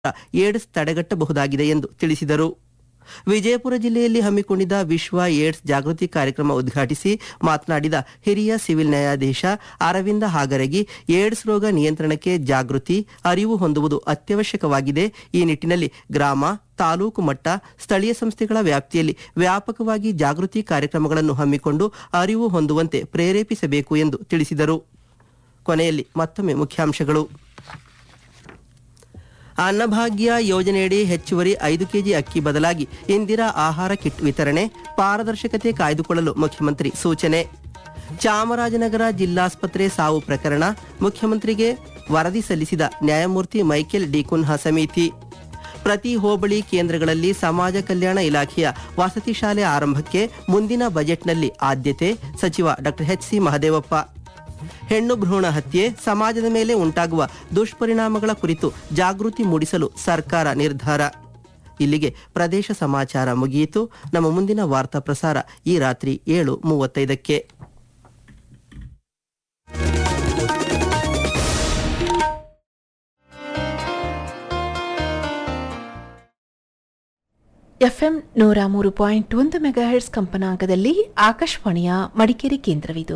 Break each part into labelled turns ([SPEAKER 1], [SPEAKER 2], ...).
[SPEAKER 1] AIDS ತಡೆಗಟ್ಟಬಹುದಾಗಿದೆ ಎಂದು ತಿಳಿಸಿದರು ವಿಜಯಪುರ ಜಿಲ್ಲೆಯಲ್ಲಿ ಹಮ್ಮಿಕೊಂಡಿದ್ದ ವಿಶ್ವ ಏಡ್ಸ್ ಜಾಗೃತಿ ಕಾರ್ಯಕ್ರಮ ಉದ್ಘಾಟಿಸಿ ಮಾತನಾಡಿದ ಹಿರಿಯ ಸಿವಿಲ್ ನ್ಯಾಯಾಧೀಶ ಅರವಿಂದ ಹಾಗರಗಿ ಏಡ್ಸ್ ರೋಗ ನಿಯಂತ್ರಣಕ್ಕೆ ಜಾಗೃತಿ ಅರಿವು ಹೊಂದುವುದು ಅತ್ಯವಶ್ಯಕವಾಗಿದೆ ಈ ನಿಟ್ಟಿನಲ್ಲಿ ಗ್ರಾಮ ತಾಲೂಕು ಮಟ್ಟ ಸ್ಥಳೀಯ ಸಂಸ್ಥೆಗಳ ವ್ಯಾಪ್ತಿಯಲ್ಲಿ ವ್ಯಾಪಕವಾಗಿ ಜಾಗೃತಿ ಕಾರ್ಯಕ್ರಮಗಳನ್ನು ಹಮ್ಮಿಕೊಂಡು ಅರಿವು ಹೊಂದುವಂತೆ ಪ್ರೇರೇಪಿಸಬೇಕು ಎಂದು ತಿಳಿಸಿದರು ಕೊನೆಯಲ್ಲಿ ಮತ್ತೊಮ್ಮೆ ಮುಖ್ಯಾಂಶಗಳು ಅನ್ನಭಾಗ್ಯ ಯೋಜನೆಯಡಿ ಹೆಚ್ಚುವರಿ ಐದು ಕೆಜಿ ಅಕ್ಕಿ ಬದಲಾಗಿ ಇಂದಿರಾ ಆಹಾರ ಕಿಟ್ ವಿತರಣೆ ಪಾರದರ್ಶಕತೆ ಕಾಯ್ದುಕೊಳ್ಳಲು ಮುಖ್ಯಮಂತ್ರಿ ಸೂಚನೆ ಚಾಮರಾಜನಗರ ಜಿಲ್ಲಾಸ್ಪತ್ರೆ ಸಾವು ಪ್ರಕರಣ ಮುಖ್ಯಮಂತ್ರಿಗೆ ವರದಿ ಸಲ್ಲಿಸಿದ ನ್ಯಾಯಮೂರ್ತಿ ಮೈಕೆಲ್ ಡಿ ಕುನ್ಹಾ ಸಮಿತಿ ಪ್ರತಿ ಹೋಬಳಿ ಕೇಂದ್ರಗಳಲ್ಲಿ ಸಮಾಜ ಕಲ್ಯಾಣ ಇಲಾಖೆಯ ವಸತಿ ಶಾಲೆ ಆರಂಭಕ್ಕೆ ಮುಂದಿನ ಬಜೆಟ್ನಲ್ಲಿ ಆದ್ಯತೆ ಸಚಿವ ಡಾಕ್ಟರ್ ಎಚ್ ಸಿ ಮಹದೇವಪ್ಪ ಹೆಣ್ಣು ಭ್ರೂಣ ಹತ್ಯೆ ಸಮಾಜದ ಮೇಲೆ ಉಂಟಾಗುವ ದುಷ್ಪರಿಣಾಮಗಳ ಕುರಿತು ಜಾಗೃತಿ ಮೂಡಿಸಲು ಸರ್ಕಾರ ನಿರ್ಧಾರ ಇಲ್ಲಿಗೆ ಪ್ರದೇಶ ಸಮಾಚಾರ ಮುಗಿಯಿತು ನಮ್ಮ ಮುಂದಿನ ವಾರ್ತಾ ಪ್ರಸಾರ ಈ ರಾತ್ರಿ ಏಳು ಮೂವತ್ತೈದಕ್ಕೆ
[SPEAKER 2] ಎಫ್ಎಂ ನೂರ ಮೂರು ಪಾಯಿಂಟ್ ಒಂದು ಮೆಗಾಹೆರ್ಟ್ಸ್ ಕಂಪನಾಂಕದಲ್ಲಿ ಆಕಾಶವಾಣಿಯ ಮಡಿಕೇರಿ ಕೇಂದ್ರವಿದು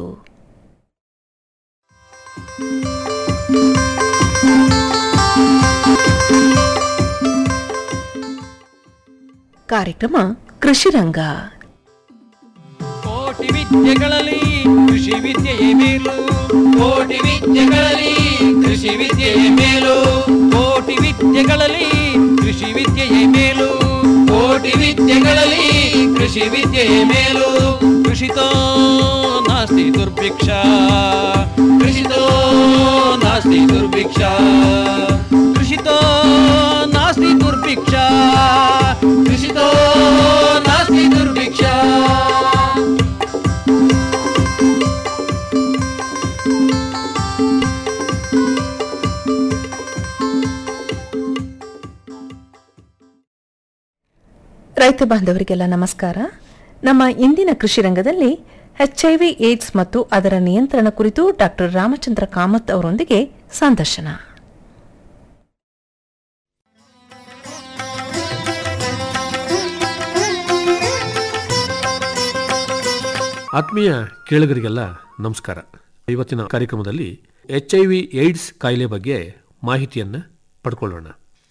[SPEAKER 2] ಕಾರ್ಯಕ್ರಮ ಕೃಷಿರಂಗ
[SPEAKER 3] ಕೋಟಿ ವಿದ್ಯೆಗಳಲ್ಲಿ ಕೃಷಿ ವಿದ್ಯೆಯೇ ಮೇಲು ಕೋಟಿ ವಿದ್ಯೆಗಳಲ್ಲಿ ಕೃಷಿ ವಿದ್ಯೆಯೇ ಮೇಲು ಕೋಟಿ ವಿದ್ಯೆಗಳಲ್ಲಿ ಕೃಷಿ ವಿದ್ಯೆಯೇ ಮೇಲು ಕೋಟಿ ವಿದ್ಯೆಗಳಲ್ಲಿ ಕೃಷಿ ವಿದ್ಯೆಯೇ ಮೇಲು ಕೃಷಿತೋ ನಾಸ್ತಿ ದುರ್ಭಿಕ್ಷ ಕೃಷಿತೋ ನಾಸ್ತಿ ದುರ್ಭಿಕ್ಷ ಕೃಷಿತೋ ನಾಸ್ತಿ ದುರ್ಭಿಕ್ಷ ಕೃಷಿತೋ ನಾಸ್ತಿ ದುರ್ಭಿಕ್ಷ
[SPEAKER 2] ರೈತ ಬಾಂಧವರಿಗೆಲ್ಲ ನಮಸ್ಕಾರ ನಮ್ಮ ಇಂದಿನ ಕೃಷಿ ರಂಗದಲ್ಲಿ ಎಚ್ಐವಿ ಏಡ್ಸ್ ಮತ್ತು ಅದರ ನಿಯಂತ್ರಣ ಕುರಿತು ಡಾಕ್ಟರ್ ರಾಮಚಂದ್ರ ಕಾಮತ್ ಅವರೊಂದಿಗೆ ಸಂದರ್ಶನ
[SPEAKER 4] ಆತ್ಮೀಯ ಕೇಳುಗರಿಗೆಲ್ಲ ನಮಸ್ಕಾರ ಇವತ್ತಿನ ಕಾರ್ಯಕ್ರಮದಲ್ಲಿ ಎಚ್ ಐ ವಿ ಏಡ್ಸ್ ಕಾಯಿಲೆ ಬಗ್ಗೆ ಮಾಹಿತಿಯನ್ನು ಪಡ್ಕೊಳ್ಳೋಣ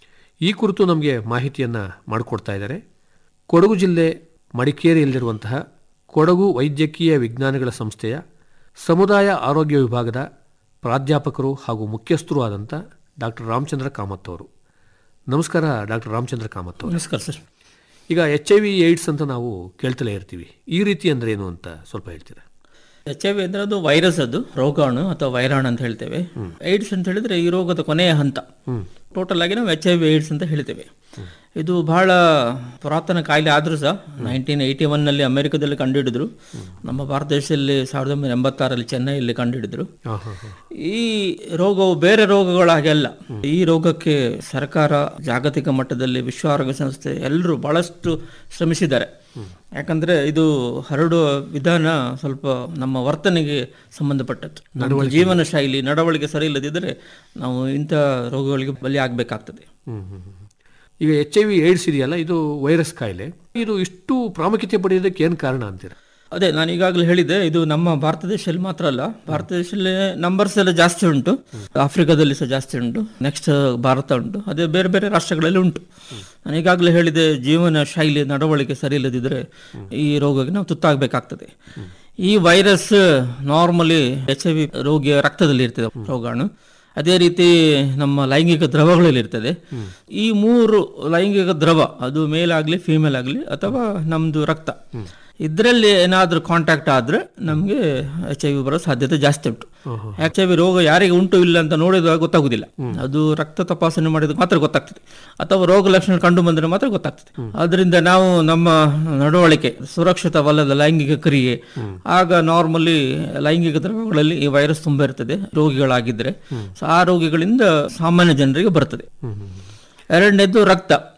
[SPEAKER 4] ಈ ಕುರಿತು ನಮಗೆ ಮಾಹಿತಿಯನ್ನು ಮಾಡಿಕೊಡ್ತಾ ಇದ್ದಾರೆ ಕೊಡಗು ಜಿಲ್ಲೆ ಮಡಿಕೇರಿಯಲ್ಲಿರುವಂತಹ ಕೊಡಗು ವೈದ್ಯಕೀಯ ವಿಜ್ಞಾನಗಳ ಸಂಸ್ಥೆಯ ಸಮುದಾಯ ಆರೋಗ್ಯ ವಿಭಾಗದ ಪ್ರಾಧ್ಯಾಪಕರು ಹಾಗೂ ಮುಖ್ಯಸ್ಥರು ಆದಂಥ ಡಾಕ್ಟರ್ ರಾಮಚಂದ್ರ ಕಾಮತ್ ಅವರು ನಮಸ್ಕಾರ ಡಾಕ್ಟರ್ ರಾಮಚಂದ್ರ ಕಾಮತ್ ಅವರು
[SPEAKER 5] ನಮಸ್ಕಾರ ಸರ್
[SPEAKER 4] ಈಗ ಎಚ್ ಐ ವಿ ಏಡ್ಸ್ ಅಂತ ನಾವು ಕೇಳ್ತಲೇ ಇರ್ತೀವಿ ಈ ರೀತಿ ಅಂದ್ರೆ ಏನು ಅಂತ ಸ್ವಲ್ಪ ಹೇಳ್ತೀರಾ
[SPEAKER 5] ಎಚ್ ಐ ವಿ ಅಂದ್ರೆ ಅದು ವೈರಸ್ ಅದು ರೋಗಾಣು ಅಥವಾ ವೈರಾಣು ಅಂತ ಹೇಳ್ತೇವೆ ಏಡ್ಸ್ ಅಂತ ಹೇಳಿದ್ರೆ ಈ ರೋಗದ ಕೊನೆಯ ಹಂತ ಟೋಟಲ್ ಆಗಿ ನಾವು ಎಚ್ ಐ ವಿ ಏಡ್ಸ್ ಅಂತ ಹೇಳ್ತೇವೆ ಇದು ಬಹಳ ಪುರಾತನ ಕಾಯಿಲೆ ಆದ್ರೂ ಸಹ ನೈನ್ಟೀನ್ ಏಯ್ಟಿ ಒನ್ನಲ್ಲಿ ಅಮೆರಿಕದಲ್ಲಿ ಕಂಡುಹಿಡಿದ್ರು ನಮ್ಮ ಭಾರತ ದೇಶದಲ್ಲಿ ಸಾವಿರದ ಒಂಬೈನೂರ ಎಂಬತ್ತಾರಲ್ಲಿ ಚೆನ್ನೈಯಲ್ಲಿ ಕಂಡುಹಿಡಿದ್ರು
[SPEAKER 4] ಹಾಂ ಹಾಂ ಹಾಂ
[SPEAKER 5] ಈ ರೋಗವು ಬೇರೆ ರೋಗಗಳ ಹಾಗೆ ಅಲ್ಲ ಈ ರೋಗಕ್ಕೆ ಸರ್ಕಾರ ಜಾಗತಿಕ ಮಟ್ಟದಲ್ಲಿ ವಿಶ್ವ ಆರೋಗ್ಯ ಸಂಸ್ಥೆ ಎಲ್ಲರೂ ಬಹಳಷ್ಟು ಶ್ರಮಿಸಿದ್ದಾರೆ ಯಾಕಂದ್ರೆ ಇದು ಹರಡುವ ವಿಧಾನ ಸ್ವಲ್ಪ ನಮ್ಮ ವರ್ತನೆಗೆ ಸಂಬಂಧಪಟ್ಟದ್ದು ನಮ್ಮ ಜೀವನ ಶೈಲಿ ನಡವಳಿಕೆ ಸರಿ ಇಲ್ಲದಿದ್ದರೆ ನಾವು ಇಂಥ ರೋಗಗಳಿಗೆ ಬಲಿ ಆಗಬೇಕಾಗ್ತದೆ
[SPEAKER 4] ಹ್ಮ್, ಹ್ಮ್, ಹ್ಮ್. ಈಗ ಎಚ್ ಐ ವಿ ಏಡ್ಸ್ ಇದೆಯಲ್ಲ ಇದು ವೈರಸ್ ಕಾಯಿಲೆ ಇದು ಇಷ್ಟು ಪ್ರಾಮುಖ್ಯತೆ ಪಡೆಯೋದಕ್ಕೆ ಏನು ಕಾರಣ ಅಂತೀರಾ
[SPEAKER 5] ಅದೇ ನಾನು ಈಗಾಗಲೇ ಹೇಳಿದೆ ಇದು ನಮ್ಮ ಭಾರತ ದೇಶದಲ್ಲಿ ಮಾತ್ರ ಅಲ್ಲ ಭಾರತ ದೇಶದಲ್ಲಿ ನಂಬರ್ಸ್ ಎಲ್ಲ ಜಾಸ್ತಿ ಉಂಟು ಆಫ್ರಿಕಾದಲ್ಲಿ ಸಹ ಜಾಸ್ತಿ ಉಂಟು ನೆಕ್ಸ್ಟ್ ಭಾರತ ಉಂಟು ಅದೇ ಬೇರೆ ಬೇರೆ ರಾಷ್ಟ್ರಗಳಲ್ಲಿ ಉಂಟು ನಾನು ಈಗಾಗಲೇ ಹೇಳಿದೆ ಜೀವನ ಶೈಲಿ ನಡವಳಿಕೆ ಸರಿ ಇಲ್ಲದಿದ್ದರೆ ಈ ರೋಗಕ್ಕೆ ನಾವು ತುತ್ತಾಗಬೇಕಾಗ್ತದೆ ಈ virus normally H I V ರೋಗಿಯ ರಕ್ತದಲ್ಲಿ ಇರ್ತದೆ ರೋಗಾಣು ಅದೇ ರೀತಿ ನಮ್ಮ ಲೈಂಗಿಕ ದ್ರವಗಳಲ್ಲಿ ಇರ್ತದೆ ಈ ಮೂರು ಲೈಂಗಿಕ ದ್ರವ ಅದು ಮೇಲ್ ಆಗಲಿ ಫೀಮೇಲ್ ಆಗಲಿ ಅಥವಾ ನಮ್ದು ರಕ್ತ ಇದರಲ್ಲಿ ಏನಾದ್ರೂ ಕಾಂಟ್ಯಾಕ್ಟ್ ಆದ್ರೆ ನಮಗೆ ಎಚ್ ಐ ವಿ ಬರೋ ಸಾಧ್ಯತೆ ಜಾಸ್ತಿ ಉಂಟು ಎಚ್ ಐ ವಿ ರೋಗ ಯಾರಿಗೆ ಉಂಟು ಇಲ್ಲ ಅಂತ ನೋಡಿದಾಗ ಗೊತ್ತಾಗುದಿಲ್ಲ ಅದು ರಕ್ತ ತಪಾಸಣೆ ಮಾಡಿದಾಗ ಮಾತ್ರ ಗೊತ್ತಾಗ್ತದೆ ಅಥವಾ ರೋಗ ಲಕ್ಷಣ ಕಂಡು ಬಂದ್ರೆ ಮಾತ್ರ ಗೊತ್ತಾಗ್ತದೆ ಅದರಿಂದ ನಾವು ನಮ್ಮ ನಡವಳಿಕೆ ಸುರಕ್ಷಿತವಲ್ಲದ ಲೈಂಗಿಕ ಕ್ರಿಯೆ ಆಗ ನಾರ್ಮಲಿ ಲೈಂಗಿಕ ದ್ರವಗಳಲ್ಲಿ ಈ ವೈರಸ್ ತುಂಬ ಇರ್ತದೆ ರೋಗಿಗಳಾಗಿದ್ರೆ ಸೊ ಆ ರೋಗಿಗಳಿಂದ ಸಾಮಾನ್ಯ ಜನರಿಗೆ ಬರ್ತದೆ ಎರಡನೇದು ರಕ್ತ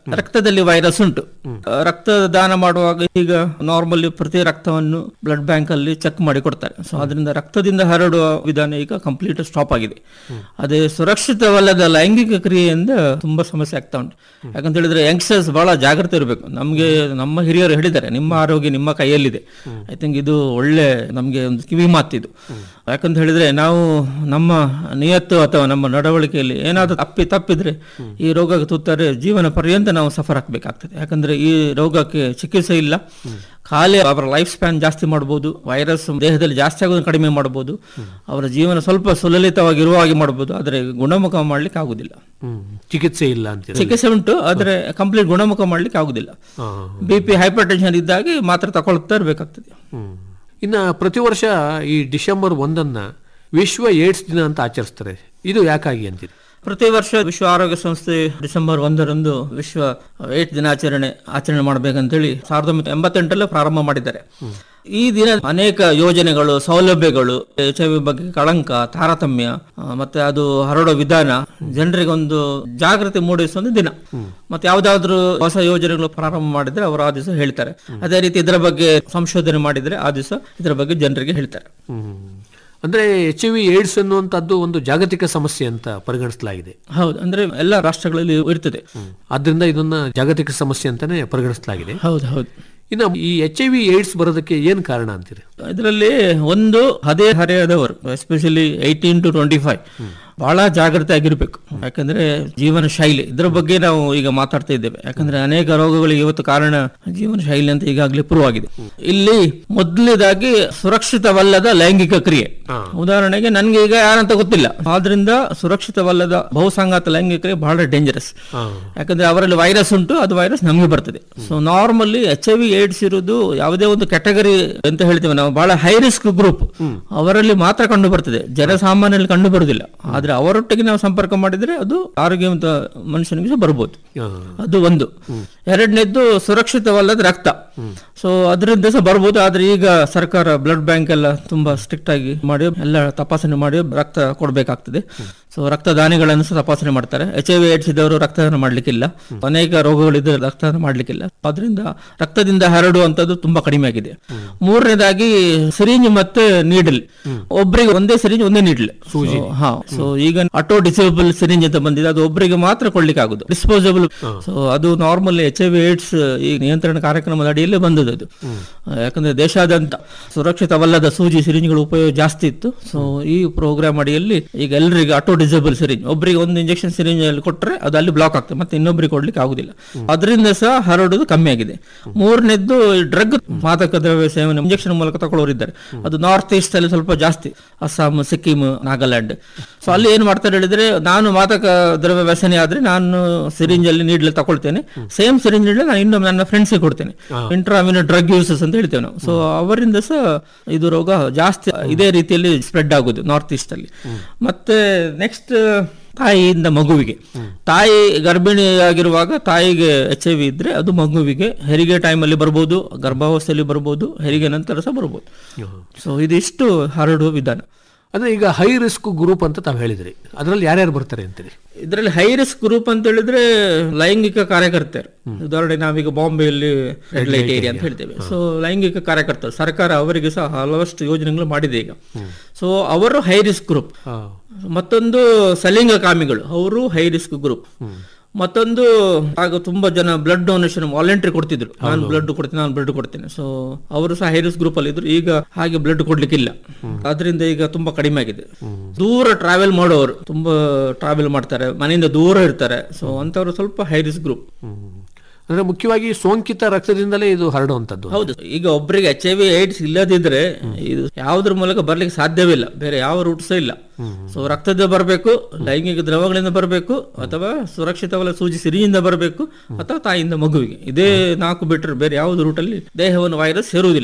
[SPEAKER 5] ರಕ್ತದಲ್ಲಿ ವೈರಸ್ ಉಂಟು ಆ, ರಕ್ತ ದಾನ ಮಾಡುವಾಗ ಈಗ ನಾರ್ಮಲಿ ಪ್ರತಿ ರಕ್ತವನ್ನು ಬ್ಲಡ್ ಬ್ಯಾಂಕ್ ಅಲ್ಲಿ ಚೆಕ್ ಮಾಡಿ ಕೊಡ್ತಾರೆ ಸೊ ಅದರಿಂದ ರಕ್ತದಿಂದ ಹರಡುವ ವಿಧಾನ ಈಗ ಕಂಪ್ಲೀಟ್ ಸ್ಟಾಪ್ ಆಗಿದೆ ಅದೇ ಸುರಕ್ಷಿತವಲ್ಲದ ಲೈಂಗಿಕ ಕ್ರಿಯೆಯಿಂದ ತುಂಬಾ ಸಮಸ್ಯೆ ಆಗ್ತಾ ಉಂಟು ಯಾಕಂತ ಹೇಳಿದ್ರೆ ಯಂಗ್ಸ್ಟರ್ಸ್ ಬಹಳ ಜಾಗ್ರತೆ ಇರಬೇಕು ನಮ್ಗೆ ನಮ್ಮ ಹಿರಿಯರು ಹೇಳಿದ್ದಾರೆ ನಿಮ್ಮ ಆರೋಗ್ಯ ನಿಮ್ಮ ಕೈಯಲ್ಲಿದೆ ಐ ಥಿಂಕ್ ಇದು ಒಳ್ಳೆ ನಮ್ಗೆ ಒಂದು ಕಿವಿ ಮಾತಿದು ಯಾಕಂತ ಹೇಳಿದ್ರೆ ನಾವು ನಮ್ಮ ನಿಯತ್ತು ಅಥವಾ ನಮ್ಮ ನಡವಳಿಕೆಯಲ್ಲಿ ಏನಾದ್ರೂ ತಪ್ಪಿ ತಪ್ಪಿದ್ರೆ ಈ ರೋಗಕ್ಕೆ ತುತ್ತಾರೆ ಜೀವನ ಪರ್ಯಂತ ನಾವು ಸಫರ್ ಆಗ್ಬೇಕಾಗ್ತದೆ ಯಾಕಂದ್ರೆ ಈ ರೋಗಕ್ಕೆ ಚಿಕಿತ್ಸೆ ಇಲ್ಲ ಖಾಲಿ ಅವರ ಲೈಫ್ ಸ್ಪ್ಯಾನ್ ಜಾಸ್ತಿ ಮಾಡ್ಬೋದು ವೈರಸ್ ದೇಹದಲ್ಲಿ ಜಾಸ್ತಿ ಆಗೋದು ಕಡಿಮೆ ಮಾಡ್ಬೋದು ಅವರ ಜೀವನ ಸ್ವಲ್ಪ ಸುಲಲಿತವಾಗಿರುವ ಹಾಗೆ ಮಾಡ್ಬೋದು ಆದರೆ ಗುಣಮುಖ ಮಾಡ್ಲಿಕ್ಕೆ ಆಗುದಿಲ್ಲ
[SPEAKER 4] ಹ್ಮ್ ಚಿಕಿತ್ಸೆ ಇಲ್ಲ ಅಂತೀರ
[SPEAKER 5] ಚಿಕಿತ್ಸೆ ಉಂಟು ಆದರೆ ಕಂಪ್ಲೀಟ್ ಗುಣಮುಖ ಮಾಡ್ಲಿಕ್ಕೆ ಆಗುದಿಲ್ಲ
[SPEAKER 4] ಹಾ.
[SPEAKER 5] ಬಿ ಪಿ ಹೈಪರ್ ಟೆನ್ಷನ್ ಇದ್ದಾಗೆ ಮಾತ್ರ ತಗೊಳ್ತಾ ಇರಬೇಕಾಗ್ತದೆ
[SPEAKER 4] ಹ್ಮ್. ಇನ್ನ ಪ್ರತಿ ವರ್ಷ ಈ ಡಿಸೆಂಬರ್ ಒಂದನ್ನ ವಿಶ್ವ ಏಡ್ಸ್ ದಿನ ಅಂತ ಆಚರಿಸ್ತಾರೆ ಇದು ಯಾಕಾಗಿ ಅಂತೀರಿ
[SPEAKER 5] ಪ್ರತಿ ವರ್ಷ ವಿಶ್ವ ಆರೋಗ್ಯ ಸಂಸ್ಥೆ ಡಿಸೆಂಬರ್ ಒಂದರಂದು ವಿಶ್ವ ಏಟ್ ದಿನಾಚರಣೆ ಆಚರಣೆ ಮಾಡಬೇಕಂತೇಳಿ ಸಾವಿರದ ಒಂಬೈನೂರ ಎಂಬತ್ತೆಂಟಲ್ಲೇ ಪ್ರಾರಂಭ ಮಾಡಿದ್ದಾರೆ ಈ ದಿನ ಅನೇಕ ಯೋಜನೆಗಳು ಸೌಲಭ್ಯಗಳು ಎಚ್ ಐ ವಿ ಬಗ್ಗೆ ಕಳಂಕ ತಾರತಮ್ಯ ಆ, ಮತ್ತೆ ಅದು ಹರಡೋ ವಿಧಾನ ಜನರಿಗೆ ಒಂದು ಜಾಗೃತಿ ಮೂಡಿಸುವ ಒಂದು ದಿನ ಮತ್ತೆ ಯಾವ್ದಾದ್ರು ಹೊಸ ಯೋಜನೆಗಳು ಪ್ರಾರಂಭ ಮಾಡಿದ್ರೆ ಅವರು ಆ ದಿವಸ ಹೇಳ್ತಾರೆ ಅದೇ ರೀತಿ ಇದರ ಬಗ್ಗೆ ಸಂಶೋಧನೆ ಮಾಡಿದ್ರೆ ಆ ದಿವಸ ಇದರ ಬಗ್ಗೆ ಜನರಿಗೆ ಹೇಳ್ತಾರೆ
[SPEAKER 4] ಹ್ಮ್. ಅಂದ್ರೆ ಎಚ್ ಐ ವಿ ಏಡ್ಸ್ ಅನ್ನುವಂಥದ್ದು ಒಂದು ಜಾಗತಿಕ ಸಮಸ್ಯೆ ಅಂತ ಪರಿಗಣಿಸಲಾಗಿದೆ
[SPEAKER 5] ಹೌದು ಅಂದ್ರೆ ಎಲ್ಲ ರಾಷ್ಟ್ರಗಳಲ್ಲಿ ಇರ್ತದೆ
[SPEAKER 4] ಆದ್ರಿಂದ ಇದನ್ನ ಜಾಗತಿಕ ಸಮಸ್ಯೆ ಅಂತಾನೆ ಪರಿಗಣಿಸಲಾಗಿದೆ
[SPEAKER 5] ಹೌದು ಹೌದು
[SPEAKER 4] ಇನ್ನು ಈ ಎಚ್ ಐ ವಿ ಏಡ್ಸ್ ಬರೋದಕ್ಕೆ ಏನ್ ಕಾರಣ ಅಂತೀರಿ
[SPEAKER 5] ಇದರಲ್ಲಿ ಒಂದು ಹದೇ ಹರೆಯದವರು especially eighteen to twenty five ಬಹಳ ಜಾಗ್ರತೆ ಆಗಿರ್ಬೇಕು ಯಾಕಂದ್ರೆ ಜೀವನ ಶೈಲಿ ಇದ್ರ ಬಗ್ಗೆ ನಾವು ಈಗ ಮಾತಾಡ್ತಾ ಇದ್ದೇವೆ ಯಾಕಂದ್ರೆ ಅನೇಕ ರೋಗಗಳಿಗೆ ಇವತ್ತು ಕಾರಣ ಜೀವನ ಶೈಲಿ ಅಂತ ಈಗಾಗಲೇ ಪ್ರೂವ್ ಆಗಿದೆ ಇಲ್ಲಿ ಮೊದಲನೇದಾಗಿ ಸುರಕ್ಷಿತವಲ್ಲದ ಲೈಂಗಿಕ ಕ್ರಿಯೆ ಉದಾಹರಣೆಗೆ ನನ್ಗೆ ಈಗ ಯಾರಂತ ಗೊತ್ತಿಲ್ಲ ಆದ್ರಿಂದ ಸುರಕ್ಷಿತವಲ್ಲದ ಬಹುಸಂಗಾತ ಲೈಂಗಿಕ ಕ್ರಿಯೆ ಬಹಳ ಡೇಂಜರಸ್ ಯಾಕಂದ್ರೆ ಅವರಲ್ಲಿ ವೈರಸ್ ಉಂಟು ಅದು ವೈರಸ್ ನಮಗೆ ಬರ್ತದೆ so normally H I V AIDS ಇರುವುದು ಯಾವುದೇ ಒಂದು ಕ್ಯಾಟಗರಿ ಅಂತ ಹೇಳ್ತೇವೆ ನಾವು ಬಹಳ ಹೈ ರಿಸ್ಕ್ ಗ್ರೂಪ್ ಅವರಲ್ಲಿ ಮಾತ್ರ ಕಂಡು ಬರ್ತದೆ ಜನಸಾಮಾನ್ಯರಲ್ಲಿ ಕಂಡು ಬರುವುದಿಲ್ಲ ಆದ್ರೆ ಅವರೊಟ್ಟಿಗೆ ನಾವು ಸಂಪರ್ಕ ಮಾಡಿದ್ರೆ ಅದು ಆರೋಗ್ಯವಂತ ಮನುಷ್ಯನಿಗೆ ಸಹ ಬರ್ಬೋದು
[SPEAKER 4] ಹಾ.
[SPEAKER 5] ಅದು ಒಂದು ಎರಡನೇದ್ದು ಸುರಕ್ಷಿತವಲ್ಲದ ರಕ್ತ ಸೊ ಅದರಿಂದ ಸಹ ಬರ್ಬೋದು ಆದ್ರೆ ಈಗ ಸರ್ಕಾರ ಬ್ಲಡ್ ಬ್ಯಾಂಕ್ ಎಲ್ಲ ತುಂಬಾ ಸ್ಟ್ರಿಕ್ಟ್ ಆಗಿ ಮಾಡಿ ಎಲ್ಲ ತಪಾಸಣೆ ಮಾಡಿ ರಕ್ತ ಕೊಡಬೇಕಾಗ್ತದೆ ಸೊ ರಕ್ತದಾನಿಗಳನ್ನು ಸಹ ತಪಾಸಣೆ ಮಾಡ್ತಾರೆ ಎಚ್ ಐ ವಿ ಏಡ್ಸ್ ಇದ್ದವರು ರಕ್ತದಾನ ಮಾಡ್ಲಿಕ್ಕಿಲ್ಲ ಅನೇಕ ರೋಗಗಳಿದ್ದು ರಕ್ತದಾನ ಮಾಡ್ಲಿಕ್ಕಿಲ್ಲ ಅದರಿಂದ ರಕ್ತದಿಂದ ಹರಡುವಂತದ್ದು ತುಂಬಾ ಕಡಿಮೆ ಆಗಿದೆ ಮೂರನೇದಾಗಿ ಸಿರಿಂಜ್ ಮತ್ತೆ ನೀಡಲ್ ಒಬ್ಬರಿಗೆ ಒಂದೇ ಸಿರಿಂಜ್ ಒಂದೇ ನೀಡಲ್ ಸೂಜಿ ಹಾ ಸೊ ಈಗ ಆಟೋ ಡಿಸೇಬಲ್ ಸಿರಿಂಜ್ ಅಂತ ಬಂದಿದೆ ಅದು ಒಬ್ಬರಿಗೆ ಮಾತ್ರ ಕೊಡ್ಲಿಕ್ಕೆ ಆಗುದು ಡಿಸ್ಪೋಸಬಲ್ ಸೊ ಅದು normal H I V AIDS ಈ ನಿಯಂತ್ರಣ ಕಾರ್ಯಕ್ರಮದ ಅಡಿಯಲ್ಲೇ ಬಂದದ್ದು ಅದು ಯಾಕಂದ್ರೆ ದೇಶಾದ್ಯಂತ ಸುರಕ್ಷಿತವಲ್ಲದ ಸೂಜಿ ಸಿರಿಂಜ್ಗಳ ಉಪಯೋಗ ಜಾಸ್ತಿ ಇತ್ತು ಸೊ ಈ ಪ್ರೋಗ್ರಾಮ್ ಅಡಿಯಲ್ಲಿ ಈಗ ಎಲ್ಲರಿಗೆ ಆಟೋ ಡಿಸೇಬಲ್ ಸಿರಿಂಜ್ ಒಬ್ಬರಿಗೆ ಒಂದು ಇಂಜೆಕ್ಷನ್ ಸಿರಿಂಜ್ ಅಲ್ಲಿ ಕೊಟ್ಟರೆ ಅದು ಅಲ್ಲಿ ಬ್ಲಾಕ್ ಆಗ್ತದೆ ಮತ್ತೆ ಇನ್ನೊಬ್ಬರಿಗೆ ಕೊಡ್ಲಿಕ್ಕೆ ಆಗುದಿಲ್ಲ ಅದರಿಂದ ಸಹ ಹರಡುವುದು ಕಮ್ಮಿ ಆಗಿದೆ ಮೂರನೇದ್ದು ಡ್ರಗ್ ಮಾದಕ ದ್ರವ್ಯ ಸೇವನೆ ಇಂಜೆಕ್ಷನ್ ಮೂಲಕ ತಗೊಳ್ಳೋರಿದ್ದಾರೆ ಅದು ನಾರ್ತ್ ಈಸ್ಟ್ ಅಲ್ಲಿ ಸ್ವಲ್ಪ ಜಾಸ್ತಿ ಅಸ್ಸಾಂ ಸಿಕ್ಕಿಂ ನಾಗಾಲ್ಯಾಂಡ್ ಸೊ ಅಲ್ಲಿ ಏನ್ ಮಾಡ್ತಾರೆ ಹೇಳಿದ್ರೆ ನಾನು ಮಾದಕ ದ್ರವ್ಯ ವ್ಯಸನಿ ಆದ್ರೆ ನಾನು ಸಿರಿಂಜ್ ಅಲ್ಲಿ ನೀಡ್ಲಿ ತಗೊಳ್ತೇನೆ ಸೇಮ್ ಸಿರಿಂಜ್ ನೀಡಲಿ ನಾನು ಇನ್ನೊಮ್ಮೆ ನನ್ನ ಫ್ರೆಂಡ್ಸ್ಗೆ ಕೊಡ್ತೇನೆ ಇಂಟ್ರಾಮಿನ ಡ್ರಗ್ ಯೂಸಸ್ ಅಂತ ಹೇಳ್ತೇವೆ ನಾವು ಸೊ ಅವರಿಂದ ಸಹ ಇದು ರೋಗ ಜಾಸ್ತಿ ಇದೇ ರೀತಿಯಲ್ಲಿ ಸ್ಪ್ರೆಡ್ ಆಗುದು ನಾರ್ತ್ ಈಸ್ಟ್ ಅಲ್ಲಿ ಮತ್ತೆ ನೆಕ್ಸ್ಟ್ ತಾಯಿಯಿಂದ ಮಗುವಿಗೆ ತಾಯಿ ಗರ್ಭಿಣಿಯಾಗಿರುವಾಗ ತಾಯಿಗೆ ಎಚ್ ಐ ವಿ ಇದ್ರೆ ಅದು ಮಗುವಿಗೆ ಹೆರಿಗೆ ಟೈಮಲ್ಲಿ ಬರ್ಬೋದು ಗರ್ಭಾವಸ್ಥೆಯಲ್ಲಿ ಬರ್ಬೋದು ಹೆರಿಗೆ ನಂತರ ಸಹ ಬರ್ಬೋದು ಸೊ ಇದಿಷ್ಟು ಹರಡುವ ವಿಧಾನ
[SPEAKER 4] ಅಂದ್ರೆ ಈಗ ಹೈ ರಿಸ್ಕ್ ಗ್ರೂಪ್ ಅಂತ ತಾವು ಹೇಳಿದ್ರಿ ಅದರಲ್ಲಿ ಯಾರ್ಯಾರು ಬರ್ತಾರೆ ಅಂತೀರಿ
[SPEAKER 5] ಇದರಲ್ಲಿ ಹೈ ರಿಸ್ಕ್ ಗ್ರೂಪ್ ಅಂತ ಹೇಳಿದ್ರೆ ಲೈಂಗಿಕ ಕಾರ್ಯಕರ್ತರು ಉದಾಹರಣೆ ನಾವೀಗ ಬಾಂಬೆಯಲ್ಲಿ ರೆಡ್ ಲೈಟ್ ಏರಿಯಾ ಅಂತ ಹೇಳ್ತೇವೆ ಸೊ ಲೈಂಗಿಕ ಕಾರ್ಯಕರ್ತರು ಸರ್ಕಾರ ಅವರಿಗೆ ಸಹ ಹಲವಷ್ಟು ಯೋಜನೆಗಳು ಮಾಡಿದೆ ಈಗ ಸೊ ಅವರು ಹೈ ರಿಸ್ಕ್ ಗ್ರೂಪ್
[SPEAKER 4] ಹಾ.
[SPEAKER 5] ಮತ್ತೊಂದು ಸಲಿಂಗ ಕಾಮಿಗಳು ಅವರು ಹೈ ರಿಸ್ಕ್ ಗ್ರೂಪ್ ಮತ್ತೊಂದು ಆಗ ತುಂಬಾ ಜನ ಬ್ಲಡ್ ಡೊನೇಷನ್ ವಾಲಂಟ್ರಿ ಕೊಡ್ತಿದ್ರು ನಾನು ಬ್ಲಡ್ ಕೊಡ್ತೇನೆ ನಾನು ಬ್ಲಡ್ ಕೊಡ್ತೇನೆ ಸೊ ಅವರು ಸಹ ಹೈ ರಿಸ್ಕ್ ಗ್ರೂಪ್ ಅಲ್ಲಿ ಇದ್ರು ಈಗ ಹಾಗೆ ಬ್ಲಡ್ ಕೊಡ್ಲಿಕ್ಕಿಲ್ಲ ಅದರಿಂದ ಈಗ ತುಂಬಾ ಕಡಿಮೆ ಆಗಿದೆ ದೂರ ಟ್ರಾವೆಲ್ ಮಾಡೋರು ತುಂಬಾ ಟ್ರಾವೆಲ್ ಮಾಡ್ತಾರೆ ಮನೆಯಿಂದ ದೂರ ಇರ್ತಾರೆ ಸೊ ಅಂತವರು ಸ್ವಲ್ಪ ಹೈ ರಿಸ್ಕ್ ಗ್ರೂಪ್
[SPEAKER 4] ಹ್ಮ್. ಅಂದ್ರೆ ಮುಖ್ಯವಾಗಿ ಸೋಂಕಿತ ರಕ್ತದಿಂದಲೇ ಇದು ಹರಡುವಂಥದ್ದು
[SPEAKER 5] ಹೌದು ಈಗ ಒಬ್ಬರಿಗೆ ಎಚ್ ಐ ವಿ ಏಡ್ಸ್ ಇಲ್ಲದಿದ್ರೆ ಇದು ಯಾವುದ್ರ ಮೂಲಕ ಬರ್ಲಿಕ್ಕೆ ಸಾಧ್ಯವಿಲ್ಲ ಬೇರೆ ಯಾವ ರೂಟ್ಸ್ ಇಲ್ಲ ಸೊ ರಕ್ತದ ಬರಬೇಕು ಲೈಂಗಿಕ ದ್ರವಗಳಿಂದ ಬರಬೇಕು ಅಥವಾ ಸುರಕ್ಷಿತವಲ್ಲ ಸೂಜಿ ಸಿರಿಯಿಂದ ಬರಬೇಕು ಅಥವಾ ತಾಯಿಯಿಂದ ಮಗುವಿಗೆ ಇದೇ ನಾಲ್ಕು ಬಿಟ್ಟರೆ ಬೇರೆ ಯಾವ್ದು ರೂಟಲ್ಲಿ ದೇಹವನ್ನು ವೈರಸ್ ಸೇರುವುದಿಲ್ಲ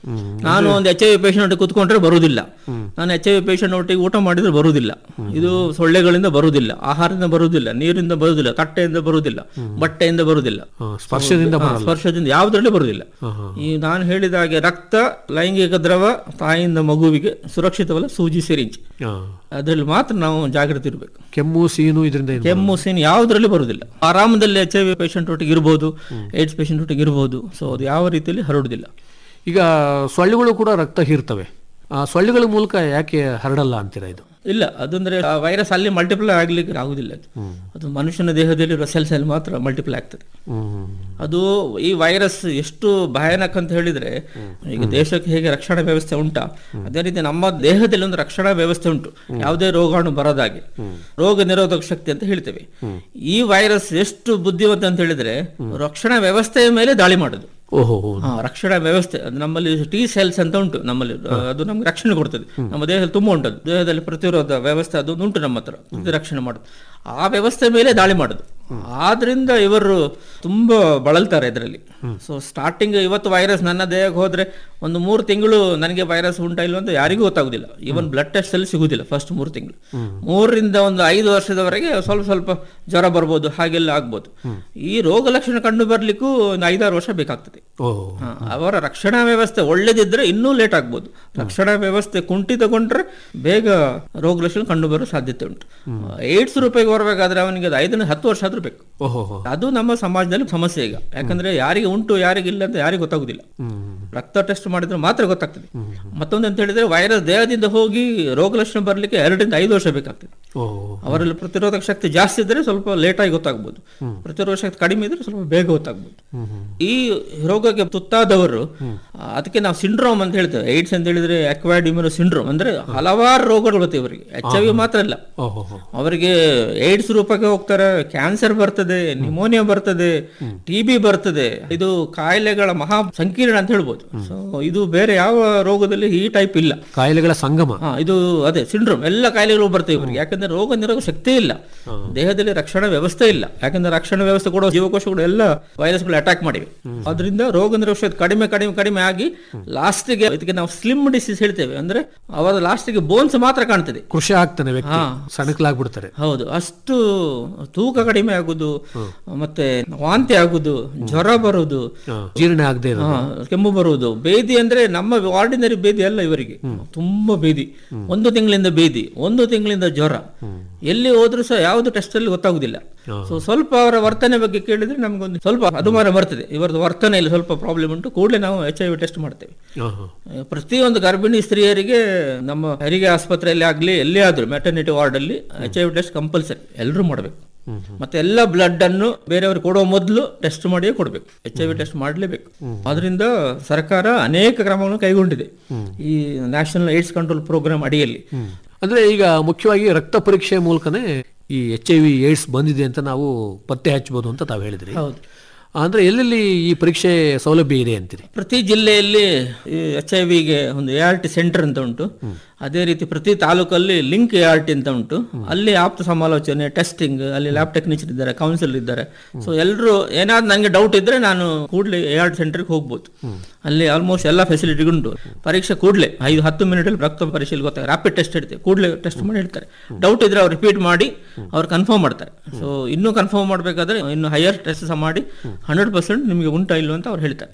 [SPEAKER 5] ನಾನು ಒಂದು ಎಚ್ ಐ ವಿ ಪೇಷಂಟ್ ಕುತ್ಕೊಂಡ್ರೆ ಬರುವುದಿಲ್ಲ ನಾನು ಎಚ್ ಐ ವಿ ಪೇಷಂಟ್ ಒಟ್ಟಿಗೆ ಊಟ ಮಾಡಿದ್ರೆ ಬರುವುದಿಲ್ಲ ಇದು ಸೊಳ್ಳೆಗಳಿಂದ ಬರುವುದಿಲ್ಲ ಆಹಾರದಿಂದ ಬರುವುದಿಲ್ಲ ನೀರಿಂದ ಬರುವುದಿಲ್ಲ ತಟ್ಟೆಯಿಂದ ಬರುವುದಿಲ್ಲ ಬಟ್ಟೆಯಿಂದ ಬರುವುದಿಲ್ಲ
[SPEAKER 4] ಆ, ಸ್ಪರ್ಶದಿಂದ
[SPEAKER 5] ಹಾ, ಸ್ಪರ್ಶದಿಂದ ಯಾವುದರಲ್ಲಿ ಬರುವುದಿಲ್ಲ ಈ ನಾನು ಹೇಳಿದ ಹಾಗೆ ರಕ್ತ ಲೈಂಗಿಕ ದ್ರವ ತಾಯಿಯಿಂದ ಮಗುವಿಗೆ ಸುರಕ್ಷಿತವಲ್ಲ ಸೂಜಿ ಸಿರಿಂಜ್
[SPEAKER 4] ಆ,
[SPEAKER 5] ಅದರಲ್ಲಿ ಮಾತ್ರ ನಾವು ಜಾಗೃತಿ ಇರಬೇಕು
[SPEAKER 4] ಕೆಮ್ಮು ಸೀನು ಇದರಿಂದ ಏನು
[SPEAKER 5] ಕೆಮ್ಮು ಸೀನ್ ಯಾವುದರಲ್ಲಿ ಬರುವುದಿಲ್ಲ ಆರಾಮದಲ್ಲಿ ಎಚ್ ಐ ವಿ ಪೇಷಂಟ್ ಒಟ್ಟಿಗೆ ಇರ್ಬೋದು ಏಡ್ಸ್ ಪೇಷಂಟ್ ಒಟ್ಟಿಗೆ ಇರ್ಬೋದು ಸೊ ಅದು ಯಾವ ರೀತಿಯಲ್ಲಿ ಹರಡುವುದಿಲ್ಲ
[SPEAKER 4] ಈಗ ಸೊಳ್ಳೆಗಳು ಕೂಡ ರಕ್ತ ಹೀರ್ತವೆ ಆ ಸೊಳ್ಳೆಗಳ ಮೂಲಕ ಯಾಕೆ ಹರಡಲ್ಲ ಅಂತೀರಾ ಇದು
[SPEAKER 5] ಇಲ್ಲ ಅದಂದ್ರೆ ಆ ವೈರಸ್ ಅಲ್ಲಿ ಮಲ್ಟಿಪ್ಲೈ ಆಗ್ಲಿಕ್ಕೆ ಆಗುದಿಲ್ಲ ಅದು ಅದು ಮನುಷ್ಯನ ದೇಹದಲ್ಲಿರುವ ಸೆಲ್ಸ್ ಅಲ್ಲಿ ಮಾತ್ರ ಮಲ್ಟಿಪ್ಲೈ ಆಗ್ತದೆ
[SPEAKER 4] ಹ್ಮ್
[SPEAKER 5] ಅದು ಈ ವೈರಸ್ ಎಷ್ಟು ಭಯಾನಕ ಅಂತ ಹೇಳಿದ್ರೆ ಈಗ ದೇಶಕ್ಕೆ ಹೇಗೆ ರಕ್ಷಣಾ ವ್ಯವಸ್ಥೆ ಉಂಟಾ ಅದೇ ರೀತಿ ನಮ್ಮ ದೇಹದಲ್ಲಿ ಒಂದು ರಕ್ಷಣಾ ವ್ಯವಸ್ಥೆ ಉಂಟು ಯಾವುದೇ ರೋಗಾಣು ಬರದಾಗೆ ರೋಗ ನಿರೋಧಕ ಶಕ್ತಿ ಅಂತ ಹೇಳ್ತೇವೆ ಈ ವೈರಸ್ ಎಷ್ಟು ಬುದ್ಧಿವಂತ ಅಂತ ಹೇಳಿದ್ರೆ ರಕ್ಷಣಾ ವ್ಯವಸ್ಥೆಯ ಮೇಲೆ ದಾಳಿ ಮಾಡುದು
[SPEAKER 4] ಓಹೋ
[SPEAKER 5] ಹಾ, ರಕ್ಷಣಾ ವ್ಯವಸ್ಥೆ ಅದು ನಮ್ಮಲ್ಲಿ ಟಿ ಸೆಲ್ಸ್ ಅಂತ ಉಂಟು ನಮ್ಮಲ್ಲಿ ಅದು ನಮ್ಗೆ ರಕ್ಷಣೆ ಕೊಡ್ತದೆ ನಮ್ಮ ದೇಹದಲ್ಲಿ ತುಂಬಾ ಉಂಟು ಅದು. ದೇಹದಲ್ಲಿ ಪ್ರತಿರೋಧ ವ್ಯವಸ್ಥೆ ಅದು ಉಂಟು ನಮ್ಮ ಹತ್ರ ಪ್ರತಿರಕ್ಷಣೆ ಮಾಡುದು ಆ ವ್ಯವಸ್ಥೆ ಮೇಲೆ ದಾಳಿ ಮಾಡುದು ಆದ್ರಿಂದ ಇವರು ತುಂಬಾ ಬಳಲ್ತಾರೆ ಇದರಲ್ಲಿ ಸೊ ಸ್ಟಾರ್ಟಿಂಗ್ ಇವತ್ತು ವೈರಸ್ ನನ್ನ ದೇಹಕ್ಕೆ ಹೋದ್ರೆ ಒಂದು ಮೂರು ತಿಂಗಳು ನನಗೆ ವೈರಸ್ ಉಂಟಾ ಇಲ್ಲ ಅಂತ ಯಾರಿಗೂ ಗೊತ್ತಾಗುದಿಲ್ಲ ಈವನ್ ಬ್ಲಡ್ ಟೆಸ್ಟ್ ಅಲ್ಲಿ ಸಿಗುದಿಲ್ಲ ಫಸ್ಟ್ ಮೂರು ತಿಂಗಳು ಮೂರರಿಂದ ಒಂದು ಐದು ವರ್ಷದವರೆಗೆ ಸ್ವಲ್ಪ ಸ್ವಲ್ಪ ಜ್ವರ ಬರ್ಬೋದು ಹಾಗೆಲ್ಲ ಆಗ್ಬೋದು ಈ ರೋಗ ಲಕ್ಷಣ ಕಂಡು ಬರ್ಲಿಕ್ಕೂ ಒಂದು ಐದಾರು ವರ್ಷ ಬೇಕಾಗ್ತದೆ
[SPEAKER 4] ಓಹೋ
[SPEAKER 5] ಹಾ, ಅವರ ರಕ್ಷಣಾ ವ್ಯವಸ್ಥೆ ಒಳ್ಳೇದಿದ್ರೆ ಇನ್ನೂ ಲೇಟ್ ಆಗ್ಬೋದು ರಕ್ಷಣಾ ವ್ಯವಸ್ಥೆ ಕುಂಠಿತಗೊಂಡ್ರೆ ಬೇಗ ರೋಗ ಲಕ್ಷಣ ಕಂಡು ಬರೋ ಸಾಧ್ಯತೆ ಉಂಟು ಏಡ್ಸ್ ರೂಪಾಯಿಗೆ ಬರಬೇಕಾದ್ರೆ ಅವನಿಗೆ ಅದು ಐದರಿಂದ ಹತ್ತು ವರ್ಷ ಆದ್ರೂ ಬೇಕು
[SPEAKER 4] ಓಹೋ
[SPEAKER 5] ಅದು ನಮ್ಮ ಸಮಾಜದಲ್ಲಿ ಸಮಸ್ಯೆ ಈಗ ಯಾಕಂದ್ರೆ ಯಾರಿಗೆ ಉಂಟು ಯಾರಿಗೆ ಇಲ್ಲ ಅಂತ ಯಾರಿಗೂ ಗೊತ್ತಾಗುದಿಲ್ಲ ರಕ್ತ ಟೆಸ್ಟ್ ಮಾಡಿದ್ರೆ ಮಾತ್ರ ಗೊತ್ತಾಗ್ತದೆ ಮತ್ತೊಂದು ಅಂತ ಹೇಳಿದ್ರೆ ವೈರಸ್ ದೇಹದಿಂದ ಹೋಗಿ ರೋಗ ಲಕ್ಷಣ ಬರ್ಲಿಕ್ಕೆ ಎರಡರಿಂದ ಐದು ವರ್ಷ ಬೇಕಾಗ್ತದೆ
[SPEAKER 4] ಓಹೋ
[SPEAKER 5] ಅವರಲ್ಲಿ ಪ್ರತಿರೋಧಕ ಶಕ್ತಿ ಜಾಸ್ತಿ ಇದ್ರೆ ಸ್ವಲ್ಪ ಲೇಟ್ ಆಗಿ ಗೊತ್ತಾಗ್ಬೋದು ಪ್ರತಿರೋಧಕ ಶಕ್ತಿ ಕಡಿಮೆ ಇದ್ರೆ ಸ್ವಲ್ಪ ಬೇಗ ಗೊತ್ತಾಗ್ಬೋದು ಈ ರೋಗಕ್ಕೆ ತುತ್ತಾದವರು ಆ, ಅದಕ್ಕೆ ನಾವು ಸಿಂಡ್ರೋಮ್ ಅಂತ ಹೇಳ್ತೇವೆ ಏಡ್ಸ್ ಅಂತ ಹೇಳಿದ್ರೆ ಅಕ್ವೈರ್ಡ್ ಇಮ್ಯೂನೋ ಸಿಂಡ್ರೋಮ್ ಅಂದ್ರೆ ಹಲವಾರು ರೋಗಗಳು ಬರ್ತವೆ ಇವರಿಗೆ ಎಚ್ ಐ ವಿ ಮಾತ್ರ ಅಲ್ಲ
[SPEAKER 4] ಓಹೋ
[SPEAKER 5] ಅವರಿಗೆ ಏಡ್ಸ್ ರೂಪಕ್ಕೆ ಹೋಗ್ತಾರೆ ಕ್ಯಾನ್ಸರ್ ಬರ್ತದೆ ನಿಮೋನಿಯಾ ಬರ್ತದೆ ಟಿ ಬಿ ಬರ್ತದೆ ಇದು ಕಾಯಿಲೆಗಳ ಮಹಾ ಸಂಕೀರ್ಣ ಅಂತ ಹೇಳ್ಬೋದು ಸೊ ಇದು ಬೇರೆ ಯಾವ ರೋಗದಲ್ಲಿ ಈ ಟೈಪ್ ಇಲ್ಲ
[SPEAKER 4] ಕಾಯಿಲೆಗಳ ಸಂಗಮ
[SPEAKER 5] ಹಾ ಇದು ಅದೇ ಸಿಂಡ್ರೋಮ್ ಎಲ್ಲ ಕಾಯಿಲೆಗಳು ಬರ್ತವೆ ಇವರಿಗೆ ಯಾಕಂದ್ರೆ ರೋಗ ನಿರೋಧಕ ಶಕ್ತಿ ಇಲ್ಲ ದೇಹದಲ್ಲಿ ರಕ್ಷಣಾ ವ್ಯವಸ್ಥೆ ಇಲ್ಲ ಯಾಕಂದ್ರೆ ರಕ್ಷಣಾ ವ್ಯವಸ್ಥೆ ಕೂಡ ಜೀವಕೋಶಗಳು ಎಲ್ಲ ವೈರಸ್ಗಳು ಅಟ್ಯಾಕ್ ಮಾಡಿವೆ ಅದರಿಂದ ರೋಗ ನಿರೋಧಕ ಶಕ್ತಿ ಕಡಿಮೆ ಕಡಿಮೆ ಕಡಿಮೆ ಆಗಿ ಲಾಸ್ಟಿಗೆ ಇದಕ್ಕೆ ನಾವು ಸ್ಲಿಮ್ ಡಿಸೀಸ್ ಹೇಳ್ತೇವೆ ಅಂದ್ರೆ ಅವರ ಲಾಸ್ಟಿಗೆ ಬೋನ್ಸ್ ಮಾತ್ರ ಕಾಣ್ತದೆ
[SPEAKER 4] ಕೃಷಿ ಆಗ್ತಾನೆ ವ್ಯಕ್ತಿ ಸಣಕಲಾಗ್ಬಿಡ್ತಾರೆ
[SPEAKER 5] ಹೌದು ಅಷ್ಟು ತೂಕ ಕಡಿಮೆ ಆಗುದು ಮತ್ತೆ ವಾಂತಿ ಆಗುದು ಜ್ವರ ಬರುವುದು
[SPEAKER 4] ಆ, ಜೀರ್ಣ ಆಗದೆ ಇರೋದು
[SPEAKER 5] ಹಾ, ಕೆಮ್ಮು ಬರುವುದು ಬೇದಿ ಅಂದ್ರೆ ನಮ್ಮ ಆರ್ಡಿನರಿ ಬೇದಿ ಅಲ್ಲ ಇವರಿಗೆ ತುಂಬಾ ಬೇದಿ ಒಂದು ತಿಂಗಳಿಂದ ಬೇದಿ ಒಂದು ತಿಂಗಳಿಂದ ಜ್ವರ ಎಲ್ಲಿ ಹೋದ್ರೂ ಸಹ ಯಾವ್ದು ಟೆಸ್ಟ್ ಅಲ್ಲಿ ಗೊತ್ತಾಗುದಿಲ್ಲ ಸೊ ಸ್ವಲ್ಪ ಅವರ ವರ್ತನೆ ಬಗ್ಗೆ ಕೇಳಿದ್ರೆ ನಮ್ಗೊಂದು ಸ್ವಲ್ಪ ಅನುಮಾನ ಬರ್ತದೆ ಇವರದ್ದು ವರ್ತನೆಯಲ್ಲಿ ಸ್ವಲ್ಪ ಪ್ರಾಬ್ಲಮ್ ಉಂಟು ಕೂಡಲೇ ನಾವು ಎಚ್ ಐ ವಿ ಟೆಸ್ಟ್ ಮಾಡ್ತೇವೆ
[SPEAKER 4] ಆಹಾ.
[SPEAKER 5] ಆ, ಪ್ರತಿಯೊಂದು ಗರ್ಭಿಣಿ ಸ್ತ್ರೀಯರಿಗೆ ನಮ್ಮ ಹೆರಿಗೆ ಆಸ್ಪತ್ರೆಯಲ್ಲಿ ಆಗ್ಲಿ ಎಲ್ಲೇ ಆದ್ರೂ ಮೆಟರ್ನಿಟಿ ವಾರ್ಡ್ ಅಲ್ಲಿ H I V test compulsory ಎಲ್ಲರೂ ಮಾಡಬೇಕು ಮತ್ತೆ ಎಲ್ಲ ಬ್ಲಡ್ ಅನ್ನು ಬೇರೆಯವ್ರಿಗೆ ಕೊಡೋ ಮೊದಲು ಟೆಸ್ಟ್ ಮಾಡಿಯೇ ಕೊಡಬೇಕು ಎಚ್ ಐ ವಿ ಟೆಸ್ಟ್ ಮಾಡಲೇಬೇಕು ಅದರಿಂದ ಸರ್ಕಾರ ಅನೇಕ ಕ್ರಮಗಳನ್ನು ಕೈಗೊಂಡಿದೆ ಈ ನ್ಯಾಷನಲ್ ಏಡ್ಸ್ ಕಂಟ್ರೋಲ್ ಪ್ರೋಗ್ರಾಮ್ ಅಡಿಯಲ್ಲಿ
[SPEAKER 4] ಅಂದ್ರೆ ಈಗ ಮುಖ್ಯವಾಗಿ ರಕ್ತ ಪರೀಕ್ಷೆ ಮೂಲಕನೇ ಈ ಎಚ್ ಐ ವಿ ಏಡ್ಸ್ ಬಂದಿದೆ ಅಂತ ನಾವು ಪತ್ತೆ ಹಚ್ಚಬಹುದು ಅಂತ ತಾವು ಹೇಳಿದ್ರಿ
[SPEAKER 5] ಹೌದು
[SPEAKER 4] ಅಂದ್ರೆ ಎಲ್ಲೆಲ್ಲಿ ಈ ಪರೀಕ್ಷೆ ಸೌಲಭ್ಯ ಇದೆ ಅಂತೀರಿ
[SPEAKER 5] ಪ್ರತಿ ಜಿಲ್ಲೆಯಲ್ಲಿ ಎಚ್ ಐ ವಿಗೆ ಒಂದು ಎ ಆರ್ ಟಿ ಸೆಂಟರ್ ಅಂತ ಉಂಟು ಅದೇ ರೀತಿ ಪ್ರತಿ ತಾಲೂಕಲ್ಲಿ ಲಿಂಕ್ ಎ ಆರ್ ಟಿ ಅಂತ ಉಂಟು ಅಲ್ಲಿ ಆಪ್ತ ಸಮಾಲೋಚನೆ ಟೆಸ್ಟಿಂಗ್ ಅಲ್ಲಿ ಲ್ಯಾಬ್ ಟೆಕ್ನಿಷಿಯನ್ ಇದ್ದಾರೆ ಕೌನ್ಸಿಲ್ ಇದ್ದಾರೆ ಸೊ ಎಲ್ಲರೂ ಏನಾದ್ರು ನನಗೆ ಡೌಟ್ ಇದ್ರೆ ನಾನು ಕೂಡಲೇ ಎ ಆರ್ ಟಿ ಸೆಂಟರ್ಗೆ ಹೋಗ್ಬೋದು ಅಲ್ಲಿ ಆಲ್ಮೋಸ್ಟ್ ಎಲ್ಲ ಫೆಸಿಲಿಟಿ ಉಂಟು ಪರೀಕ್ಷೆ ಕೂಡಲೇ ಐದು ಹತ್ತು ಮಿನಿಟ್ ಅಲ್ಲಿ ರಕ್ತ ಪರೀಕ್ಷೆ ಗೊತ್ತಾಗ ರ್ಯಾಪಿಡ್ ಟೆಸ್ಟ್ ಇರ್ತದೆ ಕೂಡಲೇ ಟೆಸ್ಟ್ ಮಾಡಿ ಹೇಳ್ತಾರೆ ಡೌಟ್ ಇದ್ರೆ ಅವ್ರು ರಿಪೀಟ್ ಮಾಡಿ ಅವ್ರು ಕನ್ಫರ್ಮ್ ಮಾಡ್ತಾರೆ ಸೊ ಇನ್ನೂ ಕನ್ಫರ್ಮ್ ಮಾಡಬೇಕಾದ್ರೆ ಇನ್ನು ಹೈಯರ್ ಟೆಸ್ಟ್ ಸಹ ಮಾಡಿ ಹಂಡ್ರೆಡ್ ಪರ್ಸೆಂಟ್ ನಿಮಗೆ ಉಂಟಾ ಇಲ್ವ ಅಂತ ಅವ್ರು ಹೇಳ್ತಾರೆ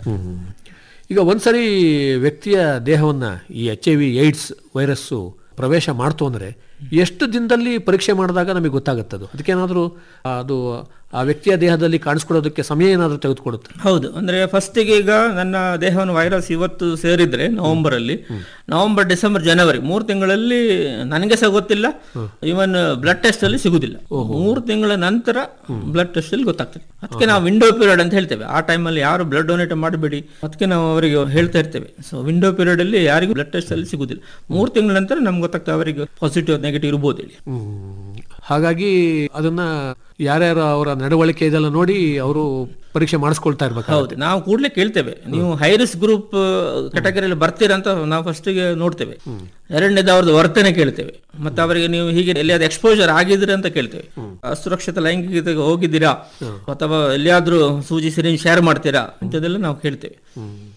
[SPEAKER 4] ಈಗ ಒಂದ್ಸರಿ ವ್ಯಕ್ತಿಯ ದೇಹವನ್ನ ಈ H I V AIDS virus ಪ್ರವೇಶ ಮಾಡ್ತು ಅಂದ್ರೆ ಎಷ್ಟು ದಿನದಲ್ಲಿ ಪರೀಕ್ಷೆ ಮಾಡಿದಾಗ ನಮಗೆ ಗೊತ್ತಾಗುತ್ತದು ಅದಕ್ಕೇನಾದ್ರೂ ಅದು ಆ ವ್ಯಕ್ತಿಯ ದೇಹದಲ್ಲಿ ಕಾಣಿಸ್ಕೊಳ್ಳೋದಕ್ಕೆ ಸಮಯ ಏನಾದರೂ ತೆಗೆದುಕೊಡುತ್ತೆ
[SPEAKER 5] ಹೌದು ಅಂದ್ರೆ ಫಸ್ಟಿಗೆ ಈಗ ನನ್ನ ದೇಹವನ್ನು ವೈರಸ್ ಇವತ್ತು ಸೇರಿದ್ರೆ ನವೆಂಬರ್ ಅಲ್ಲಿ ನವೆಂಬರ್ ಡಿಸೆಂಬರ್ ಜನವರಿ ಮೂರು ತಿಂಗಳಲ್ಲಿ ನನಗೆ ಸಹ ಗೊತ್ತಿಲ್ಲ ಇವನ್ ಬ್ಲಡ್ ಟೆಸ್ಟ್ ಅಲ್ಲಿ ಸಿಗುದಿಲ್ಲ ಮೂರು ತಿಂಗಳ ನಂತರ ಬ್ಲಡ್ ಟೆಸ್ಟ್ ಅಲ್ಲಿ ಗೊತ್ತಾಗ್ತದೆ ಅದಕ್ಕೆ ನಾವು ವಿಂಡೋ ಪೀರಿಯಡ್ ಅಂತ ಹೇಳ್ತೇವೆ ಆ ಟೈಮಲ್ಲಿ ಯಾರು ಬ್ಲಡ್ ಡೊನೇಟ್ ಮಾಡಬೇಡಿ ಅದಕ್ಕೆ ನಾವು ಅವರಿಗೆ ಹೇಳ್ತಾ ಇರ್ತೇವೆ ಸೊ ವಿಂಡೋ ಪೀರಿಯಡ್ ಅಲ್ಲಿ ಯಾರಿಗೂ ಬ್ಲಡ್ ಟೆಸ್ಟ್ ಅಲ್ಲಿ ಸಿಗುದಿಲ್ಲ ಮೂರು ತಿಂಗಳ ನಂತರ ನಮ್ಗೆ ಗೊತ್ತಾಗ್ತದೆ ಅವರಿಗೆ ಪಾಸಿಟಿವ್ ನೆಗೆಟಿವ್ ಇರ್ಬೋದು ಹೇಳಿ
[SPEAKER 4] ಹಾಗಾಗಿ ಅದನ್ನ ಯಾರ್ಯಾರು ಅವರ ನಡವಳಿಕೆ ಇದೆಲ್ಲ ನೋಡಿ ಅವರು ಪರೀಕ್ಷೆ ಮಾಡಿಸ್ಕೊಳ್ತಾ ಇರ್ಬೇಕು
[SPEAKER 5] ಹೌದು ನಾವು ಕೂಡಲೇ ಕೇಳ್ತೇವೆ ನೀವು ಹೈರಿಸ್ ಗ್ರೂಪ್ ಕ್ಯಾಟಗರಿಯಲ್ಲಿ ಬರ್ತೀರಾ ಅಂತ ನಾವು ಫಸ್ಟಿಗೆ ನೋಡ್ತೇವೆ ಎರಡನೇದು ಅವ್ರದ್ದು ವರ್ತನೆ ಕೇಳ್ತೇವೆ ಮತ್ತೆ ಅವರಿಗೆ ನೀವು ಹೀಗೆ ಎಲ್ಲಿಯಾದ್ರೂ ಎಕ್ಸ್ಪೋಜರ್ ಆಗಿದ್ರೆ ಅಂತ ಕೇಳ್ತೇವೆ ಅಸುರಕ್ಷಿತ ಲೈಂಗಿಕತೆಗೆ ಹೋಗಿದ್ದೀರಾ ಅಥವಾ ಎಲ್ಲಿಯಾದ್ರೂ ಸೂಜಿ ಸಿರಿಂಜ್ ಶೇರ್ ಮಾಡ್ತೀರಾ ಇಂಥದ್ದೆಲ್ಲ ನಾವು ಕೇಳ್ತೇವೆ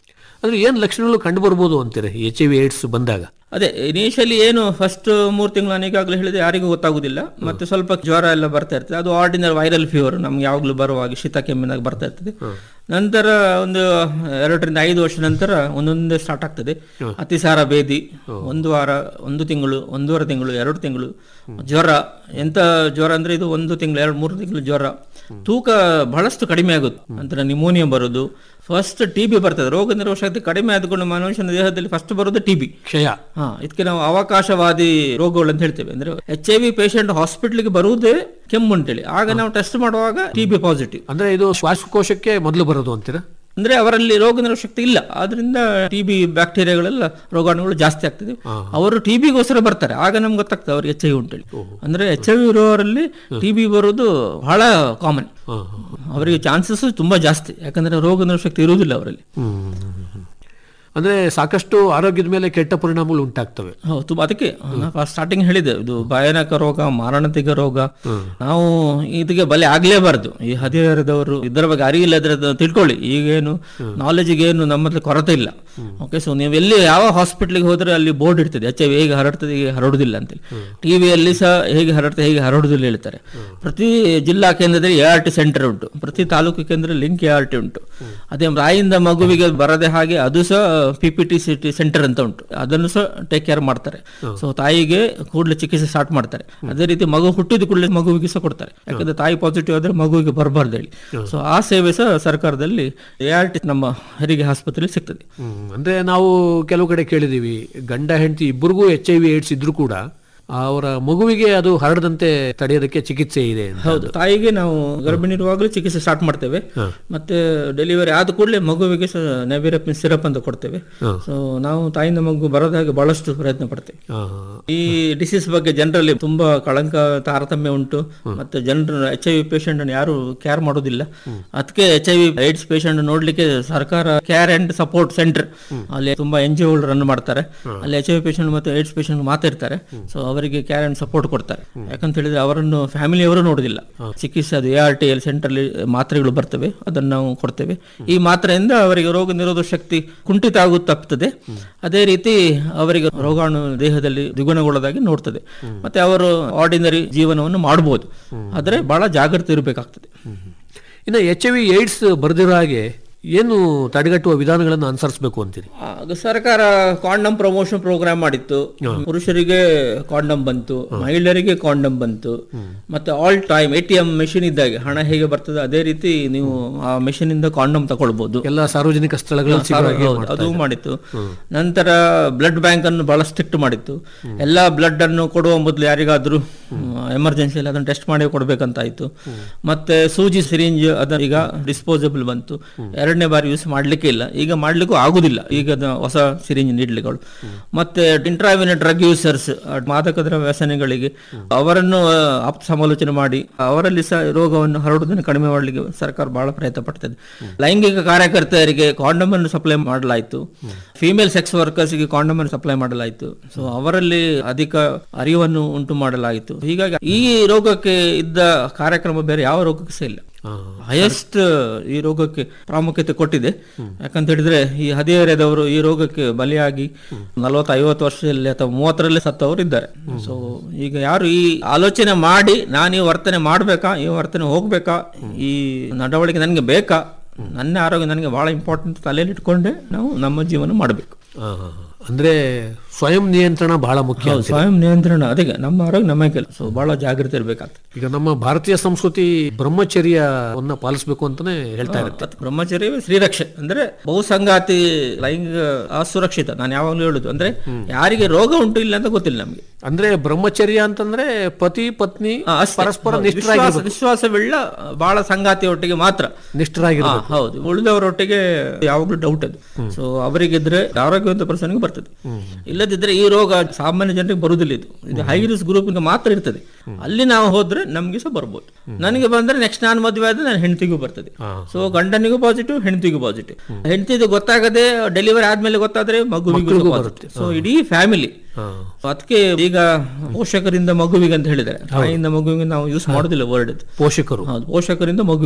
[SPEAKER 4] ಅಂದ್ರೆ ಏನ್ ಲಕ್ಷಣಗಳು ಕಂಡು ಬರ್ಬೋದು ಅಂತೀರಿ ಎಚ್ ಐ ವಿ ಏಡ್ಸ್ ಬಂದಾಗ
[SPEAKER 5] ಅದೇ ಇನಿಷಿಯಲಿ ಏನು ಫಸ್ಟ್ ಮೂರು ತಿಂಗಳು ನಾನು ಈಗಾಗಲೇ ಹೇಳಿದೆ ಯಾರಿಗೂ ಗೊತ್ತಾಗುದಿಲ್ಲ ಮತ್ತೆ ಸ್ವಲ್ಪ ಜ್ವರ ಎಲ್ಲ ಬರ್ತಾ ಇರ್ತದೆ ಅದು ಆರ್ಡಿನರಿ ವೈರಲ್ ಫೀವರ್ ನಮ್ಗೆ ಯಾವಾಗಲೂ ಬರುವಾಗ ಶೀತ ಕೆಮ್ಮಿನಾಗ ಬರ್ತಾ ಇರ್ತದೆ ನಂತರ ಒಂದು ಎರಡರಿಂದ ಐದು ವರ್ಷ ನಂತರ ಒಂದೊಂದೇ ಸ್ಟಾರ್ಟ್ ಆಗ್ತದೆ ಅತಿಸಾರ ಭೇದಿ ಒಂದು ವಾರ ಒಂದು ತಿಂಗಳು ಒಂದೂವರೆ ತಿಂಗಳು ಎರಡು ತಿಂಗಳು ಜ್ವರ ಎಂತ ಜ್ವರ ಅಂದ್ರೆ ಇದು ಒಂದು ತಿಂಗಳು ಎರಡು ಮೂರು ತಿಂಗಳು ಜ್ವರ ತೂಕ ಬಹಳಷ್ಟು ಕಡಿಮೆ ಆಗುತ್ತೆ ನಂತರ ನಿಮೋನಿಯಾ ಬರೋದು ಫಸ್ಟ್ ಟಿ ಬಿ ಬರ್ತದೆ ರೋಗ ನಿರೋಧಕ ಶಕ್ತಿ ಕಡಿಮೆ ಆದ್ಕೊಂಡು ಮನುಷ್ಯನ ದೇಹದಲ್ಲಿ ಫಸ್ಟ್ ಬರೋದು ಟಿ ಬಿ
[SPEAKER 4] ಕ್ಷಯ
[SPEAKER 5] ಹಾ ಇದಕ್ಕೆ ನಾವು ಅವಕಾಶವಾದಿ ರೋಗಗಳು ಅಂತ ಹೇಳ್ತೇವೆ ಅಂದ್ರೆ ಎಚ್ ಐ ವಿ ಪೇಷಂಟ್ ಹಾಸ್ಪಿಟ್ಲಿಗೆ ಬರುವುದೇ ಕೆಮ್ಮು ಅಂತೇಳಿ ಆಗ ನಾವು ಟೆಸ್ಟ್ ಮಾಡುವಾಗ ಟಿ ಬಿ ಪಾಸಿಟಿವ್
[SPEAKER 4] ಅಂದ್ರೆ ಇದು ಶ್ವಾಸಕೋಶಕ್ಕೆ ಮೊದಲು ಬರೋದು ಅಂತೀರಾ
[SPEAKER 5] ಅಂದ್ರೆ ಅವರಲ್ಲಿ ರೋಗ ನಿರೋಧಕ ಶಕ್ತಿ ಇಲ್ಲ ಆದ್ರಿಂದ ಟಿ ಬಿ ಬ್ಯಾಕ್ಟೀರಿಯಾಗಳೆಲ್ಲ ರೋಗಾಣುಗಳು ಜಾಸ್ತಿ ಆಗ್ತದೆ ಅವರು ಟಿ ಬಿಗೋಸ್ಕರ ಬರ್ತಾರೆ ಆಗ ನಮ್ಗೆ ಗೊತ್ತಾಗ್ತದೆ ಅವ್ರಿಗೆ ಎಚ್ ಐ ವಿ ಉಂಟೇಳಿ ಅಂದ್ರೆ ಎಚ್ ಐ ವಿ ಇರುವವರಲ್ಲಿ ಟಿ ಬಿ ಬರೋದು ಬಹಳ ಕಾಮನ್
[SPEAKER 4] ಹಾ,
[SPEAKER 5] ಅವರಿಗೆ ಚಾನ್ಸಸ್ ತುಂಬಾ ಜಾಸ್ತಿ ಯಾಕಂದ್ರೆ ರೋಗ ನಿರೋಧಕ ಶಕ್ತಿ ಇರುವುದಿಲ್ಲ ಅವರಲ್ಲಿ
[SPEAKER 4] ಹ್ಮ್. ಅಂದ್ರೆ ಸಾಕಷ್ಟು ಆರೋಗ್ಯದ ಮೇಲೆ ಕೆಟ್ಟ ಪರಿಣಾಮಗಳು ಉಂಟಾಗ್ತವೆ
[SPEAKER 5] ಹೌದು ತುಂಬ ಅದಕ್ಕೆ ಸ್ಟಾರ್ಟಿಂಗ್ ಹೇಳಿದೆ ಇದು ಭಯಾನಕ ರೋಗ ಮಾರಣಾಂತಿಕ ರೋಗ ನಾವು ಇದಕ್ಕೆ ಬಲೆ ಆಗ್ಲೇಬಾರ್ದು ಈ ಹದಿಹರೆದವರು ಇದರ ಬಗ್ಗೆ ಅರಿವಿಲ್ಲ ಅದ್ರ ತಿಳ್ಕೊಳ್ಳಿ ಈಗೇನು ನಾಲೆಜಿಗೆ ಏನು ನಮ್ಮ ಹತ್ರ ಕೊರತೆ ಇಲ್ಲ ಓಕೆ ಸೊ ನೀವು ಎಲ್ಲಿ ಯಾವ ಹಾಸ್ಪಿಟ್ಲಿಗೆ ಹೋದ್ರೆ ಅಲ್ಲಿ ಬೋರ್ಡ್ ಇರ್ತದೆ ಎಚ್ ಐ ವಿ ಹೇಗೆ ಹರಡ್ತದೆ ಹೇಗೆ ಹರಡುದಿಲ್ಲ ಅಂತೇಳಿ ಟಿವಿಯಲ್ಲಿ ಸಹ ಹೇಗೆ ಹರಡ್ತದೆ ಹೇಗೆ ಹರಡುದಿಲ್ಲ ಹೇಳ್ತಾರೆ ಪ್ರತಿ ಜಿಲ್ಲಾ ಕೇಂದ್ರದಲ್ಲಿ ಎ ಆರ್ ಟಿ ಸೆಂಟರ್ ಉಂಟು ಪ್ರತಿ ತಾಲೂಕು ಕೇಂದ್ರ ಲಿಂಕ್ ಎ ಆರ್ ಟಿ ಉಂಟು ಅದೇ ತಾಯಿಯಿಂದ ಮಗುವಿಗೆ ಬರದೆ ಹಾಗೆ ಅದು ಸಹ P P T C T centre ಅಂತ ಉಂಟು ಅದನ್ನು ಸಹ ಟೇಕ್ ಕೇರ್ ಮಾಡ್ತಾರೆ ಸೊ ತಾಯಿಗೆ ಕೂಡಲೇ ಚಿಕಿತ್ಸೆ ಸ್ಟಾರ್ಟ್ ಮಾಡ್ತಾರೆ ಅದೇ ರೀತಿ ಮಗು ಹುಟ್ಟಿದ ಕೂಡಲೇ ಮಗುವಿಗೆ ಸಹ ಕೊಡ್ತಾರೆ ಯಾಕಂದ್ರೆ ತಾಯಿ ಪಾಸಿಟಿವ್ ಆದ್ರೆ ಮಗುವಿಗೆ ಬರಬಾರ್ದು ಹೇಳಿ ಸೊ ಆ ಸೇವೆ ಸಹ ಸರ್ಕಾರದಲ್ಲಿ ಎ ಆರ್ ಟಿ ನಮ್ಮ ಹೆರಿಗೆ ಆಸ್ಪತ್ರೆಯಲ್ಲಿ ಸಿಗ್ತದೆ
[SPEAKER 4] ಹ್ಮ್. ಅಂದ್ರೆ ನಾವು ಕೆಲವು ಕಡೆ ಕೇಳಿದೀವಿ ಗಂಡ ಹೆಂಡತಿ ಇಬ್ಬರಿಗೂ ಎಚ್ ಐ ವಿ ಏಡ್ಸ್ ಇದ್ರೂ ಕೂಡ ಅವರ ಮಗುವಿಗೆ ಅದು ಹರಡದಂತೆ ತಡೆಯೋದಕ್ಕೆ ಚಿಕಿತ್ಸೆ ಇದೆ ಅಂತ.
[SPEAKER 5] ಹೌದು ತಾಯಿಗೆ ನಾವು ಗರ್ಭಿಣಿ ಇರುವಾಗಲೂ ಚಿಕಿತ್ಸೆ ಸ್ಟಾರ್ಟ್ ಮಾಡ್ತೇವೆ ಮತ್ತೆ ಡೆಲಿವರಿ ಆದ ಕೂಡಲೇ ಮಗುವಿಗೆ ನೆವಿರಪಿನ್ ಸಿರಪ್ ಅಂತ ಕೊಡ್ತೇವೆ ಸೊ ನಾವು ತಾಯಿಯಿಂದ ಮಗು ಬರದ ಹಾಗೆ ಬಹಳಷ್ಟು ಪ್ರಯತ್ನ ಪಡ್ತೇವೆ
[SPEAKER 4] ಆ,
[SPEAKER 5] ಈ ಡಿಸೀಸ್ ಬಗ್ಗೆ ಜನರಲ್ಲಿ ತುಂಬಾ ಕಳಂಕ ತಾರತಮ್ಯ ಉಂಟು ಮತ್ತೆ ಜನರು ಎಚ್ ಐ ವಿ ಪೇಷಂಟ್ ಅನ್ನು ಯಾರು ಕೇರ್ ಮಾಡೋದಿಲ್ಲ ಅದಕ್ಕೆ H I V AIDS patient ನೋಡ್ಲಿಕ್ಕೆ ಸರ್ಕಾರ ಕೇರ್ ಅಂಡ್ ಸಪೋರ್ಟ್ ಸೆಂಟರ್ ಅಲ್ಲಿ ತುಂಬಾ ಎನ್ ಜಿ ರನ್ ಮಾಡ್ತಾರೆ ಅಲ್ಲಿ ಎಚ್ ಐ ವಿ ಪೇಷಂಟ್ ಮತ್ತು ಏಡ್ಸ್ ಪೇಷಂಟ್ ಮಾತಾಡ್ತಾರೆ ಸೊ ಅವರಿಗೆ ಕೇರ್ ಅಂಡ್ ಸಪೋರ್ಟ್ ಕೊಡ್ತಾರೆ ಯಾಕಂತ ಹೇಳಿದ್ರೆ ಅವರನ್ನು ಫ್ಯಾಮಿಲಿಯವರು ನೋಡುದಿಲ್ಲ ಚಿಕಿತ್ಸೆ ಅದು A R T L centre ಮಾತ್ರೆಗಳು ಬರ್ತವೆ ಅದನ್ನು ನಾವು ಕೊಡ್ತೇವೆ ಈ ಮಾತ್ರೆಯಿಂದ ಅವರಿಗೆ ರೋಗ ನಿರೋಧಕ ಶಕ್ತಿ ಕುಂಠಿತ ಆಗುತ್ತ ತಪ್ಪುತ್ತದೆ ಅದೇ ರೀತಿ ಅವರಿಗೆ ರೋಗಾಣು ದೇಹದಲ್ಲಿ ದ್ವಿಗುಣಗೊಳ್ಳದಾಗಿ ನೋಡ್ತದೆ ಮತ್ತೆ ಅವರು ಆರ್ಡಿನರಿ ಜೀವನವನ್ನು ಮಾಡಬಹುದು ಆದರೆ ಬಹಳ ಜಾಗೃತಿ ಇರಬೇಕಾಗ್ತದೆ
[SPEAKER 4] ಇನ್ನು ಎಚ್ ಐ ವಿ ಏಡ್ಸ್ ಬರೆದಿರೋ ಹಾಗೆ ಏನು ತಡೆಗಟ್ಟುವ ವಿಧಾನಗಳನ್ನು ಅನುಸರಿಸಬೇಕು ಅಂತೀರಿ
[SPEAKER 5] ಆಗ ಸರ್ಕಾರ ಕಾಂಡಮ್ ಪ್ರಮೋಷನ್ ಪ್ರೋಗ್ರಾಮ್ ಮಾಡಿತ್ತು ಪುರುಷರಿಗೆ ಕಾಂಡಮ್ ಬಂತು ಮಹಿಳೆಯರಿಗೆ ಕಾಂಡಮ್ ಬಂತು ಮತ್ತೆ all time A T M machine ಇದ್ದಾಗೆ ಹಣ ಹೇಗೆ ಬರ್ತದೆ ಅದೇ ರೀತಿ ನೀವು ಆ ಮೆಷಿನ್ ಇಂದ ಕಾಂಡಮ್ ತಗೊಳ್ಬಹುದು
[SPEAKER 4] ಎಲ್ಲ ಸಾರ್ವಜನಿಕ ಸ್ಥಳಗಳಲ್ಲಿ ಸಿಗೋ ಹಾಗೆ
[SPEAKER 5] ಹೌದು, ಅದು ಮಾಡಿತ್ತು ನಂತರ ಬ್ಲಡ್ ಬ್ಯಾಂಕ್ ಅನ್ನು ಬಹಳ ಸ್ಟ್ರಿಕ್ಟ್ ಮಾಡಿತ್ತು ಎಲ್ಲಾ ಬ್ಲಡ್ ಅನ್ನು ಕೊಡುವ ಮೊದಲು ಯಾರಿಗಾದ್ರೂ ಎಮರ್ಜೆನ್ಸಿಯಲ್ಲಿ ಅದನ್ನು ಟೆಸ್ಟ್ ಮಾಡಿ ಕೊಡ್ಬೇಕಂತ ಆಯ್ತು ಮತ್ತೆ ಸೂಜಿ ಸಿರಿಂಜ್ ಅದನ್ನ ಈಗ ಡಿಸ್ಪೋಸಬಲ್ ಬಂತು ಎರಡನೇ ಬಾರಿ ಯೂಸ್ ಮಾಡ್ಲಿಕ್ಕೆ ಇಲ್ಲ ಈಗ ಮಾಡ್ಲಿಕ್ಕೂ ಆಗುದಿಲ್ಲ ಈಗ ಅದು ಹೊಸ ಸಿರಿಂಜ್ ನೀಡ್ಲಿಗಳು ಮತ್ತೆ ಇಂಟ್ರಾವಿನ ಡ್ರಗ್ ಯೂಸರ್ಸ್ ಮಾದಕ ದ್ರವ್ಯ ವ್ಯಸನಿಗಳಿಗೆ ಅವರನ್ನು ಆ, ಆಪ್ತ ಸಮಾಲೋಚನೆ ಮಾಡಿ ಅವರಲ್ಲಿ ಸಹ ರೋಗವನ್ನು ಹರಡುವುದನ್ನು ಕಡಿಮೆ ಮಾಡಲಿಕ್ಕೆ ಸರ್ಕಾರ ಬಹಳ ಪ್ರಯತ್ನ ಪಡ್ತದೆ ಲೈಂಗಿಕ ಕಾರ್ಯಕರ್ತೆಯರಿಗೆ ಕಾಂಡಮ್ ಅನ್ನು ಸಪ್ಲೈ ಮಾಡಲಾಯಿತು ಫಿಮೇಲ್ ಸೆಕ್ಸ್ ವರ್ಕರ್ಸ್ಗೆ ಕಾಂಡಮ್ ಅನ್ನು ಸಪ್ಲೈ ಮಾಡಲಾಯಿತು ಸೊ ಅವರಲ್ಲಿ ಅಧಿಕ ಅರಿವನ್ನು ಉಂಟು ಮಾಡಲಾಯಿತು ಹೀಗಾಗಿ ಈ ರೋಗಕ್ಕೆ ಇದ್ದ ಕಾರ್ಯಕ್ರಮ ಬೇರೆ ಯಾವ ರೋಗಕ್ಕೆ ಸಹ ಇಲ್ಲ ಹೈಯೆಸ್ಟ್ ಈ ರೋಗಕ್ಕೆ ಪ್ರಾಮುಖ್ಯತೆ ಕೊಟ್ಟಿದೆ ಯಾಕಂತ ಹೇಳಿದ್ರೆ ಈ ಹದಿಹರೆಯದವರು ಈ ರೋಗಕ್ಕೆ ಬಲಿಯಾಗಿ ನಲವತ್ತು ಐವತ್ತು ವರ್ಷದಲ್ಲಿ ಅಥವಾ ಮೂವತ್ತರಲ್ಲಿ ಸತ್ತವರು ಇದ್ದಾರೆ ಸೊ ಈಗ ಯಾರು ಈ ಆಲೋಚನೆ ಮಾಡಿ ನಾನು ಈ ವರ್ತನೆ ಮಾಡ್ಬೇಕಾ ಈ ವರ್ತನೆ ಹೋಗ್ಬೇಕಾ ಈ ನಡವಳಿಕೆ ನನಗೆ ಬೇಕಾ ನನ್ನ ಆರೋಗ್ಯ ನನಗೆ ಬಹಳ ಇಂಪಾರ್ಟೆಂಟ್ ತಲೆಯಲ್ಲಿ ಇಟ್ಕೊಂಡೆ ನಾವು ನಮ್ಮ ಜೀವನ ಮಾಡಬೇಕು
[SPEAKER 4] ಆ, ಅಂದ್ರೆ ಸ್ವಯಂ ನಿಯಂತ್ರಣ ಬಹಳ ಮುಖ್ಯ ಅಂತೀರಿ.
[SPEAKER 5] ಸ್ವಯಂ ನಿಯಂತ್ರಣ ಅದಕ್ಕೆ ನಮ್ಮ ಆರೋಗ್ಯ ನಮ್ಮ ಕೆಲಸ ಸೊ ಬಹಳ ಜಾಗೃತಿ ಇರಬೇಕಾಗ್ತದೆ
[SPEAKER 4] ಈಗ ನಮ್ಮ ಭಾರತೀಯ ಸಂಸ್ಕೃತಿ ಬ್ರಹ್ಮಚರ್ಯವನ್ನ ಪಾಲಿಸಬೇಕು ಅಂತಾನೆ ಹೇಳ್ತಾ ಇರುತ್ತೆ
[SPEAKER 5] ಅದು ಬ್ರಹ್ಮಚರ್ಯವೇ ಶ್ರೀರಕ್ಷೆ ಅಂದ್ರೆ ಬಹುಸಂಗಾತಿ ಲೈಂಗಿಕ ಅಸುರಕ್ಷಿತ ನಾನು ಯಾವಾಗಲೂ ಹೇಳುದು ಅಂದ್ರೆ ಯಾರಿಗೆ ರೋಗ ಉಂಟು ಇಲ್ಲ ಅಂತ ಗೊತ್ತಿಲ್ಲ ನಮಗೆ
[SPEAKER 4] ಅಂದ್ರೆ ಬ್ರಹ್ಮಚರ್ಯ ಅಂತಂದ್ರೆ ಪತಿ ಪತ್ನಿ
[SPEAKER 5] ಆ, ಅಷ್ಟೇ.
[SPEAKER 4] ಪರಸ್ಪರ
[SPEAKER 5] ಹೌದು, ವಿಶ್ವಾಸ
[SPEAKER 4] ನಿಷ್ಠರಾಗಿರ್ಬೇಕು
[SPEAKER 5] ವಿಶ್ವಾಸವುಳ್ಳ ಬಹಳ ಸಂಗಾತಿಯೊಟ್ಟಿಗೆ ಮಾತ್ರ
[SPEAKER 4] ನಿಷ್ಠರಾಗಿರ್ಬೇಕು
[SPEAKER 5] ಹಾ, ಹೌದು ಉಳಿದವರೊಟ್ಟಿಗೆ ಯಾವಾಗಲೂ ಡೌಟ್ ಅದು ಸೊ ಅವರಿಗಿದ್ರೆ ಆರೋಗ್ಯವಂತ ಪರ್ಸನ್ಗೆ ಬರ್ತದೆ ಇಲ್ಲದಿದ್ರೆ ಈ ರೋಗ ಸಾಮಾನ್ಯ ಜನರಿಗೆ ಬರುವುದಿಲ್ಲ ಇದು ಇದು ಹೈ ರಿಸ್ಕ್ ಗ್ರೂಪ್ಗೆ ಮಾತ್ರ ಇರ್ತದೆ ಅಲ್ಲಿ ನಾವು ಹೋದ್ರೆ ನಮ್ಗೆ ಸಹ ಬರ್ಬೋದು ನನಗೆ ಬಂದ್ರೆ ನೆಕ್ಸ್ಟ್ ನಾನು ಮದುವೆ ಆದ್ರೆ ನನ್ನ ಹೆಂಡತಿಗೂ ಬರ್ತದೆ ಸೊ ಗಂಡನಿಗೂ ಪಾಸಿಟಿವ್ ಹೆಂಡತಿಗೂ ಪಾಸಿಟಿವ್ ಹೆಂಡತಿದು ಗೊತ್ತಾಗದೆ ಡೆಲಿವರಿ ಆದ್ಮೇಲೆ ಗೊತ್ತಾದ್ರೆ ಮಗುವಿಗೂ ಬರುತ್ತೆ ಸೊ ಇಡೀ ಫ್ಯಾಮಿಲಿ
[SPEAKER 4] ಹಾ.
[SPEAKER 5] ಅದಕ್ಕೆ ಈಗ ಪೋಷಕರಿಂದ ಮಗುವಿಗೆ ಅಂತ ಹೇಳಿದ್ದಾರೆ ತಾಯಿಯಿಂದ ಮಗುವಿಗೆ ನಾವು ಯೂಸ್ ಮಾಡೋದಿಲ್ಲ ವರ್ಡ್
[SPEAKER 4] ಪೋಷಕರು
[SPEAKER 5] ಹೌದು ಪೋಷಕರಿಂದ ಮಗುವಿಗೆ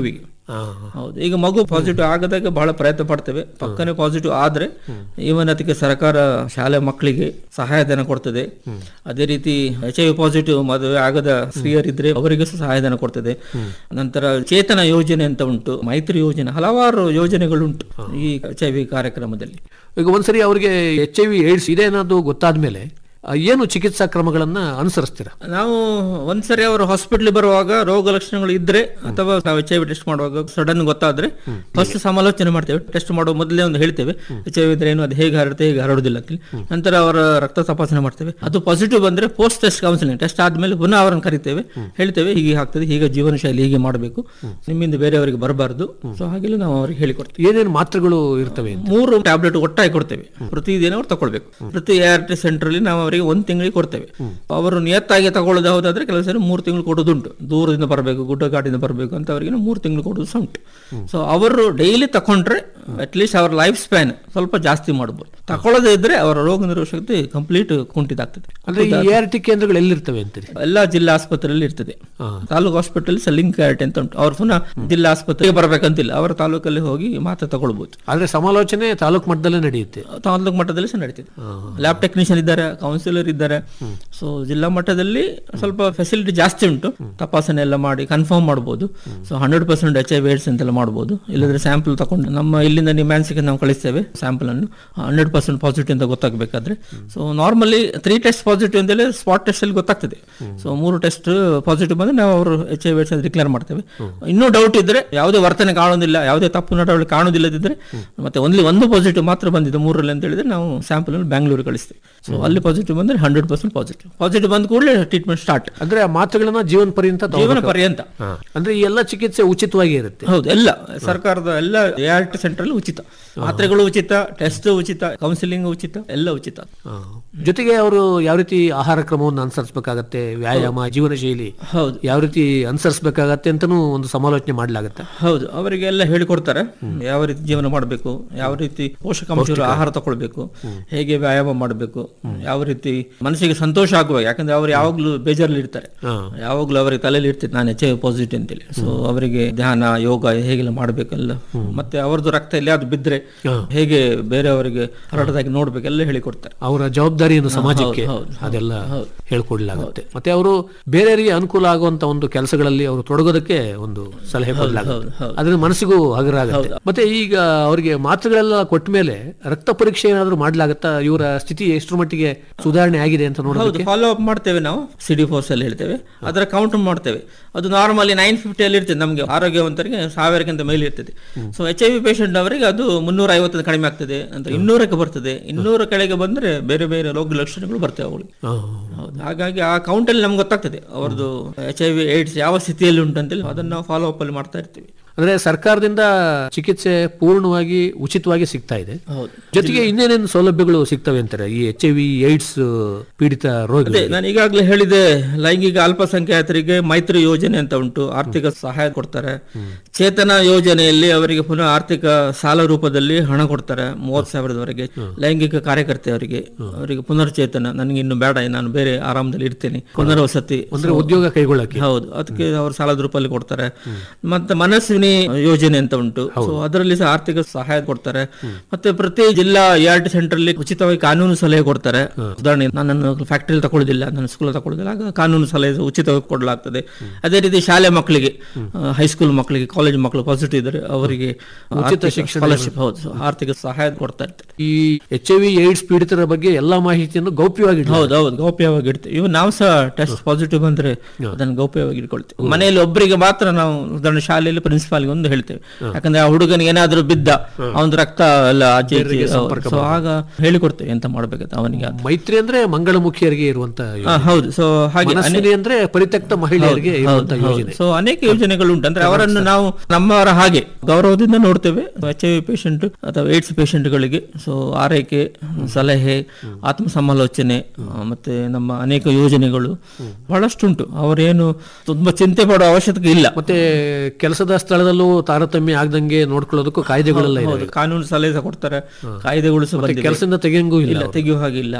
[SPEAKER 4] ಆ,
[SPEAKER 5] ಹೌದು ಈಗ ಮಗು ಪಾಸಿಟಿವ್ ಆಗದಾಗ ಬಹಳ ಪ್ರಯತ್ನ ಪಡ್ತೇವೆ ಪಕ್ಕನೆ ಪಾಸಿಟಿವ್ ಆದ್ರೆ ಈವನ್ ಅದಕ್ಕೆ ಸರ್ಕಾರ ಶಾಲೆ ಮಕ್ಕಳಿಗೆ ಸಹಾಯಧನ ಕೊಡ್ತದೆ ಅದೇ ರೀತಿ ಎಚ್ ಐ ಪಾಸಿಟಿವ್ ಮದುವೆ ಆಗದ ಸ್ತ್ರೀಯರಿದ್ರೆ ಅವರಿಗೆ ಸಹ ಸಹಾಯಧನ ಕೊಡ್ತದೆ ನಂತರ ಚೇತನ ಯೋಜನೆ ಅಂತ ಉಂಟು ಮೈತ್ರಿ ಯೋಜನೆ ಹಲವಾರು ಯೋಜನೆಗಳುಂಟು ಈ ಎಚ್ ಐ ವಿ ಕಾರ್ಯಕ್ರಮದಲ್ಲಿ
[SPEAKER 4] ಈಗ ಒಂದ್ಸರಿ ಅವರಿಗೆ ಎಚ್ ಐ ವಿ ಏಡ್ಸ್ ಇದೆ ಅನ್ನೋದು ಗೊತ್ತಾದ್ಮೇಲೆ ಆ, ಏನು ಚಿಕಿತ್ಸಾ ಕ್ರಮಗಳನ್ನ ಅನುಸರಿಸ್ತೀರಾ
[SPEAKER 5] ನಾವು ಒಂದ್ಸರಿ ಅವರು ಹಾಸ್ಪಿಟ್ಲ್ ಬರುವಾಗ ರೋಗ ಲಕ್ಷಣಗಳು ಇದ್ರೆ ಅಥವಾ ನಾವು ಎಚ್ ಐ ವಿ ಟೆಸ್ಟ್ ಮಾಡುವಾಗ ಸಡನ್ ಗೊತ್ತಾದ್ರೆ ಫಸ್ಟ್ ಸಮಾಲೋಚನೆ ಮಾಡ್ತೇವೆ ಟೆಸ್ಟ್ ಮಾಡುವ ಮೊದಲೇ ಒಂದು ಹೇಳ್ತೇವೆ ಎಚ್ ಐ ವಿ ಇದ್ರೆ ಏನು ಅದು ಹೇಗೆ ಹರಡುತ್ತೆ ಹೇಗೆ ಹರಡುದಿಲ್ಲ ಅಂತ ಹೇಳಿ. ನಂತರ ಅವರ ರಕ್ತ ತಪಾಸಣೆ ಮಾಡ್ತೇವೆ ಅದು ಪಾಸಿಟಿವ್ ಬಂದ್ರೆ ಪೋಸ್ಟ್ ಟೆಸ್ಟ್ ಕೌನ್ಸಿಲಿಂಗ್ ಟೆಸ್ಟ್ ಆದ್ಮೇಲೆ ಪುನಃ ಅವರನ್ನು ಕರಿತೇವೆ ಹೇಳ್ತೇವೆ ಹೀಗೆ ಆಗ್ತದೆ ಹೀಗೆ ಜೀವನ ಶೈಲಿ ಹೀಗೆ ಮಾಡಬೇಕು ನಿಮ್ಮಿಂದ ಬೇರೆಯವರಿಗೆ ಬರಬಾರ್ದು ಸೊ ಹಾಗೆಲ್ಲ ನಾವು ಅವರಿಗೆ ಹೇಳಿಕೊಡ್ತೇವೆ
[SPEAKER 4] ಏನೇನು ಮಾತ್ರೆಗಳು ಇರ್ತವೆ ಅಂತ
[SPEAKER 5] ಮೂರು ಟ್ಯಾಬ್ಲೆಟ್ ಒಟ್ಟಾಗಿ ಕೊಡ್ತೇವೆ ಪ್ರತಿದಿನ ಅವ್ರು ತಗೊಳ್ಬೇಕು ಪ್ರತಿ ಆರ್ ಟಿ ಸೆಂಟರ್ ಅಲ್ಲಿ ನಾವು ಅವರಿಗೆ ಒಂದ್ ತಿಂಗಳಿಗೆ ಕೊಡ್ತೇವೆ ಅವರು ನಿಯತ್ತಾಗಿ ತಗೊಳ್ಳೋದು ಹೌದಾದ್ರೆ ಕೆಲವು ಸರಿ ಮೂರು ತಿಂಗಳು ಕೊಡೋದುಂಟು ದೂರದಿಂದ ಬರಬೇಕು ಗುಡ್ಡಗಾಡಿಂದ ಬರಬೇಕು ಅಂತ ಅವರಿಗೆ ಮೂರು ತಿಂಗಳು ಕೊಡೋದು ಸಹ ಉಂಟು ಸೊ ಅವರು ಡೈಲಿ ತಕೊಂಡ್ರೆ ಅಟ್ಲೀಸ್ಟ್ ಅವರ ಲೈಫ್ ಸ್ಪ್ಯಾನ್ ಸ್ವಲ್ಪ ಜಾಸ್ತಿ ಮಾಡ್ಬೋದು ತಕೊಳ್ಳೋದೇ ಇದ್ರೆ ಅವರ ರೋಗ ನಿರೋಧಕ ಶಕ್ತಿ ಕಂಪ್ಲೀಟ್ ಕುಂಠಿತಾಗ್ತದೆ
[SPEAKER 4] ಅಂದ್ರೆ ಈ ಆರ್ ಟಿ ಕೇಂದ್ರಗಳು ಎಲ್ಲಿರ್ತವೆ ಅಂತೀರಿ
[SPEAKER 5] ಎಲ್ಲಾ ಜಿಲ್ಲಾ ಆಸ್ಪತ್ರೆಯಲ್ಲಿ ಇರ್ತದೆ
[SPEAKER 4] ಹಾ.
[SPEAKER 5] ತಾಲೂಕು ಹಾಸ್ಪಿಟಲ್ ಲಿಂಕ್ ಆರ್ಟ್ ಅಂತ ಉಂಟು ಅವ್ರು ಪುನಃ ಜಿಲ್ಲಾ ಆಸ್ಪತ್ರೆಗೆ ಬರಬೇಕಂತಿಲ್ಲ ಅವರ ತಾಲೂಕಲ್ಲಿ ಹೋಗಿ ಮಾತ್ರೆ ತಗೊಳ್ಬಹುದು
[SPEAKER 4] ಆದ್ರೆ ಸಮಾಲೋಚನೆ ತಾಲೂಕು ಮಟ್ಟದಲ್ಲೇ ನಡೆಯುತ್ತೆ
[SPEAKER 5] ತಾಲೂಕು ಮಟ್ಟದಲ್ಲಿ ಸಹ ನಡೀತಿದೆ ಲ್ಯಾಬ್ ಟೆಕ್ನಿಷಿಯನ್ ಇದ್ದಾರೆ ಕೌನ್ಸಿಲರ್ ಇದ್ದಾರೆ ಸೊ ಜಿಲ್ಲಾ ಮಟ್ಟದಲ್ಲಿ ಸ್ವಲ್ಪ ಫೆಸಿಲಿಟಿ ಜಾಸ್ತಿ ಉಂಟು ತಪಾಸಣೆ ಎಲ್ಲ ಮಾಡಿ ಕನ್ಫರ್ಮ್ ಮಾಡ್ಬೋದು so hundred percent H I V AIDS ಅಂತೆಲ್ಲ ಮಾಡ್ಬೋದು ಇಲ್ಲದ್ರೆ ಸ್ಯಾಂಪಲ್ ತಗೊಂಡು ನಮ್ಮ ಇಲ್ಲಿಂದ ನಿಮ್ಯಾನ್ಸಿಗೆ ನಾವು ಕಳಿಸ್ತೇವೆ ಸ್ಯಾಂಪಲ್ ಅನ್ನು ಹಂಡ್ರೆಡ್ ಪರ್ಸೆಂಟ್ ಪಾಸಿಟಿವ್ ಅಂತ ಗೊತ್ತಾಗಬೇಕಾದ್ರೆ so normally three test positive ಅಂತೇಳಿ ಸ್ಪಾಟ್ ಟೆಸ್ಟ್ ಅಲ್ಲಿ ಗೊತ್ತಾಗ್ತದೆ ಸೊ ಮೂರು ಟೆಸ್ಟ್ ಪಾಸಿಟಿವ್ ಬಂದ್ರೆ ನಾವು ಅವರು ಎಚ್ ಐ ವೇಡ್ಸ್ ಡಿಕ್ಲೇರ್ ಮಾಡ್ತೇವೆ ಇನ್ನೂ ಡೌಟ್ ಇದ್ರೆ ಯಾವುದೇ ವರ್ತನೆ ಕಾಣೋದಿಲ್ಲ ಯಾವುದೇ ತಪ್ಪು ನಡವಳಿಕೆ ಕಾಣೋದಿಲ್ಲದಿದ್ರೆ ಮತ್ತೆ ಒಂದ್ಲಿ ಒಂದು ಪಾಸಿಟಿವ್ ಮಾತ್ರ ಬಂದಿದೆ ಮೂರಲ್ಲಿ ಅಂತ ಹೇಳಿದ್ರೆ ನಾವು ಸ್ಯಾಂಪಲ್ ಅನ್ನು ಬ್ಯಾಂಗ್ಳೂರು ಕಳಿಸ್ತೇವೆ ಸೊ ಅಲ್ಲಿ ಪಾಸಿಟಿವ್ ಬಂದ್ರೆ ಹಂಡ್ರೆಡ್ ಪರ್ಸೆಂಟ್ ಪಾಸಿಟಿವ್ ಪಾಸಿಟಿವ್ ಬಂದ ಕೂಡಲೇ ಟ್ರೀಟ್ಮೆಂಟ್ ಸ್ಟಾರ್ಟ್
[SPEAKER 4] ಅಂದ್ರೆ ಆ ಮಾತ್ರೆಗಳನ್ನ ಜೀವನ ಪರ್ಯಂತ
[SPEAKER 5] ಜೀವನ
[SPEAKER 4] ತಗೋಬೇಕು.
[SPEAKER 5] ಪರ್ಯಂತ
[SPEAKER 4] ಹಾ. ಅಂದ್ರೆ ಈ ಎಲ್ಲ ಚಿಕಿತ್ಸೆ ಉಚಿತವಾಗಿ ಇರುತ್ತೆ
[SPEAKER 5] ಹೌದು ಎಲ್ಲ ಸರ್ಕಾರದ ಎಲ್ಲ ಎ ಆರ್ ಟಿ ಸೆಂಟರ್ ಉಚಿತ ಮಾತ್ರೆಗಳು ಉಚಿತ ಟೆಸ್ಟ್ ಉಚಿತ ಕೌನ್ಸಿಲಿಂಗ್ ಉಚಿತ ಎಲ್ಲ ಉಚಿತ
[SPEAKER 4] ಹಾ. ಜೊತೆಗೆ ಅವರು ಯಾವ ರೀತಿ ಆಹಾರ ಕ್ರಮವನ್ನು ಅನುಸರಿಸಬೇಕಾಗತ್ತೆ ವ್ಯಾಯಾಮ ಜೀವನ ಶೈಲಿ
[SPEAKER 5] ಹೌದು
[SPEAKER 4] ಯಾವ ರೀತಿ ಅನುಸರಿಸಬೇಕಾಗತ್ತೆ ಅಂತಾನೂ ಒಂದು ಸಮಾಲೋಚನೆ ಮಾಡ್ಲಾಗತ್ತೆ
[SPEAKER 5] ಹೌದು ಅವರಿಗೆ ಎಲ್ಲ ಹೇಳಿಕೊಡ್ತಾರೆ ಯಾವ ರೀತಿ ಜೀವನ ಮಾಡಬೇಕು ಯಾವ ರೀತಿ ಪೋಷಕಾಂಶಗಳು ಆಹಾರ ತಗೊಳ್ಬೇಕು ಹೇಗೆ ವ್ಯಾಯಾಮ ಮಾಡಬೇಕು ಯಾವ ರೀತಿ ಮನಸ್ಸಿಗೆ ಸಂತೋಷ ಆಗುವ ಯಾಕಂದ್ರೆ ಅವರು ಯಾವಾಗ್ಲೂ ಬೇಜಾರಲ್ಲಿ ಇರ್ತಾರೆ
[SPEAKER 4] ಹಾ.
[SPEAKER 5] ಯಾವಾಗ್ಲೂ ಅವರಿಗೆ ತಲೆಯಲ್ಲಿ ಇರ್ತದೆ ನಾನು ಎಚ್ ಐ ಪಾಸಿಟಿವ್ ಅಂತೇಳಿ ಸೊ ಅವರಿಗೆ ಧ್ಯಾನ ಯೋಗ ಹೇಗೆಲ್ಲ ಮಾಡಬೇಕೆಲ್ಲ ಮತ್ತೆ ಅವರದ್ದು ರಕ್ತ ಎಲ್ಲಿಯಾದ್ರು ಬಿದ್ರೆ ಹೇಗೆ ಬೇರೆಯವರಿಗೆ ಹರಡದಾಗಿ ನೋಡ್ಬೇಕೆಲ್ಲ ಹೇಳಿಕೊಡ್ತಾರೆ
[SPEAKER 4] ಅವರ ಜವಾಬ್ದಾರಿಯನ್ನು ಸಮಾಜಕ್ಕೆ
[SPEAKER 5] ಹೌದು, ಹೌದು,
[SPEAKER 4] ಅದೆಲ್ಲ ಹೇಳ್ಕೊಡ್ಲಾಗುತ್ತೆ ಮತ್ತೆ ಅವರು ಬೇರೆಯವರಿಗೆ ಅನುಕೂಲ ಆಗುವಂತ ಒಂದು ಕೆಲಸಗಳಲ್ಲಿ ಅವರು ತೊಡಗೋದಕ್ಕೆ ಒಂದು ಸಲಹೆ ಕೊಡಲಾಗುತ್ತೆ ಅದರಿಂದ ಮನಸ್ಸಿಗೂ ಹಗುರ ಆಗುತ್ತೆ ಮತ್ತೆ ಈಗ ಅವರಿಗೆ ಮಾತ್ರೆಗಳೆಲ್ಲ ಕೊಟ್ಟ ಮೇಲೆ ರಕ್ತ ಪರೀಕ್ಷೆ ಏನಾದರೂ ಮಾಡ್ಲಾಗತ್ತಾ ಇವರ ಸ್ಥಿತಿ ಎಷ್ಟರ ಮಟ್ಟಿಗೆ ಸುಧಾರಣೆ ಆಗಿದೆ ಅಂತ
[SPEAKER 5] ಹೌದು
[SPEAKER 4] ನೋಡೋದಕ್ಕೆ
[SPEAKER 5] ಫಾಲೋ ಅಪ್ ಮಾಡ್ತೇವೆ ನಾವು ಸಿಡಿ ಫೋರ್ಸ್ ಅಲ್ಲಿ ಹೇಳ್ತೇವೆ ಅದರ ಕೌಂಟ್ ಮಾಡ್ತೇವೆ ಅದು ನಾರ್ಮಲಿ ನೈನ್ ಫಿಫ್ಟಿ ಅಲ್ಲಿ ಇರ್ತದೆ ನಮಗೆ ಆರೋಗ್ಯವಂತರಿಗೆ ಸಾವಿರಕ್ಕಿಂತ ಮೇಲೆ ಇರ್ತದೆ so H I V patient ಅವರಿಗೆ ಅದು ಮುನ್ನೂರ ಐವತ್ತು ಕಡಿಮೆ ಆಗ್ತದೆ ಅಂತ ಇನ್ನೂರಕ್ಕೆ ಬರ್ತದೆ ಇನ್ನೂರ ಕೆಳಗೆ ಬಂದ್ರೆ ಬೇರೆ ಬೇರೆ ರೋಗ ಲಕ್ಷಣಗಳು ಬರ್ತವೆ ಅವಳಿಗೆ
[SPEAKER 4] ಹಾ.
[SPEAKER 5] ಹೌದು ಹಾಗಾಗಿ ಆ ಕೌಂಟ್ ಅಲ್ಲಿ ನಮ್ಗೆ ಗೊತ್ತಾಗ್ತದೆ ಅವ್ರದ್ದು ಎಚ್ ಐ ವಿ ಏಡ್ಸ್ ಯಾವ ಸ್ಥಿತಿಯಲ್ಲಿ ಉಂಟು ಅಂತೇಳಿ ಅದನ್ನ ನಾವು ಫಾಲೋ ಅಪ್ ಅಲ್ಲಿ ಮಾಡ್ತಾ ಇರ್ತೀವಿ
[SPEAKER 4] ಅಂದ್ರೆ ಸರ್ಕಾರದಿಂದ ಚಿಕಿತ್ಸೆ ಪೂರ್ಣವಾಗಿ ಉಚಿತವಾಗಿ ಸಿಗ್ತಾ ಇದೆ
[SPEAKER 5] ಹೌದು
[SPEAKER 4] ಜೊತೆಗೆ ಇನ್ನೇನೇನು ಸೌಲಭ್ಯಗಳು ಸಿಗ್ತವೆ ಅಂತಾರೆ ಈ ಎಚ್ ಐ ವಿ ಏಡ್ಸ್ ಪೀಡಿತ ರೋಗ
[SPEAKER 5] ಅದೇ ನಾನು ಈಗಾಗಲೇ ಹೇಳಿದೆ ಲೈಂಗಿಕ ಅಲ್ಪಸಂಖ್ಯಾತರಿಗೆ ಮೈತ್ರಿ ಯೋಜನೆ ಅಂತ ಉಂಟು ಆರ್ಥಿಕ ಸಹಾಯ ಕೊಡ್ತಾರೆ ಚೇತನ ಯೋಜನೆಯಲ್ಲಿ ಅವರಿಗೆ ಪುನಃ ಆರ್ಥಿಕ ಸಾಲ ರೂಪದಲ್ಲಿ ಹಣ ಕೊಡ್ತಾರೆ ಮೂವತ್ತು ಸಾವಿರದವರೆಗೆ ಲೈಂಗಿಕ ಕಾರ್ಯಕರ್ತೆ ಅವರಿಗೆ ಅವರಿಗೆ ಪುನರ್ಚೇತನ ನನಗೆ ಇನ್ನು ಬೇಡ ನಾನು ಬೇರೆ ಆರಾಮದಲ್ಲಿ ಇರ್ತೇನೆ ಪುನರ್ವಸತಿ
[SPEAKER 4] ಅಂದ್ರೆ ಉದ್ಯೋಗ ಕೈಗೊಳ್ಳಕ್ಕೆ
[SPEAKER 5] ಹೌದು ಅದಕ್ಕೆ ಅವರು ಸಾಲದ ರೂಪದಲ್ಲಿ ಕೊಡ್ತಾರೆ ಮತ್ತೆ ಮನಸ್ವಿನಿ ಯೋಜನೆ ಅಂತ ಉಂಟು ಸೊ ಅದರಲ್ಲಿ ಸಹ ಆರ್ಥಿಕ ಸಹಾಯ ಕೊಡ್ತಾರೆ ಮತ್ತೆ ಪ್ರತಿ ಜಿಲ್ಲಾ ಟಿ ಸೆಂಟರ್ ಅಲ್ಲಿ ಉಚಿತವಾಗಿ ಕಾನೂನು ಸಲಹೆ ಕೊಡ್ತಾರೆ ಉದಾಹರಣೆ ನಾನು ಫ್ಯಾಕ್ಟರಿ ತಗೊಳ್ಳೋದಿಲ್ಲ ನನ್ನ ಸ್ಕೂಲ್ ತಗೊಳ್ಳೋದಿಲ್ಲ ಆಗ ಕಾನೂನು ಸಲಹೆ ಉಚಿತವಾಗಿ ಕೊಡಲಾಗ್ತದೆ ಅದೇ ರೀತಿ ಶಾಲೆ ಮಕ್ಕಳಿಗೆ ಹೈಸ್ಕೂಲ್ ಮಕ್ಕಳಿಗೆ ಕಾಲೇಜ್ ಮಕ್ಕಳು ಪಾಸಿಟಿವ್ ಇದ್ದಾರೆ ಅವರಿಗೆ
[SPEAKER 4] ಉಚಿತ ಶಿಕ್ಷಣ
[SPEAKER 5] ಸ್ಕಾಲರ್ಶಿಪ್ ಹೌದು so ಆರ್ಥಿಕ ಸಹಾಯ ಕೊಡ್ತಾ ಇರ್ತಾರೆ
[SPEAKER 4] ಈ ಎಚ್ ಐ ವಿ ಏಡ್ಸ್ ಪೀಡಿತರ ಬಗ್ಗೆ ಎಲ್ಲಾ ಮಾಹಿತಿಯನ್ನು ಗೌಪ್ಯವಾಗಿ ಇಡ್ಲಾಗಿದೆ.
[SPEAKER 5] ಹೌದು ಹೌದು ಗೌಪ್ಯವಾಗಿ ಇಡ್ತೇವೆ ಇವು ನಾವು ಸಹ ಟೆಸ್ಟ್ ಪಾಸಿಟಿವ್ ಬಂದ್ರೆ ಅದನ್ನು ಗೌಪ್ಯವಾಗಿ ಇಟ್ಕೊಳ್ತೇವೆ ಮನೆಯಲ್ಲಿ ಒಬ್ಬರಿಗೆ ಮಾತ್ರ ನಾವು ಉದಾಹರಣೆ ಶಾಲೆಯಲ್ಲಿ ಪ್ರಿನ್ಸಿಪಾಲ್ಗೆ ಒಂದು ಹೇಳ್ತೇವೆ ಯಾಕಂದ್ರೆ ಆ ಹುಡುಗನಿಗೆ ಏನಾದ್ರೂ ಬಿದ್ದ ಅವನ ರಕ್ತ ಎಲ್ಲ ಆಚೆ ಈಚೆ ಸೊ ಆಗ ಹೇಳಿಕೊಡ್ತೇವೆ ಎಂತ ಮಾಡ್ಬೇಕಂತ ಅವನಿಗೆ ಅದು.
[SPEAKER 4] ಮೈತ್ರಿ ಅಂದ್ರೆ ಮಂಗಳಮುಖಿಯರಿಗೆ ಇರುವಂತ
[SPEAKER 5] ಆ, ಹೌದು ಸೊ ಹಾಗೆ
[SPEAKER 4] ಮನಸ್ವಿನಿ ಅಂದ್ರೆ ಪರಿತ್ಯಕ್ತ ಮಹಿಳೆಯರಿಗೆ ಇರುವಂತ ಯೋಜನೆ
[SPEAKER 5] ಸೊ ಅನೇಕ ಯೋಜನೆಗಳು ಉಂಟು ಅಂದ್ರೆ ಅವರನ್ನು ನಾವು ನಮ್ಮವರ ಹಾಗೆ ಗೌರವದಿಂದ ನೋಡ್ತೇವೆ ಎಚ್ ಐ ವಿ ಪೇಷಂಟ್ ಅಥವಾ ಏಡ್ಸ್ ಗಳಿಗೆ ಸೊ ಆರೈಕೆ ಸಲಹೆ ಆತ್ಮ ಸಮಾಲೋಚನೆ ಆ, ಮತ್ತೆ ನಮ್ಮ ಅನೇಕ ಯೋಜನೆಗಳು ಬಹಳಷ್ಟುಂಟು ಅವರೇನು ತುಂಬಾ ಚಿಂತೆ ಪಡುವ ಅವಶ್ಯಕತೆ ಇಲ್ಲ
[SPEAKER 4] ಮತ್ತೆ ಕೆಲಸದ ಸ್ಥಳದಲ್ಲೂ ತಾರತಮ್ಯ ಆಗದಂಗೆ ನೋಡ್ಕೊಳ್ಳೋದಕ್ಕೂ ಕಾಯ್ದೆಗಳೆಲ್ಲ ಇದೆ
[SPEAKER 5] ಹೌದು ಕಾನೂನು ಸಲಹೆ ಸಹ ಕೊಡ್ತಾರೆ ಕಾಯ್ದೆಗಳು ಸಹ ಬಂದಿದೆ.
[SPEAKER 4] ಕೆಲಸದಿಂದ ತೆಗೆಯಂಗೂ ಇಲ್ಲ
[SPEAKER 5] ಇಲ್ಲ ತೆಗೆಯುವ ಹಾಗಿಲ್ಲ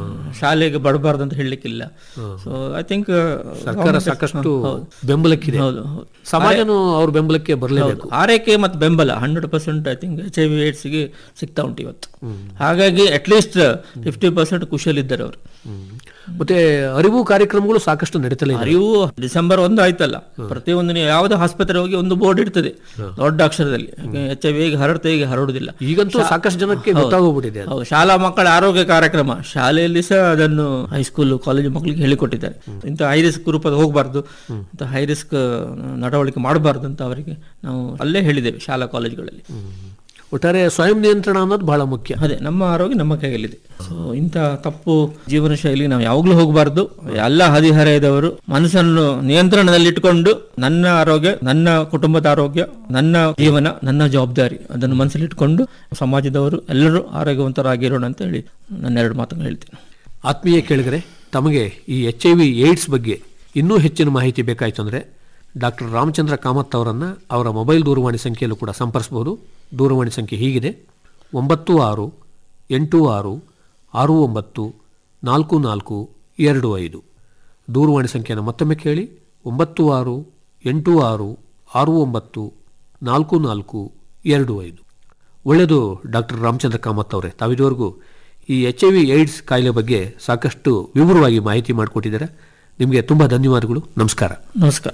[SPEAKER 5] ಶಾಲೆಗೆ ಬಡಬಾರ್ದು ಅಂತ ಹೇಳಲಿಕ್ಕಿಲ್ಲ ಸೊ ಐ ಥಿಂಕ್
[SPEAKER 4] ಸರ್ಕಾರ ಸಾಕಷ್ಟು ಬೆಂಬಲಕ್ಕಿದೆ
[SPEAKER 5] ಹೌದು ಹೌದು
[SPEAKER 4] ಸಮಾಜನು ಅವ್ರ ಬೆಂಬಲಕ್ಕೆ ಮೇಲಕ್ಕೆ ಬರಲೇಬೇಕು
[SPEAKER 5] ಆರೈಕೆ ಮತ್ತು ಬೆಂಬಲ hundred percent I think H I V ಏಡ್ಸ್ಗೆ ಸಿಗ್ತಾ ಉಂಟು ಇವತ್ತು ಹಾಗಾಗಿ ಅಟ್ಲೀಸ್ಟ್ ಫಿಫ್ಟಿ ಪರ್ಸೆಂಟ್ ಖುಷಿಯಲ್ಲಿದ್ದಾರೆ ಅವರು
[SPEAKER 4] ಮತ್ತೆ ಅರಿವು ಕಾರ್ಯಕ್ರಮಗಳು ಸಾಕಷ್ಟು ನಡೀತಲೇ ಇದೆ
[SPEAKER 5] ಅರಿವು ಡಿಸೆಂಬರ್ ಒಂದು ಆಯ್ತಲ್ಲ ಪ್ರತಿಯೊಂದು ನೀವು ಯಾವುದೇ ಆಸ್ಪತ್ರೆ ಹೋಗಿ ಒಂದು ಬೋರ್ಡ್ ಇರ್ತದೆ ದೊಡ್ಡ ಅಕ್ಷರದಲ್ಲಿ ಎಚ್ ಐ ವಿ ಹೇಗೆ ಹರಡುತ್ತೆ ಹೇಗೆ ಹರಡುದಿಲ್ಲ
[SPEAKER 4] ಈಗಂತೂ ಸಾಕಷ್ಟು ಜನಕ್ಕೆ ಗೊತ್ತಾಗೋಗ್ಬಿಟ್ಟಿದೆ ಅದು.
[SPEAKER 5] ಹೌದು ಶಾಲಾ ಮಕ್ಕಳ ಆರೋಗ್ಯ ಕಾರ್ಯಕ್ರಮ ಶಾಲೆಯಲ್ಲಿ ಸಹ ಅದನ್ನು ಹೈಸ್ಕೂಲ್ ಕಾಲೇಜು ಮಕ್ಕಳಿಗೆ ಹೇಳಿಕೊಟ್ಟಿದ್ದಾರೆ ಇಂಥ ಹೈ ರಿಸ್ಕ್ ಗ್ರೂಪ್ ಅದು ಹೋಗಬಾರ್ದು ಇಂಥ ಹೈ ರಿಸ್ಕ್ ನಡವಳಿಕೆ ಮಾಡಬಾರ್ದು ಅಂತ ಅವರಿಗೆ ನಾವು ಅಲ್ಲೇ ಹೇಳಿದ್ದೇವೆ ಶಾಲಾ ಕಾಲೇಜುಗಳಲ್ಲಿ
[SPEAKER 4] ಒಟ್ಟಾರೆ ಸ್ವಯಂ ನಿಯಂತ್ರಣ ಅನ್ನೋದು ಬಹಳ ಮುಖ್ಯ
[SPEAKER 5] ಅದೇ ನಮ್ಮ ಆರೋಗ್ಯ ನಮ್ಮ ಕೈಯಲ್ಲಿದೆ ಸೊ ಇಂಥ ತಪ್ಪು ಜೀವನ ಶೈಲಿ ನಾವು ಯಾವಾಗಲೂ ಹೋಗಬಾರ್ದು ಎಲ್ಲ ಹದಿಹರೆಯದವರು ಮನಸ್ಸನ್ನು ನಿಯಂತ್ರಣದಲ್ಲಿಟ್ಟುಕೊಂಡು ನನ್ನ ಆರೋಗ್ಯ ನನ್ನ ಕುಟುಂಬದ ಆರೋಗ್ಯ ನನ್ನ ಜೀವನ ನನ್ನ ಜವಾಬ್ದಾರಿ ಅದನ್ನು ಮನಸ್ಸಲ್ಲಿಟ್ಟುಕೊಂಡು ಸಮಾಜದವರು ಎಲ್ಲರೂ ಆರೋಗ್ಯವಂತರಾಗಿರೋಣ ಅಂತ ಹೇಳಿ ನನ್ನ ಎರಡು ಮಾತನ್ನು ಹೇಳ್ತೀನಿ
[SPEAKER 4] ಆತ್ಮೀಯ ಕೇಳಿದರೆ ತಮಗೆ ಈ ಎಚ್ ಐ ವಿ ಏಡ್ಸ್ ಬಗ್ಗೆ ಇನ್ನೂ ಹೆಚ್ಚಿನ ಮಾಹಿತಿ ಬೇಕಾಯಿತು ಅಂದರೆ ಡಾಕ್ಟರ್ ರಾಮಚಂದ್ರ ಕಾಮತ್ ಅವರನ್ನು ಅವರ ಮೊಬೈಲ್ ದೂರವಾಣಿ ಸಂಖ್ಯೆಯಲ್ಲೂ ಕೂಡ ಸಂಪರ್ಸ್ಬೋದು ದೂರವಾಣಿ ಸಂಖ್ಯೆ ಹೀಗಿದೆ ಒಂಬತ್ತು ಆರು ಎಂಟು ಆರು ಆರು ಒಂಬತ್ತು ನಾಲ್ಕು ನಾಲ್ಕು ಎರಡು ಐದು ದೂರವಾಣಿ ಸಂಖ್ಯೆಯನ್ನು ಮತ್ತೊಮ್ಮೆ ಕೇಳಿ ಒಂಬತ್ತು ಆರು ಎಂಟು ಆರು ಆರು ಒಂಬತ್ತು ನಾಲ್ಕು ನಾಲ್ಕು ಎರಡು ಐದು ಒಳ್ಳೆಯದು ಡಾಕ್ಟರ್ ರಾಮಚಂದ್ರ ಕಾಮತ್ ಅವರೇ ತಾವಿದುವರೆಗೂ ಈ ಎಚ್ ಐ ವಿ ಏಡ್ಸ್ ಕಾಯಿಲೆ ಬಗ್ಗೆ ಸಾಕಷ್ಟು ವಿವರವಾಗಿ ಮಾಹಿತಿ ಮಾಡಿಕೊಟ್ಟಿದ್ದಾರೆ ನಿಮಗೆ ತುಂಬ ಧನ್ಯವಾದಗಳು ನಮಸ್ಕಾರ
[SPEAKER 5] ನಮಸ್ಕಾರ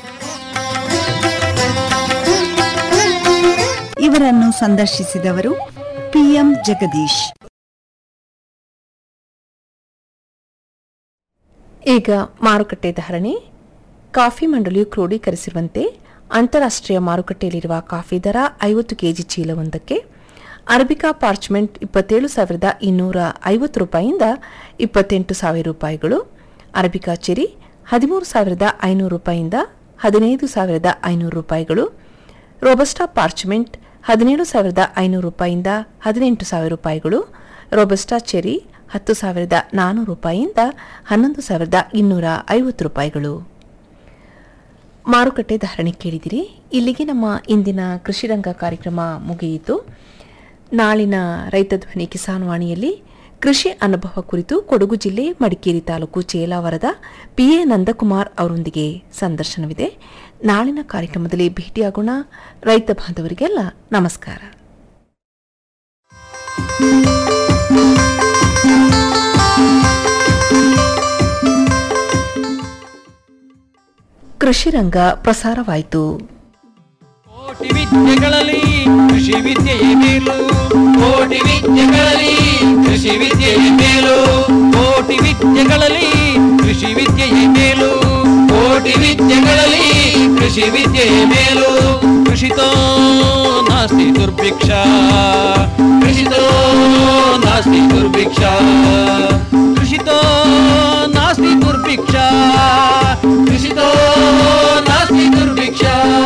[SPEAKER 6] ಇವರನ್ನು ಸಂದರ್ಶಿಸಿದವರು ಪಿಎಂ ಜಗದೀಶ್
[SPEAKER 2] ಈಗ ಮಾರುಕಟ್ಟೆ ಧಾರಣೆ ಕಾಫಿ ಮಂಡಳಿಯು ಕ್ರೋಢೀಕರಿಸಿರುವಂತೆ ಅಂತಾರಾಷ್ಟ್ರೀಯ ಮಾರುಕಟ್ಟೆಯಲ್ಲಿರುವ ಕಾಫಿ ದರ ಐವತ್ತು ಕೆಜಿ ಚೀಲವೊಂದಕ್ಕೆ ಅರಬಿಕಾ ಪಾರ್ಚ್ಮೆಂಟ್ ಇಪ್ಪತ್ತೇಳು ಸಾವಿರದ ಇನ್ನೂರ ಐವತ್ತು ರೂಪಾಯಿಯಿಂದ ಇಪ್ಪತ್ತೆಂಟು ಸಾವಿರ ರೂಪಾಯಿಗಳು ಅರಬಿಕಾ ಚೆರಿ ಹದಿಮೂರು ಸಾವಿರದ ಐನೂರು ರೂಪಾಯಿಯಿಂದ ಹದಿನೈದು ಸಾವಿರದ ಐನೂರು ರೂಪಾಯಿಗಳು ರೋಬಸ್ಟಾ ಪಾರ್ಚ್ಮೆಂಟ್ ಹದಿನೇಳು ಸಾವಿರದ ಐನೂರು ರೂಪಾಯಿಯಿಂದ ಹದಿನೆಂಟು ಸಾವಿರ ರೂಪಾಯಿಗಳು ರೋಬಸ್ಟಾ ಚೆರಿ ಹತ್ತು ಸಾವಿರದ ನಾನ್ನೂರು ರೂಪಾಯಿಯಿಂದ ಹನ್ನೊಂದು ಸಾವಿರದ ಇನ್ನೂರ ಐವತ್ತು ರೂಪಾಯಿಗಳು ಮಾರುಕಟ್ಟೆ ಧಾರಣೆ ಕೇಳಿದಿರಿ ಇಲ್ಲಿಗೆ ನಮ್ಮ ಇಂದಿನ ಕೃಷಿರಂಗ ಕಾರ್ಯಕ್ರಮ ಮುಗಿಯಿತು ನಾಳಿನ ರೈತ ಧ್ವನಿ ಕಿಸಾನ್ ವಾಣಿಯಲ್ಲಿ ಕೃಷಿ ಅನುಭವ ಕುರಿತು ಕೊಡಗು ಜಿಲ್ಲೆ ಮಡಿಕೇರಿ ತಾಲೂಕು ಚೇಲಾವರದ ಪಿಎ ನಂದಕುಮಾರ್ ಅವರೊಂದಿಗೆ ಸಂದರ್ಶನವಿದೆ ನಾಳಿನ ಕಾರ್ಯಕ್ರಮದಲ್ಲಿ ಭೇಟಿಯಾಗೋಣ ರೈತ ಬಾಂಧವರಿಗೆಲ್ಲ ನಮಸ್ಕಾರ ಕೃಷಿರಂಗ ಪ್ರಸಾರವಾಯಿತು
[SPEAKER 3] ಕೋಟಿ ವಿದ್ಯೆಗಳಲ್ಲಿ ಕೃಷಿ ವಿದ್ಯೆಯೇ ಮೇಲು ಕೋಟಿ ವಿದ್ಯೆಗಳಲ್ಲಿ ಕೃಷಿ ವಿದ್ಯೆಯೇ ಮೇಲು ಕೋಟಿ ವಿದ್ಯೆಗಳಲ್ಲಿ ಕೃಷಿ ವಿದ್ಯೆಯೇ ಮೇಲು ಕೋಟಿ ವಿದ್ಯೆಗಳಲ್ಲಿ ಕೃಷಿ ವಿದ್ಯೆಯೇ ಮೇಲು ಕೃಷಿತೋ ನಾಸ್ತಿ ದುರ್ಭಿಕ್ಷ ಕೃಷಿತೋ ನಾಸ್ತಿ ದುರ್ಭಿಕ್ಷ ಕೃಷಿತೋ ನಾಸ್ತಿ ದುರ್ಭಿಕ್ಷ ಕೃಷಿತೋ ನಾಸ್ತಿ ದುರ್ಭಿಕ್ಷ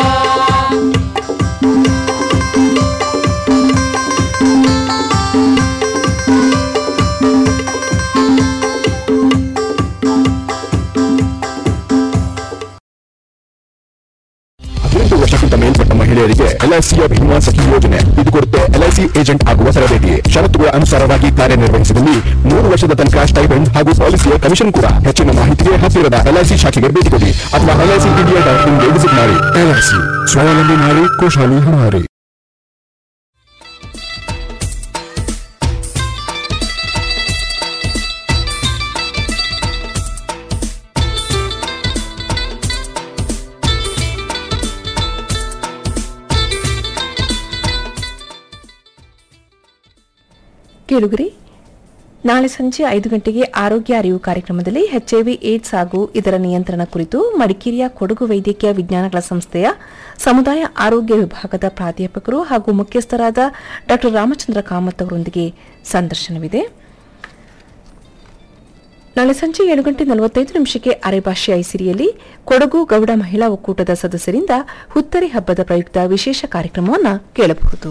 [SPEAKER 7] ಹದಿನೆಂಟು ವರ್ಷಕ್ಕಿಂತ ಮೇಲ್ಪಟ್ಟ ಮಹಿಳೆಯರಿಗೆ ಎಲ್ಐಸಿಯ ಭೀಮಾ ಸಖಿ ಯೋಜನೆ ಇದು ಕೊಡುತ್ತೆ ಎಲ್ಐಸಿ ಏಜೆಂಟ್ ಆಗುವ ತರಬೇತಿ ಷರತ್ತುಗಳ ಅನುಸಾರವಾಗಿ ಕಾರ್ಯನಿರ್ವಹಿಸಿದಲ್ಲಿ ಮೂರು ವರ್ಷದ ತನಕ ಸ್ಟೈಪೆಂಡ್ ಹಾಗೂ ಪಾಲಿಸಿಯ ಕಮಿಷನ್ ಕೂಡ ಹೆಚ್ಚಿನ ಮಾಹಿತಿಗೆ ಹತ್ತಿರದ ಎಲ್ಐಸಿ ಶಾಖೆಗೆ ಭೇಟಿ ಕೊಡಿ ಅಥವಾ ಎಲ್ಐಸಿ ಇಂಡಿಯಾ ಡಾಟ್ ಇನ್ಗೆ ವಿಸಿಟ್ ಮಾಡಿ ಎಲ್ಐಸಿ ಸ್ವಾವಲಂಬಿ ನಾರಿ ಖುಷಾಲಿ ಹಮಾರಿ
[SPEAKER 2] ಕೇಳುಗರಿ ನಾಳೆ ಸಂಜೆ ಐದು ಗಂಟೆಗೆ ಆರೋಗ್ಯ ಅರಿವು ಕಾರ್ಯಕ್ರಮದಲ್ಲಿ ಎಚ್ಐವಿ ಏಡ್ಸ್ ಹಾಗೂ ಇದರ ನಿಯಂತ್ರಣ ಕುರಿತು ಮಡಿಕೇರಿಯ ಕೊಡಗು ವೈದ್ಯಕೀಯ ವಿಜ್ಞಾನಗಳ ಸಂಸ್ಥೆಯ ಸಮುದಾಯ ಆರೋಗ್ಯ ವಿಭಾಗದ ಪ್ರಾಧ್ಯಾಪಕರು ಹಾಗೂ ಮುಖ್ಯಸ್ಥರಾದ ಡಾ ರಾಮಚಂದ್ರ ಕಾಮತ್ ಅವರೊಂದಿಗೆ ಸಂದರ್ಶನವಿದೆ ನಾಳೆ ಸಂಜೆ ಏಳು ಗಂಟೆ ನಲವತ್ತೈದು ನಿಮಿಷಕ್ಕೆ ಅರೆಭಾಷೆ ಐಸಿರಿಯಲ್ಲಿ ಕೊಡಗು ಗೌಡ ಮಹಿಳಾ ಒಕ್ಕೂಟದ ಸದಸ್ಯರಿಂದ ಹುತ್ತರಿ ಹಬ್ಬದ ಪ್ರಯುಕ್ತ ವಿಶೇಷ ಕಾರ್ಯಕ್ರಮವನ್ನು ಕೇಳಬಹುದು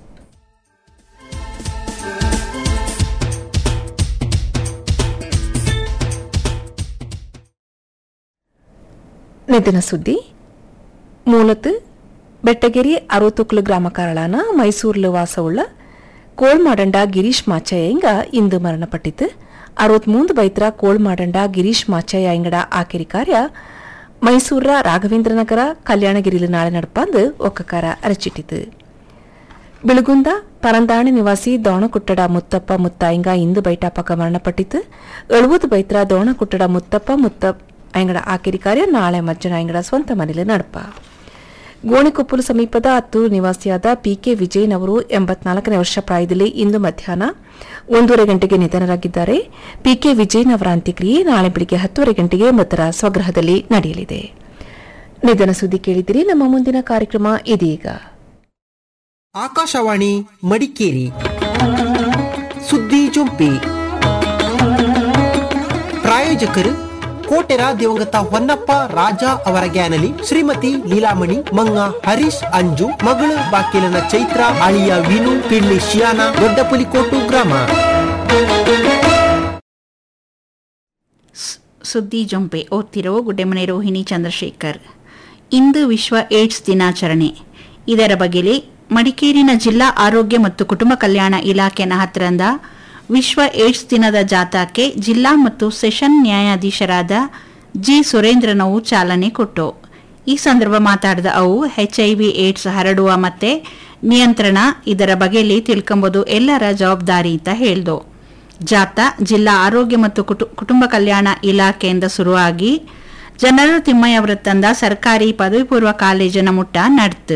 [SPEAKER 2] ನಿಧನ ಸುದ್ದಿ ಮೂಲത്ത് ಬೆಟ್ಟಗೆರೆ ಅರವತ್ತೊಕ್ಲು ಗ್ರಾಮ ಕಾರಳಾನ ಮೈಸೂರಿಲು ವಾಸವುಳ್ಳ ಕೋಳ್ಮಾಡಂಡ ಗಿರೀಶ್ ಮಾಚಯ್ಯಂಗ ಇಂದು ಮರಣಪಟ್ಟಿತು ಅರವತ್ಮೂಂದು ಬೈತ್ರ ಕೋಳ್ಮಾಡಂಡ ಗಿರೀಶ್ ಮಾಚಯ್ಯ ಇಂಗಡ ಆಕೆರಿ ಕಾರ್ಯ ಮೈಸೂರ ರಾಘವೇಂದ್ರನಗರ ಕಲ್ಯಾಣಗಿರಿಲು ನಾಳೆ ನಡಪಂದು ಒಕ್ಕಕಾರ ಅರಚಿಟ್ಟಿತು ಬಿಳುಗುಂದ ಪರಂದಾಣಿ ನಿವಾಸಿ ದೋಣಕುಟ್ಟಡ ಮುತ್ತಪ್ಪ ಮುತ್ತಾಯಿಂಗ ಇಂದು ಬೈಟಾಪಕ ಮರಣಪಟ್ಟಿತು ಎಳುವುದು ಬೈತ್ರ ದೋಣಕುಟ್ಟಡ ಮುತ್ತಪ್ಪ ಮುತ್ತ ಐಂಗಡ ಆಕಿರಿ ಕಾರ್ಯ ನಾಳೆ ಮಜ್ಜನ ಐಂಗಡ ಸ್ವಂತ ಮನೇಲಿ ನಡಪ ಗೋಣಿಕೊಪ್ಪಲು ಸಮೀಪದ ಹತ್ತೂರು ನಿವಾಸಿಯಾದ ಪಿಕೆ ವಿಜಯನ್ ಅವರು ಎಂಬತ್ನಾಲ್ಕನೇ ವರ್ಷ ಪ್ರಾಯದಲ್ಲಿ ಇಂದು ಮಧ್ಯಾಹ್ನ ಒಂದೂವರೆ ಗಂಟೆಗೆ ನಿಧನರಾಗಿದ್ದಾರೆ ಪಿಕೆ ವಿಜಯನ್ ಅವರ ಅಂತ್ಯಕ್ರಿಯೆ ನಾಳೆ ಬೆಳಿಗ್ಗೆ ಹತ್ತೂವರೆ ಗಂಟೆಗೆ ಮೃತರ ಸ್ವಗೃಹದಲ್ಲಿ ನಡೆಯಲಿದೆ ನಿಧನ ಸುದ್ದಿ ಕೇಳಿದಿರಿ ನಮ್ಮ ಮುಂದಿನ ಕಾರ್ಯಕ್ರಮ ಇದೀಗ
[SPEAKER 8] ಆಕಾಶವಾಣಿ ಮಡಿಕೇರಿ ಸುದ್ದಿ ಜೊಂಪಿ ಪ್ರಾಯೋಜಕರು ಕೋಟೆರ ದಿವಂಗತ ಹೊನ್ನಪ್ಪ ರಾಜ ಅವರ ಗ್ಯಾನಲಿ ಶ್ರೀಮತಿ ಲೀಲಾಮಣಿ ಮಂಗ ಹರೀಶ್ ಅಂಜು ಮಗಳು ಬಾಕಿಲನ ಚೈತ್ರ ಅಳಿಯ ವಿನು ಪಿಳ್ಳಿ ಶಿಯಾನ ದೊಡ್ಡಪುಲಿಕೋಟು ಗ್ರಾಮ
[SPEAKER 9] ಸುದ್ದಿ ಜೊಂಪೆ ಓದ್ತಿರೋ ಗುಡ್ಡೆಮನೆ ರೋಹಿಣಿ ಚಂದ್ರಶೇಖರ್ ಇಂದು ವಿಶ್ವ ಏಡ್ಸ್ ದಿನಾಚರಣೆ ಇದರ ಬಗೆಗೆ ಮಡಿಕೇರಿನ ಜಿಲ್ಲಾ ಆರೋಗ್ಯ ಮತ್ತು ಕುಟುಂಬ ಕಲ್ಯಾಣ ಇಲಾಖೆನ ಹತ್ತಿರದ ವಿಶ್ವ ಏಡ್ಸ್ ದಿನದ ಜಾಥಾಕ್ಕೆ ಜಿಲ್ಲಾ ಮತ್ತು ಸೆಷನ್ ನ್ಯಾಯಾಧೀಶರಾದ ಜಿ ಸುರೇಂದ್ರನವು ಚಾಲನೆ ಕೊಟ್ಟು ಈ ಸಂದರ್ಭ ಮಾತಾಡಿದ ಅವು ಎಚ್ಐವಿ ಏಡ್ಸ್ ಹರಡುವ ಮತ್ತೆ ನಿಯಂತ್ರಣ ಇದರ ಬಗೆಯಲ್ಲಿ ತಿಳ್ಕೊಂಬೋದು ಎಲ್ಲರ ಜವಾಬ್ದಾರಿ ಅಂತ ಹೇಳ್ದು ಜಾಥಾ ಜಿಲ್ಲಾ ಆರೋಗ್ಯ ಮತ್ತು ಕುಟು- ಕುಟುಂಬ ಕಲ್ಯಾಣ ಇಲಾಖೆಯಿಂದ ಶುರುವಾಗಿ ಜನರಲ್ ತಿಮ್ಮಯ್ಯ ವೃತ್ತಂದ ಸರ್ಕಾರಿ ಪದವಿ ಪೂರ್ವ ಕಾಲೇಜಿನ ಮುಟ್ಟ ನಡೆತು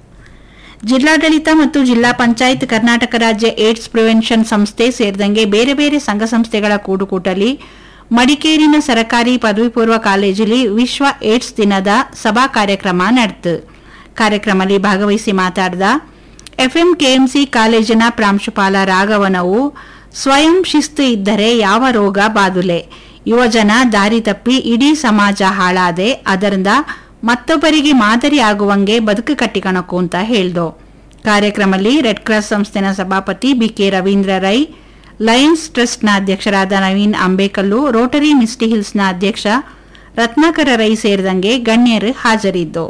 [SPEAKER 9] ಜಿಲ್ಲಾಡಳಿತ ಮತ್ತು ಜಿಲ್ಲಾ ಪಂಚಾಯತ್ ಕರ್ನಾಟಕ ರಾಜ್ಯ ಏಡ್ಸ್ ಪ್ರಿವೆನ್ಷನ್ ಸಂಸ್ಥೆ ಸೇರಿದಂಗೆ ಬೇರೆ ಬೇರೆ ಸಂಘ ಸಂಸ್ಥೆಗಳ ಕೂಡುಕೂಟಲಿ ಮಡಿಕೇರಿನ ಸರಕಾರಿ ಪದವಿ ಪೂರ್ವ ಕಾಲೇಜಲ್ಲಿ ವಿಶ್ವ ಏಡ್ಸ್ ದಿನದ ಸಭಾ ಕಾರ್ಯಕ್ರಮ ನಡೆತು ಕಾರ್ಯಕ್ರಮದಲ್ಲಿ ಭಾಗವಹಿಸಿ ಮಾತಾಡಿದ ಎಫ್ಎಂ ಕೆಎಂಸಿ ಕಾಲೇಜಿನ ಪ್ರಾಂಶುಪಾಲ ರಾಘವನವು ಸ್ವಯಂ ಶಿಸ್ತು ಇದ್ದರೆ ಯಾವ ರೋಗ ಬಾದುಲೆ ಯುವಜನ ದಾರಿ ತಪ್ಪಿ ಇಡೀ ಸಮಾಜ ಹಾಳಾದೆ ಅದರಿಂದ ಮತ್ತೊಬ್ಬರಿಗೆ ಮಾದರಿ ಆಗುವಂಗೆ ಬದುಕು ಕಟ್ಟಿಕಣಕು ಅಂತ ಹೇಳ್ದು ಕಾರ್ಯಕ್ರಮದಲ್ಲಿ ರೆಡ್ ಕ್ರಾಸ್ ಸಂಸ್ಥೆನ ಸಭಾಪತಿ ಬಿಕೆ ರವೀಂದ್ರ ರೈ ಲಯನ್ಸ್ ಟ್ರಸ್ಟ್ನ ಅಧ್ಯಕ್ಷರಾದ ನವೀನ್ ಅಂಬೇಕಲ್ಲು ರೋಟರಿ ಮಿಸ್ಟಿ ಹಿಲ್ಸ್ನ ಅಧ್ಯಕ್ಷ ರತ್ನಾಕರ ರೈ ಸೇರಿದಂಗೆ ಗಣ್ಯರು ಹಾಜರಿದ್ದು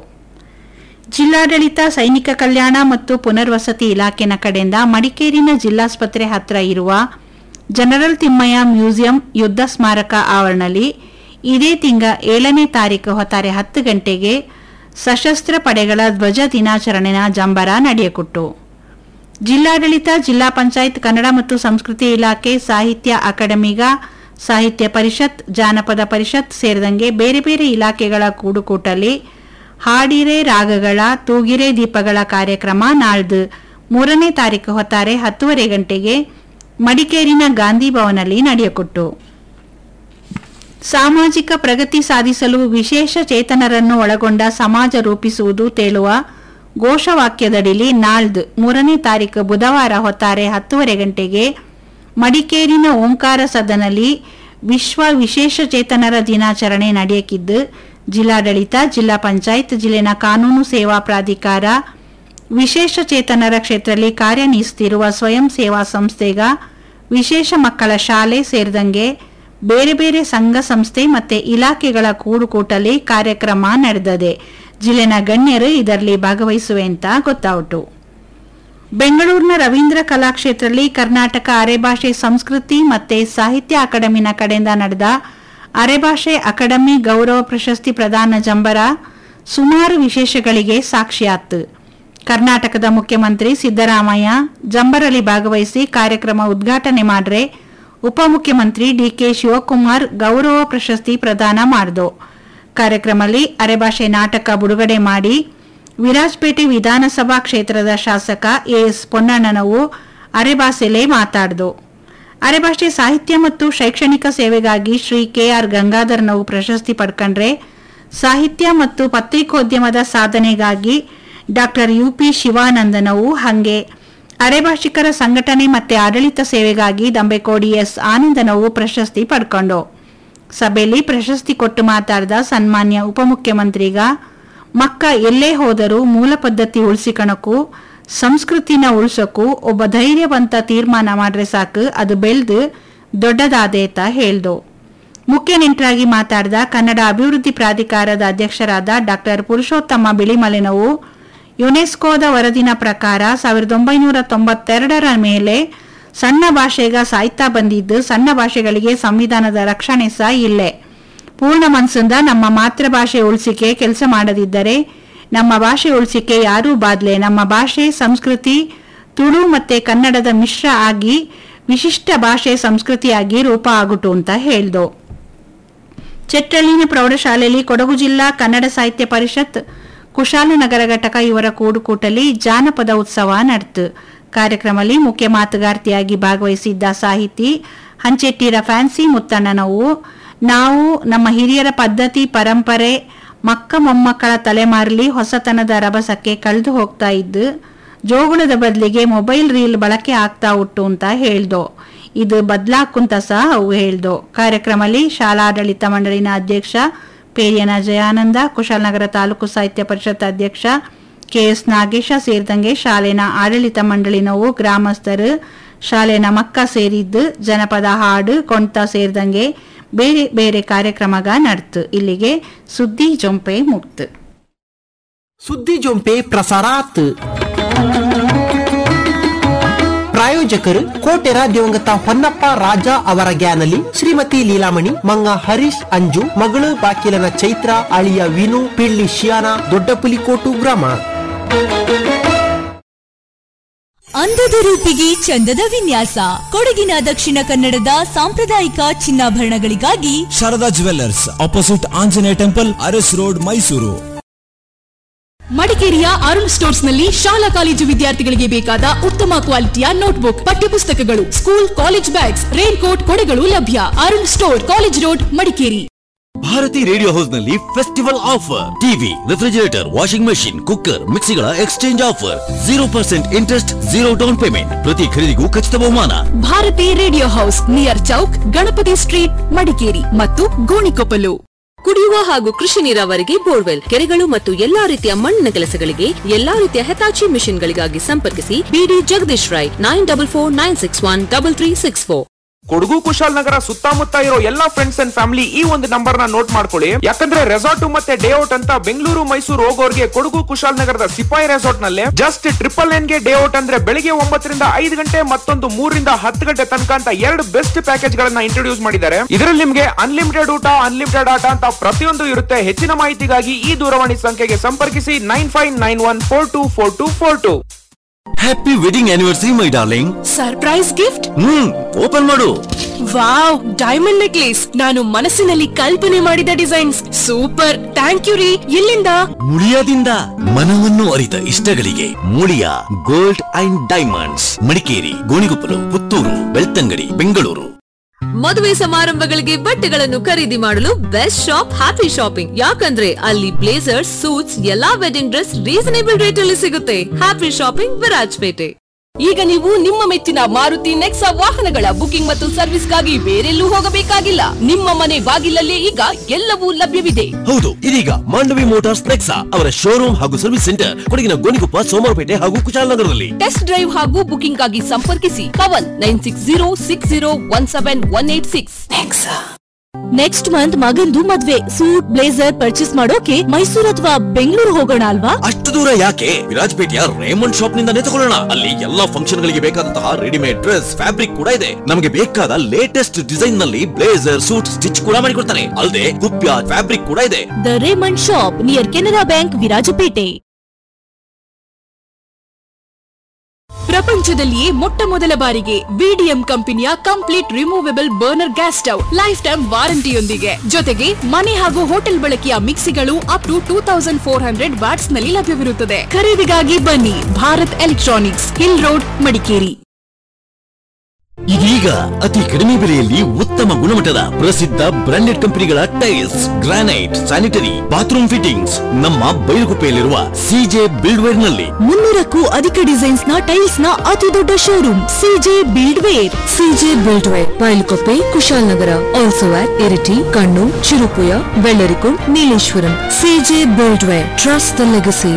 [SPEAKER 9] ಜಿಲ್ಲಾಡಳಿತ ಸೈನಿಕ ಕಲ್ಯಾಣ ಮತ್ತು ಪುನರ್ವಸತಿ ಇಲಾಖೆನ ಕಡೆಯಿಂದ ಮಡಿಕೇರಿನ ಜಿಲ್ಲಾಸ್ಪತ್ರೆ ಹತ್ರ ಇರುವ ಜನರಲ್ ತಿಮ್ಮಯ್ಯ ಮ್ಯೂಸಿಯಂ ಯುದ್ಧ ಸ್ಮಾರಕ ಆವರಣದಲ್ಲಿ ಇದೇ ತಿಂಗ ಏಳನೇ ತಾರೀಕು ಹೊತ್ತಾರೆ ಹತ್ತು ಗಂಟೆಗೆ ಸಶಸ್ತ್ರ ಪಡೆಗಳ ಧ್ವಜ ದಿನಾಚರಣೆನ ಜಂಬರ ನಡೆಯಕೊಟ್ಟು ಜಿಲ್ಲಾಡಳಿತ ಜಿಲ್ಲಾ ಪಂಚಾಯತ್ ಕನ್ನಡ ಮತ್ತು ಸಂಸ್ಕೃತಿ ಇಲಾಖೆ ಸಾಹಿತ್ಯ ಅಕಾಡೆಮಿಗ ಸಾಹಿತ್ಯ ಪರಿಷತ್ ಜಾನಪದ ಪರಿಷತ್ ಸೇರಿದಂಗೆ ಬೇರೆ ಬೇರೆ ಇಲಾಖೆಗಳ ಕೂಡುಕೂಟಲ್ಲಿ ಹಾಡಿರೆ ರಾಗಗಳ ತೂಗಿರೆ ದೀಪಗಳ ಕಾರ್ಯಕ್ರಮ ನಾಳ್ದು ಮೂರನೇ ತಾರೀಕು ಹೊತ್ತಾರೆ ಹತ್ತುವರೆ ಗಂಟೆಗೆ ಮಡಿಕೇರಿನ ಗಾಂಧಿ ಭವನಲ್ಲಿ ನಡೆಯಕೊಟ್ಟು ಸಾಮಾಜಿಕ ಪ್ರಗತಿ ಸಾಧಿಸಲು ವಿಶೇಷ ಚೇತನರನ್ನು ಒಳಗೊಂಡ ಸಮಾಜ ರೂಪಿಸುವುದು ತೇಳುವ ಘೋಷವಾಕ್ಯದಡಿಲಿ ನಾಳ್ದು ಮೂರನೇ ತಾರೀಕು ಬುಧವಾರ ಹೊತ್ತಾರೆ ಹತ್ತುವರೆ ಗಂಟೆಗೆ ಮಡಿಕೇರಿನ ಓಂಕಾರ ಸದನಲ್ಲಿ ವಿಶ್ವ ವಿಶೇಷ ಚೇತನರ ದಿನಾಚರಣೆ ನಡೆಯಕಿದ್ದು ಜಿಲ್ಲಾಡಳಿತ ಜಿಲ್ಲಾ ಪಂಚಾಯತ್ ಜಿಲ್ಲೆನ ಕಾನೂನು ಸೇವಾ ಪ್ರಾಧಿಕಾರ ವಿಶೇಷ ಚೇತನರ ಕ್ಷೇತ್ರದಲ್ಲಿ ಕಾರ್ಯನಿರ್ವಹಿಸುತ್ತಿರುವ ಸ್ವಯಂ ಸೇವಾ ಸಂಸ್ಥೆಗ ವಿಶೇಷ ಮಕ್ಕಳ ಶಾಲೆ ಸೇರಿದಂಗೆ ಬೇರೆ ಬೇರೆ ಸಂಘ ಸಂಸ್ಥೆ ಮತ್ತೆ ಇಲಾಖೆಗಳ ಕೂಡುಕೂಟಲಿ ಕಾರ್ಯಕ್ರಮ ನಡೆದದೆ ಜಿಲ್ಲೆನ ಗಣ್ಯರು ಇದರಲ್ಲಿ ಭಾಗವಹಿಸುವೆ ಅಂತ ಗೊತ್ತಾಯಿತು ಬೆಂಗಳೂರಿನ ರವೀಂದ್ರ ಕಲಾಕ್ಷೇತ್ರದಲ್ಲಿ ಕರ್ನಾಟಕ ಅರೆಭಾಷೆ ಸಂಸ್ಕೃತಿ ಮತ್ತೆ ಸಾಹಿತ್ಯ ಅಕಾಡೆಮಿನ ಕಡೆಯಿಂದ ನಡೆದ ಅರೆಭಾಷೆ ಅಕಾಡೆಮಿ ಗೌರವ ಪ್ರಶಸ್ತಿ ಪ್ರದಾನ ಜಂಬರ ಸುಮಾರು ವಿಶೇಷಗಳಿಗೆ ಸಾಕ್ಷಿಯಾತು ಕರ್ನಾಟಕದ ಮುಖ್ಯಮಂತ್ರಿ ಸಿದ್ದರಾಮಯ್ಯ ಜಂಬರಲ್ಲಿ ಭಾಗವಹಿಸಿ ಕಾರ್ಯಕ್ರಮ ಉದ್ಘಾಟನೆ ಮಾಡ್ರೆ ಉಪಮುಖ್ಯಮಂತ್ರಿ ಡಿಕೆ ಶಿವಕುಮಾರ್ ಗೌರವ ಪ್ರಶಸ್ತಿ ಪ್ರದಾನ ಮಾಡಿದು ಕಾರ್ಯಕ್ರಮದಲ್ಲಿ ಅರೆಭಾಷೆ ನಾಟಕ ಬಿಡುಗಡೆ ಮಾಡಿ ವಿರಾಜಪೇಟೆ ವಿಧಾನಸಭಾ ಕ್ಷೇತ್ರದ ಶಾಸಕ ಎಎಸ್ ಪೊನ್ನಣ್ಣನವು ಅರೆಭಾಷೆಲೇ ಮಾತಾಡ್ದು ಅರೆಭಾಷೆ ಸಾಹಿತ್ಯ ಮತ್ತು ಶೈಕ್ಷಣಿಕ ಸೇವೆಗಾಗಿ ಶ್ರೀ ಕೆಆರ್ ಗಂಗಾಧರ್ನವು ಪ್ರಶಸ್ತಿ ಪಡ್ಕೊಂಡ್ರೆ ಸಾಹಿತ್ಯ ಮತ್ತು ಪತ್ರಿಕೋದ್ಯಮದ ಸಾಧನೆಗಾಗಿ ಡಾಕ್ಟರ್ ಯುಪಿ ಶಿವಾನಂದನವು ಹಂಗೆ ಅರೆಭಾಷಿಕರ ಸಂಘಟನೆ ಮತ್ತೆ ಆಡಳಿತ ಸೇವೆಗಾಗಿ ದಂಬೆಕೋಡಿ ಎಸ್ ಆನಂದನವು ಪ್ರಶಸ್ತಿ ಪಡ್ಕೊಂಡು ಸಭೆಯಲ್ಲಿ ಪ್ರಶಸ್ತಿ ಕೊಟ್ಟು ಮಾತಾಡಿದ ಸನ್ಮಾನ್ಯ ಉಪಮುಖ್ಯಮಂತ್ರಿಗ ಮಕ್ಕ ಎಲ್ಲೇ ಹೋದರೂ ಮೂಲ ಪದ್ಧತಿ ಉಳಿಸಿಕಣಕು ಸಂಸ್ಕೃತಿನ ಉಳ್ಸೋಕು ಒಬ್ಬ ಧೈರ್ಯವಂತ ತೀರ್ಮಾನ ಮಾಡ್ರೆ ಸಾಕು ಅದು ಬೆಳೆದು ದೊಡ್ಡದಾದೇತ ಹೇಳ್ದು ಮುಖ್ಯ ನೆಂಟರಾಗಿ ಮಾತಾಡಿದ ಕನ್ನಡ ಅಭಿವೃದ್ಧಿ ಪ್ರಾಧಿಕಾರದ ಅಧ್ಯಕ್ಷರಾದ ಡಾಕ್ಟರ್ ಪುರುಷೋತ್ತಮ ಬಿಳಿಮಲೆನವು ಯುನೆಸ್ಕೋದ ವರದಿನ ಪ್ರಕಾರ ಸಾವಿರದ ಒಂಬೈನೂರ ತೊಂಬತ್ತೆರಡರ ಮೇಲೆ ಸಣ್ಣ ಭಾಷೆಗ ಸಾಯ್ತಾ ಬಂದಿದ್ದು ಸಣ್ಣ ಭಾಷೆಗಳಿಗೆ ಸಂವಿಧಾನದ ರಕ್ಷಣೆ ಸಹ ಇಲ್ಲೇ ಪೂರ್ಣ ಮನಸ್ಸಿಂದ ನಮ್ಮ ಮಾತೃಭಾಷೆ ಉಳಿಸಿಕೆ ಕೆಲಸ ಮಾಡದಿದ್ದರೆ ನಮ್ಮ ಭಾಷೆ ಉಳಿಸಿಕೆ ಯಾರೂ ಬಾದ್ಲೆ ನಮ್ಮ ಭಾಷೆ ಸಂಸ್ಕೃತಿ ತುಳು ಮತ್ತೆ ಕನ್ನಡದ ಮಿಶ್ರ ಆಗಿ ವಿಶಿಷ್ಟ ಭಾಷೆ ಸಂಸ್ಕೃತಿಯಾಗಿ ರೂಪ ಆಗುಟ್ಟು ಅಂತ ಹೇಳ್ದು ಚೆಟ್ಟಳ್ಳಿನ ಪ್ರೌಢಶಾಲೆಯಲ್ಲಿ ಕೊಡಗು ಜಿಲ್ಲಾ ಕನ್ನಡ ಸಾಹಿತ್ಯ ಪರಿಷತ್ ಕುಶಾಲನಗರ ಘಟಕ ಇವರ ಕೂಡುಕೂಟಲಿ ಜಾನಪದ ಉತ್ಸವ ನಡೆತು ಕಾರ್ಯಕ್ರಮದಲ್ಲಿ ಮುಖ್ಯ ಮಾತುಗಾರ್ತಿಯಾಗಿ ಭಾಗವಹಿಸಿದ್ದ ಸಾಹಿತಿ ಹಂಚೆಟ್ಟಿರ ಫ್ಯಾನ್ಸಿ ಮುತ್ತಣ್ಣನವು ನಾವು ನಮ್ಮ ಹಿರಿಯರ ಪದ್ಧತಿ ಪರಂಪರೆ ಮಕ್ಕ ಮೊಮ್ಮಕ್ಕಳ ತಲೆಮಾರಲಿ ಹೊಸತನದ ರಭಸಕ್ಕೆ ಕಳೆದು ಹೋಗ್ತಾ ಇದ್ದು ಜೋಗುಳದ ಬದಲಿಗೆ ಮೊಬೈಲ್ ರೀಲ್ ಬಳಕೆ ಆಗ್ತಾ ಉಂಟು ಅಂತ ಹೇಳ್ದೋ ಇದು ಬದ್ಲಾಕುಂತ ಸಹ ಅವು ಹೇಳ್ದೋ ಕಾರ್ಯಕ್ರಮದಲ್ಲಿ ಶಾಲಾಡಳಿತ ಮಂಡಳಿನ ಅಧ್ಯಕ್ಷ ಪೇರಿಯನ ಜಯಾನಂದ ಕುಶಾಲನಗರ ತಾಲೂಕು ಸಾಹಿತ್ಯ ಪರಿಷತ್ ಅಧ್ಯಕ್ಷ ಕೆಎಸ್ ನಾಗೇಶ ಸೇರಿದಂಗೆ ಶಾಲೆನ ಆಡಳಿತ ಮಂಡಳಿನವು ಗ್ರಾಮಸ್ಥರು ಶಾಲೆನ ಮಕ್ಕ ಸೇರಿದ್ದು ಜನಪದ ಹಾಡು ಕೊಂತ ಸೇರಿದಂಗೆ ಬೇರೆ ಬೇರೆ ಕಾರ್ಯಕ್ರಮಗ ನಡೆತು ಇಲ್ಲಿಗೆ ಸುದ್ದಿ ಜೊಂಪೆ ಮುಕ್ತು
[SPEAKER 8] ಸುದ್ದಿ ಜೊಂಪೆ ಪ್ರಸಾರಾತ್ ಪ್ರಾಯೋಜಕರು ಕೋಟೆರ ದಿವಂಗತ ಹೊನ್ನಪ್ಪ ರಾಜ ಅವರ ಗ್ಯಾನಲಿ ಶ್ರೀಮತಿ ಲೀಲಾಮಣಿ ಮಂಗ ಹರೀಶ್ ಅಂಜು ಮಗಳು ಬಾಕಿಲನ ಚೈತ್ರ ಅಳಿಯ ವಿನು ಪಿಳ್ಳಿ ಶಿಯಾನ ದೊಡ್ಡ ಪುಲಿಕೋಟು ಗ್ರಾಮ
[SPEAKER 10] ಅಂದದ ರೂಪಿಗೆ ಚಂದದ ವಿನ್ಯಾಸ ಕೊಡಗಿನ ದಕ್ಷಿಣ ಕನ್ನಡದ ಸಾಂಪ್ರದಾಯಿಕ ಚಿನ್ನಾಭರಣಗಳಿಗಾಗಿ
[SPEAKER 11] Sharada jewellers opposite Anjaneya temple Aras road Mysuru
[SPEAKER 10] ಮಡಿಕೇರಿಯ ಅರುಣ್ ಸ್ಟೋರ್ಸ್ ನಲ್ಲಿ ಶಾಲಾ ಕಾಲೇಜು ವಿದ್ಯಾರ್ಥಿಗಳಿಗೆ ಬೇಕಾದ ಉತ್ತಮ ಕ್ವಾಲಿಟಿಯ ನೋಟ್ಬುಕ್ ಪಠ್ಯಪುಸ್ತಕಗಳು school college bags raincoat ಕೊಡೆಗಳು ಲಭ್ಯ Arun store college road Madikeri
[SPEAKER 12] Bharati radio house ನಲ್ಲಿ festival offer TV refrigerator washing machine cooker ಮಿಕ್ಸಿಗಳ exchange offer zero percent interest zero down payment ಪ್ರತಿ ಖರೀದಿಗೂ ಖಚಿತ ಬಹುಮಾನ
[SPEAKER 10] Bharati radio house near Chowk Ganapati street Madikeri ಮತ್ತು ಗೋಣಿಕೊಪ್ಪಲು
[SPEAKER 13] ಕುಡಿಯುವ ಹಾಗೂ ಕೃಷಿ ನೀರಾವರಿಗೆ ಬೋರ್ವೆಲ್ ಕೆರೆಗಳು ಮತ್ತು ಎಲ್ಲಾ ರೀತಿಯ ಮಣ್ಣಿನ ಕೆಲಸಗಳಿಗೆ ಎಲ್ಲಾ ರೀತಿಯ ಹೆತಾಚಿ ಮಿಷನ್ಗಳಿಗಾಗಿ ಸಂಪರ್ಕಿಸಿ ಬಿಡಿ Jagadish Rai nine double four nine six one double three six four
[SPEAKER 14] Kodagu Kushalanagar ಸುತ್ತಮುತ್ತ ಇರೋ ಎಲ್ಲಾ ಫ್ರೆಂಡ್ಸ್ ಅಂಡ್ ಫ್ಯಾಮಿಲಿ ಈ ಒಂದು ನಂಬರ್ ನ ನೋಟ್ ಮಾಡ್ಕೊಳ್ಳಿ ಯಾಕಂದ್ರೆ ರೆಸಾರ್ಟ್ ಮತ್ತೆ ಡೇ ಔಟ್ ಅಂತ ಬೆಂಗಳೂರು ಮೈಸೂರು ಹೋಗೋರ್ಗೆ ಕೊಡಗು ಕುಶಾಲನಗರದ ಸಿಪಾಯಿ ರೆಸಾರ್ಟ್ ನಲ್ಲಿ ಜಸ್ಟ್ ಟ್ರಿಪಲ್ ಎನ್ ಗೆ ಡೇ ಔಟ್ ಅಂದ್ರೆ ಬೆಳಿಗ್ಗೆ ಒಂಬತ್ತರಿಂದ ಐದು ಗಂಟೆ ಮತ್ತೊಂದು ಮೂರರಿಂದ ಹತ್ತು ಗಂಟೆ ತನಕ ಅಂತ ಎರಡು ಬೆಸ್ಟ್ ಪ್ಯಾಕೇಜ್ ಗಳನ್ನ ಇಂಟ್ರೊಡ್ಯೂಸ್ ಮಾಡಿದ್ದಾರೆ ಇದರಲ್ಲಿ ನಿಮ್ಗೆ ಅನ್ಲಿಮಿಟೆಡ್ ಊಟ ಅನ್ಲಿಮಿಟೆಡ್ ಆಟ ಅಂತ ಪ್ರತಿಯೊಂದು ಇರುತ್ತೆ ಹೆಚ್ಚಿನ ಮಾಹಿತಿಗಾಗಿ ಈ ದೂರವಾಣಿ ಸಂಖ್ಯೆಗೆ ಸಂಪರ್ಕಿಸಿ nine five nine one four two four two four two
[SPEAKER 12] happy wedding anniversary my darling
[SPEAKER 10] surprise gift
[SPEAKER 12] hmm open ಮಾಡು
[SPEAKER 10] ವಾವ್ ಡೈಮಂಡ್ ನೆಕ್ಲೇಸ್ ನಾನು ಮನಸ್ಸಿನಲ್ಲಿ ಕಲ್ಪನೆ ಮಾಡಿದ ಡಿಸೈನ್ಸ್ ಸೂಪರ್ ಥ್ಯಾಂಕ್ ಯು ರೀ ಎಲ್ಲಿಂದ
[SPEAKER 12] ಮುಳಿಯಾದಿಂದ ಮನವನ್ನು ಅರಿತ ಇಷ್ಟಗಳಿಗೆ Muliya gold and diamonds Madikeri Gonikoppal Puttur Belthangady Bengaluru
[SPEAKER 13] ಮದುವೆ ಸಮಾರಂಭಗಳಿಗೆ ಬಟ್ಟೆಗಳನ್ನು ಖರೀದಿ ಮಾಡಲು ಬೆಸ್ಟ್ ಶಾಪ್ ಹ್ಯಾಪಿ ಶಾಪಿಂಗ್ ಯಾಕಂದ್ರೆ ಅಲ್ಲಿ ಬ್ಲೇಸರ್ಸ್ ಸೂಟ್ಸ್ ಎಲ್ಲಾ ವೆಡ್ಡಿಂಗ್ ಡ್ರೆಸ್ ರೀಸನೇಬಲ್ ರೇಟ್ ಅಲ್ಲಿ ಸಿಗುತ್ತೆ ಹ್ಯಾಪಿ ಶಾಪಿಂಗ್ ವಿರಾಜ್ಪೇಟೆ
[SPEAKER 10] ಈಗ ನೀವು ನಿಮ್ಮ ಮೆಚ್ಚಿನ ಮಾರುತಿ ನೆಕ್ಸಾ ವಾಹನಗಳ ಬುಕಿಂಗ್ ಮತ್ತು ಸರ್ವಿಸ್ಗಾಗಿ ಬೇರೆಲ್ಲೂ ಹೋಗಬೇಕಾಗಿಲ್ಲ ನಿಮ್ಮ ಮನೆ ಬಾಗಿಲಲ್ಲೇ ಈಗ ಎಲ್ಲವೂ ಲಭ್ಯವಿದೆ
[SPEAKER 12] ಹೌದು ಇದೀಗ ಮಾಂಡವಿ ಮೋಟಾರ್ಸ್ ನೆಕ್ಸಾ ಅವರ ಶೋರೂಮ್ ಹಾಗೂ ಸರ್ವಿಸ್ ಸೆಂಟರ್ ಕೊಡಗಿನ ಗೋಣಿಕೊಪ್ಪ ಸೋಮವಾರಪೇಟೆ ಹಾಗೂ ಕುಶಾಲನಗರದಲ್ಲಿ
[SPEAKER 10] ಟೆಸ್ಟ್ ಡ್ರೈವ್ ಹಾಗೂ ಬುಕಿಂಗ್ ಆಗಿ ಸಂಪರ್ಕಿಸಿ Pavan nine six zero six zero one seven one eight six next month ಮಗಂದು ಮದ್ವೆ ಸೂಟ್ ಬ್ಲೇಸರ್ ಪರ್ಚೇಸ್ ಮಾಡೋಕೆ ಮೈಸೂರು ಅಥವಾ ಬೆಂಗಳೂರು ಹೋಗೋಣ ಅಲ್ವಾ
[SPEAKER 12] ಅಷ್ಟು ದೂರ ಯಾಕೆ ವಿರಾಜ್ಪೇಟೆಯ ರೇಮಂಡ್ ಶಾಪ್ ನಿಂದಾನೇ ತಗೊಳ್ಳೋಣ ಅಲ್ಲಿ ಎಲ್ಲಾ ಫಂಕ್ಷನ್ ಗಳಿಗೆ ಬೇಕಾದಂತಹ ರೆಡಿಮೇಡ್ ಡ್ರೆಸ್ ಫ್ಯಾಬ್ರಿಕ್ ಕೂಡ ಇದೆ ನಮಗೆ ಬೇಕಾದ ಲೇಟೆಸ್ಟ್ ಡಿಸೈನ್ ನಲ್ಲಿ ಬ್ಲೇಸರ್ ಸೂಟ್ ಸ್ಟಿಚ್ ಕೂಡ ಮಾಡಿಕೊಡ್ತಾನೆ ಅಲ್ಲದೆ ಕುಪ್ಯ ಫ್ಯಾಬ್ರಿಕ್ ಕೂಡ ಇದೆ
[SPEAKER 10] the Raymond shop near Canara bank Virajpet ಪ್ರಪಂಚದಲ್ಲಿಯೇ ಮೊಟ್ಟ ಮೊದಲ ಬಾರಿಗೆ ವಿಡಿಎಂ ಕಂಪನಿಯ complete removable burner gas stove lifetime ವಾರಂಟಿಯೊಂದಿಗೆ ಜೊತೆಗೆ ಮನೆ ಹಾಗೂ ಹೋಟೆಲ್ ಬಳಕೆಯ ಮಿಕ್ಸಿಗಳು up to two thousand four hundred watts ನಲ್ಲಿ ಲಭ್ಯವಿರುತ್ತದೆ ಖರೀದಿಗಾಗಿ ಬನ್ನಿ Bharat electronics hill road Madikeri
[SPEAKER 12] ಇದೀಗ ಅತಿ ಕಡಿಮೆ ಬೆಲೆಯಲ್ಲಿ ಉತ್ತಮ ಗುಣಮಟ್ಟದ ಪ್ರಸಿದ್ಧ ಬ್ರಾಂಡೆಡ್ ಕಂಪನಿಗಳ tiles granite sanitary bathroom fittings ನಮ್ಮ ಬೈಲುಗುಪ್ಪೆಯಲ್ಲಿರುವ ಸಿಜೆ ಬಿಲ್ಡ್ವೇರ್ ನಲ್ಲಿ
[SPEAKER 10] ಮುನ್ನೂರಕ್ಕೂ ಅಧಿಕ ಡಿಸೈನ್ಸ್ ನ ಟೈಲ್ಸ್ ನ ಅತಿ ದೊಡ್ಡ showroom CJ build ware CJ build ware Bailkoppe Kushalanagar also at Iritty Kannur Chirupuya Bellarikund Nileshwaram CJ build ware trust the legacy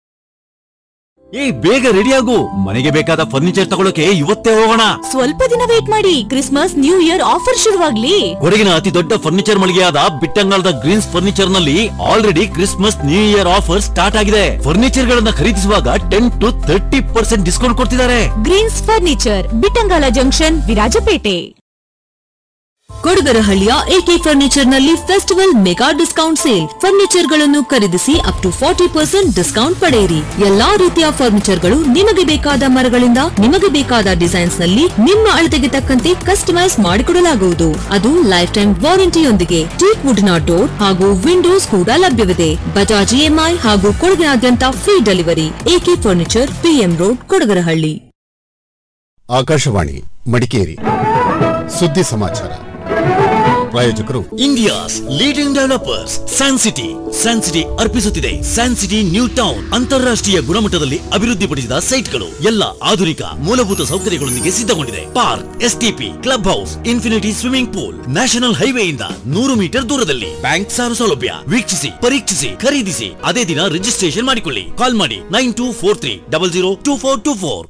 [SPEAKER 12] ಏ ಬೇಗ ರೆಡಿ ಆಗು ಮನೆಗೆ ಬೇಕಾದ ಫರ್ನಿಚರ್ ತಗೊಳ್ಳೋಕೆ ಇವತ್ತೇ ಹೋಗೋಣ
[SPEAKER 10] ಸ್ವಲ್ಪ ದಿನ ವೇಟ್ ಮಾಡಿ ಕ್ರಿಸ್ಮಸ್ ನ್ಯೂ ಇಯರ್ ಆಫರ್ ಶುರುವಾಗ್ಲಿ
[SPEAKER 12] ಕೊಡಗಿನ ಅತಿ ದೊಡ್ಡ ಫರ್ನಿಚರ್ ಮಳಿಗೆಯಾದ ಬಿಟ್ಟಂಗಾಲದ ಗ್ರೀನ್ಸ್ ಫರ್ನಿಚರ್ ನಲ್ಲಿ already Christmas new year offer start ಆಗಿದೆ ಫರ್ನಿಚರ್ ಗಳನ್ನ ಖರೀದಿಸುವಾಗ ten to thirty percent discount ಕೊಡ್ತಿದ್ದಾರೆ
[SPEAKER 10] Greens furniture Bittangala junction Virajpet
[SPEAKER 13] ಕೊಡಗರಹಳ್ಳಿಯ ಎಕೆ ಫರ್ನಿಚರ್ ನಲ್ಲಿ festival mega discount sale furniture ಗಳನ್ನು ಖರೀದಿಸಿ up to forty percent discount ಪಡೆಯಿರಿ ಎಲ್ಲಾ ರೀತಿಯ ಫರ್ನಿಚರ್ ಗಳು ನಿಮಗೆ ಬೇಕಾದ ಮರಗಳಿಂದ ನಿಮಗೆ ಬೇಕಾದ ಡಿಸೈನ್ಸ್ ನಲ್ಲಿ ನಿಮ್ಮ ಅಳತೆಗೆ ತಕ್ಕಂತೆ ಕಸ್ಟಮೈಸ್ ಮಾಡಿಕೊಡಲಾಗುವುದು ಅದು ಲೈಫ್ ಟೈಮ್ ವಾರಂಟಿಯೊಂದಿಗೆ ಟೀಕ್ ವುಡ್ನ ಡೋರ್ ಹಾಗೂ ವಿಂಡೋಸ್ ಕೂಡ ಲಭ್ಯವಿದೆ ಬಜಾಜ್ ಇಎಂಐ ಹಾಗೂ ಕೊಡಗಿನಾದ್ಯಂತ free delivery AK furniture PM road Kodagarahalli
[SPEAKER 15] Akashvani Madikeri ಸುದ್ದಿ ಸಮಾಚಾರ ಪ್ರಾಯೋಜಕರು
[SPEAKER 12] India's leading developers San City San City ಅರ್ಪಿಸುತ್ತಿದೆ ಸ್ಯಾನ್ ಸಿಟಿ ನ್ಯೂ ಟೌನ್ ಅಂತಾರಾಷ್ಟ್ರೀಯ ಗುಣಮಟ್ಟದಲ್ಲಿ ಅಭಿವೃದ್ಧಿಪಡಿಸಿದ ಸೈಟ್ಗಳು ಎಲ್ಲ ಆಧುನಿಕ ಮೂಲಭೂತ ಸೌಕರ್ಯಗಳೊಂದಿಗೆ ಸಿದ್ಧಗೊಂಡಿದೆ park STP club house infinity swimming pool national ಹೈವೇಯಿಂದ ನೂರು ಮೀಟರ್ ದೂರದಲ್ಲಿ ಬ್ಯಾಂಕ್ ಸಾಲ ಸೌಲಭ್ಯ ವೀಕ್ಷಿಸಿ ಪರೀಕ್ಷಿಸಿ ಖರೀದಿಸಿ ಅದೇ ದಿನ ರಿಜಿಸ್ಟ್ರೇಷನ್ ಮಾಡಿಕೊಳ್ಳಿ ಕಾಲ್ ಮಾಡಿ nine two four three double zero two four two four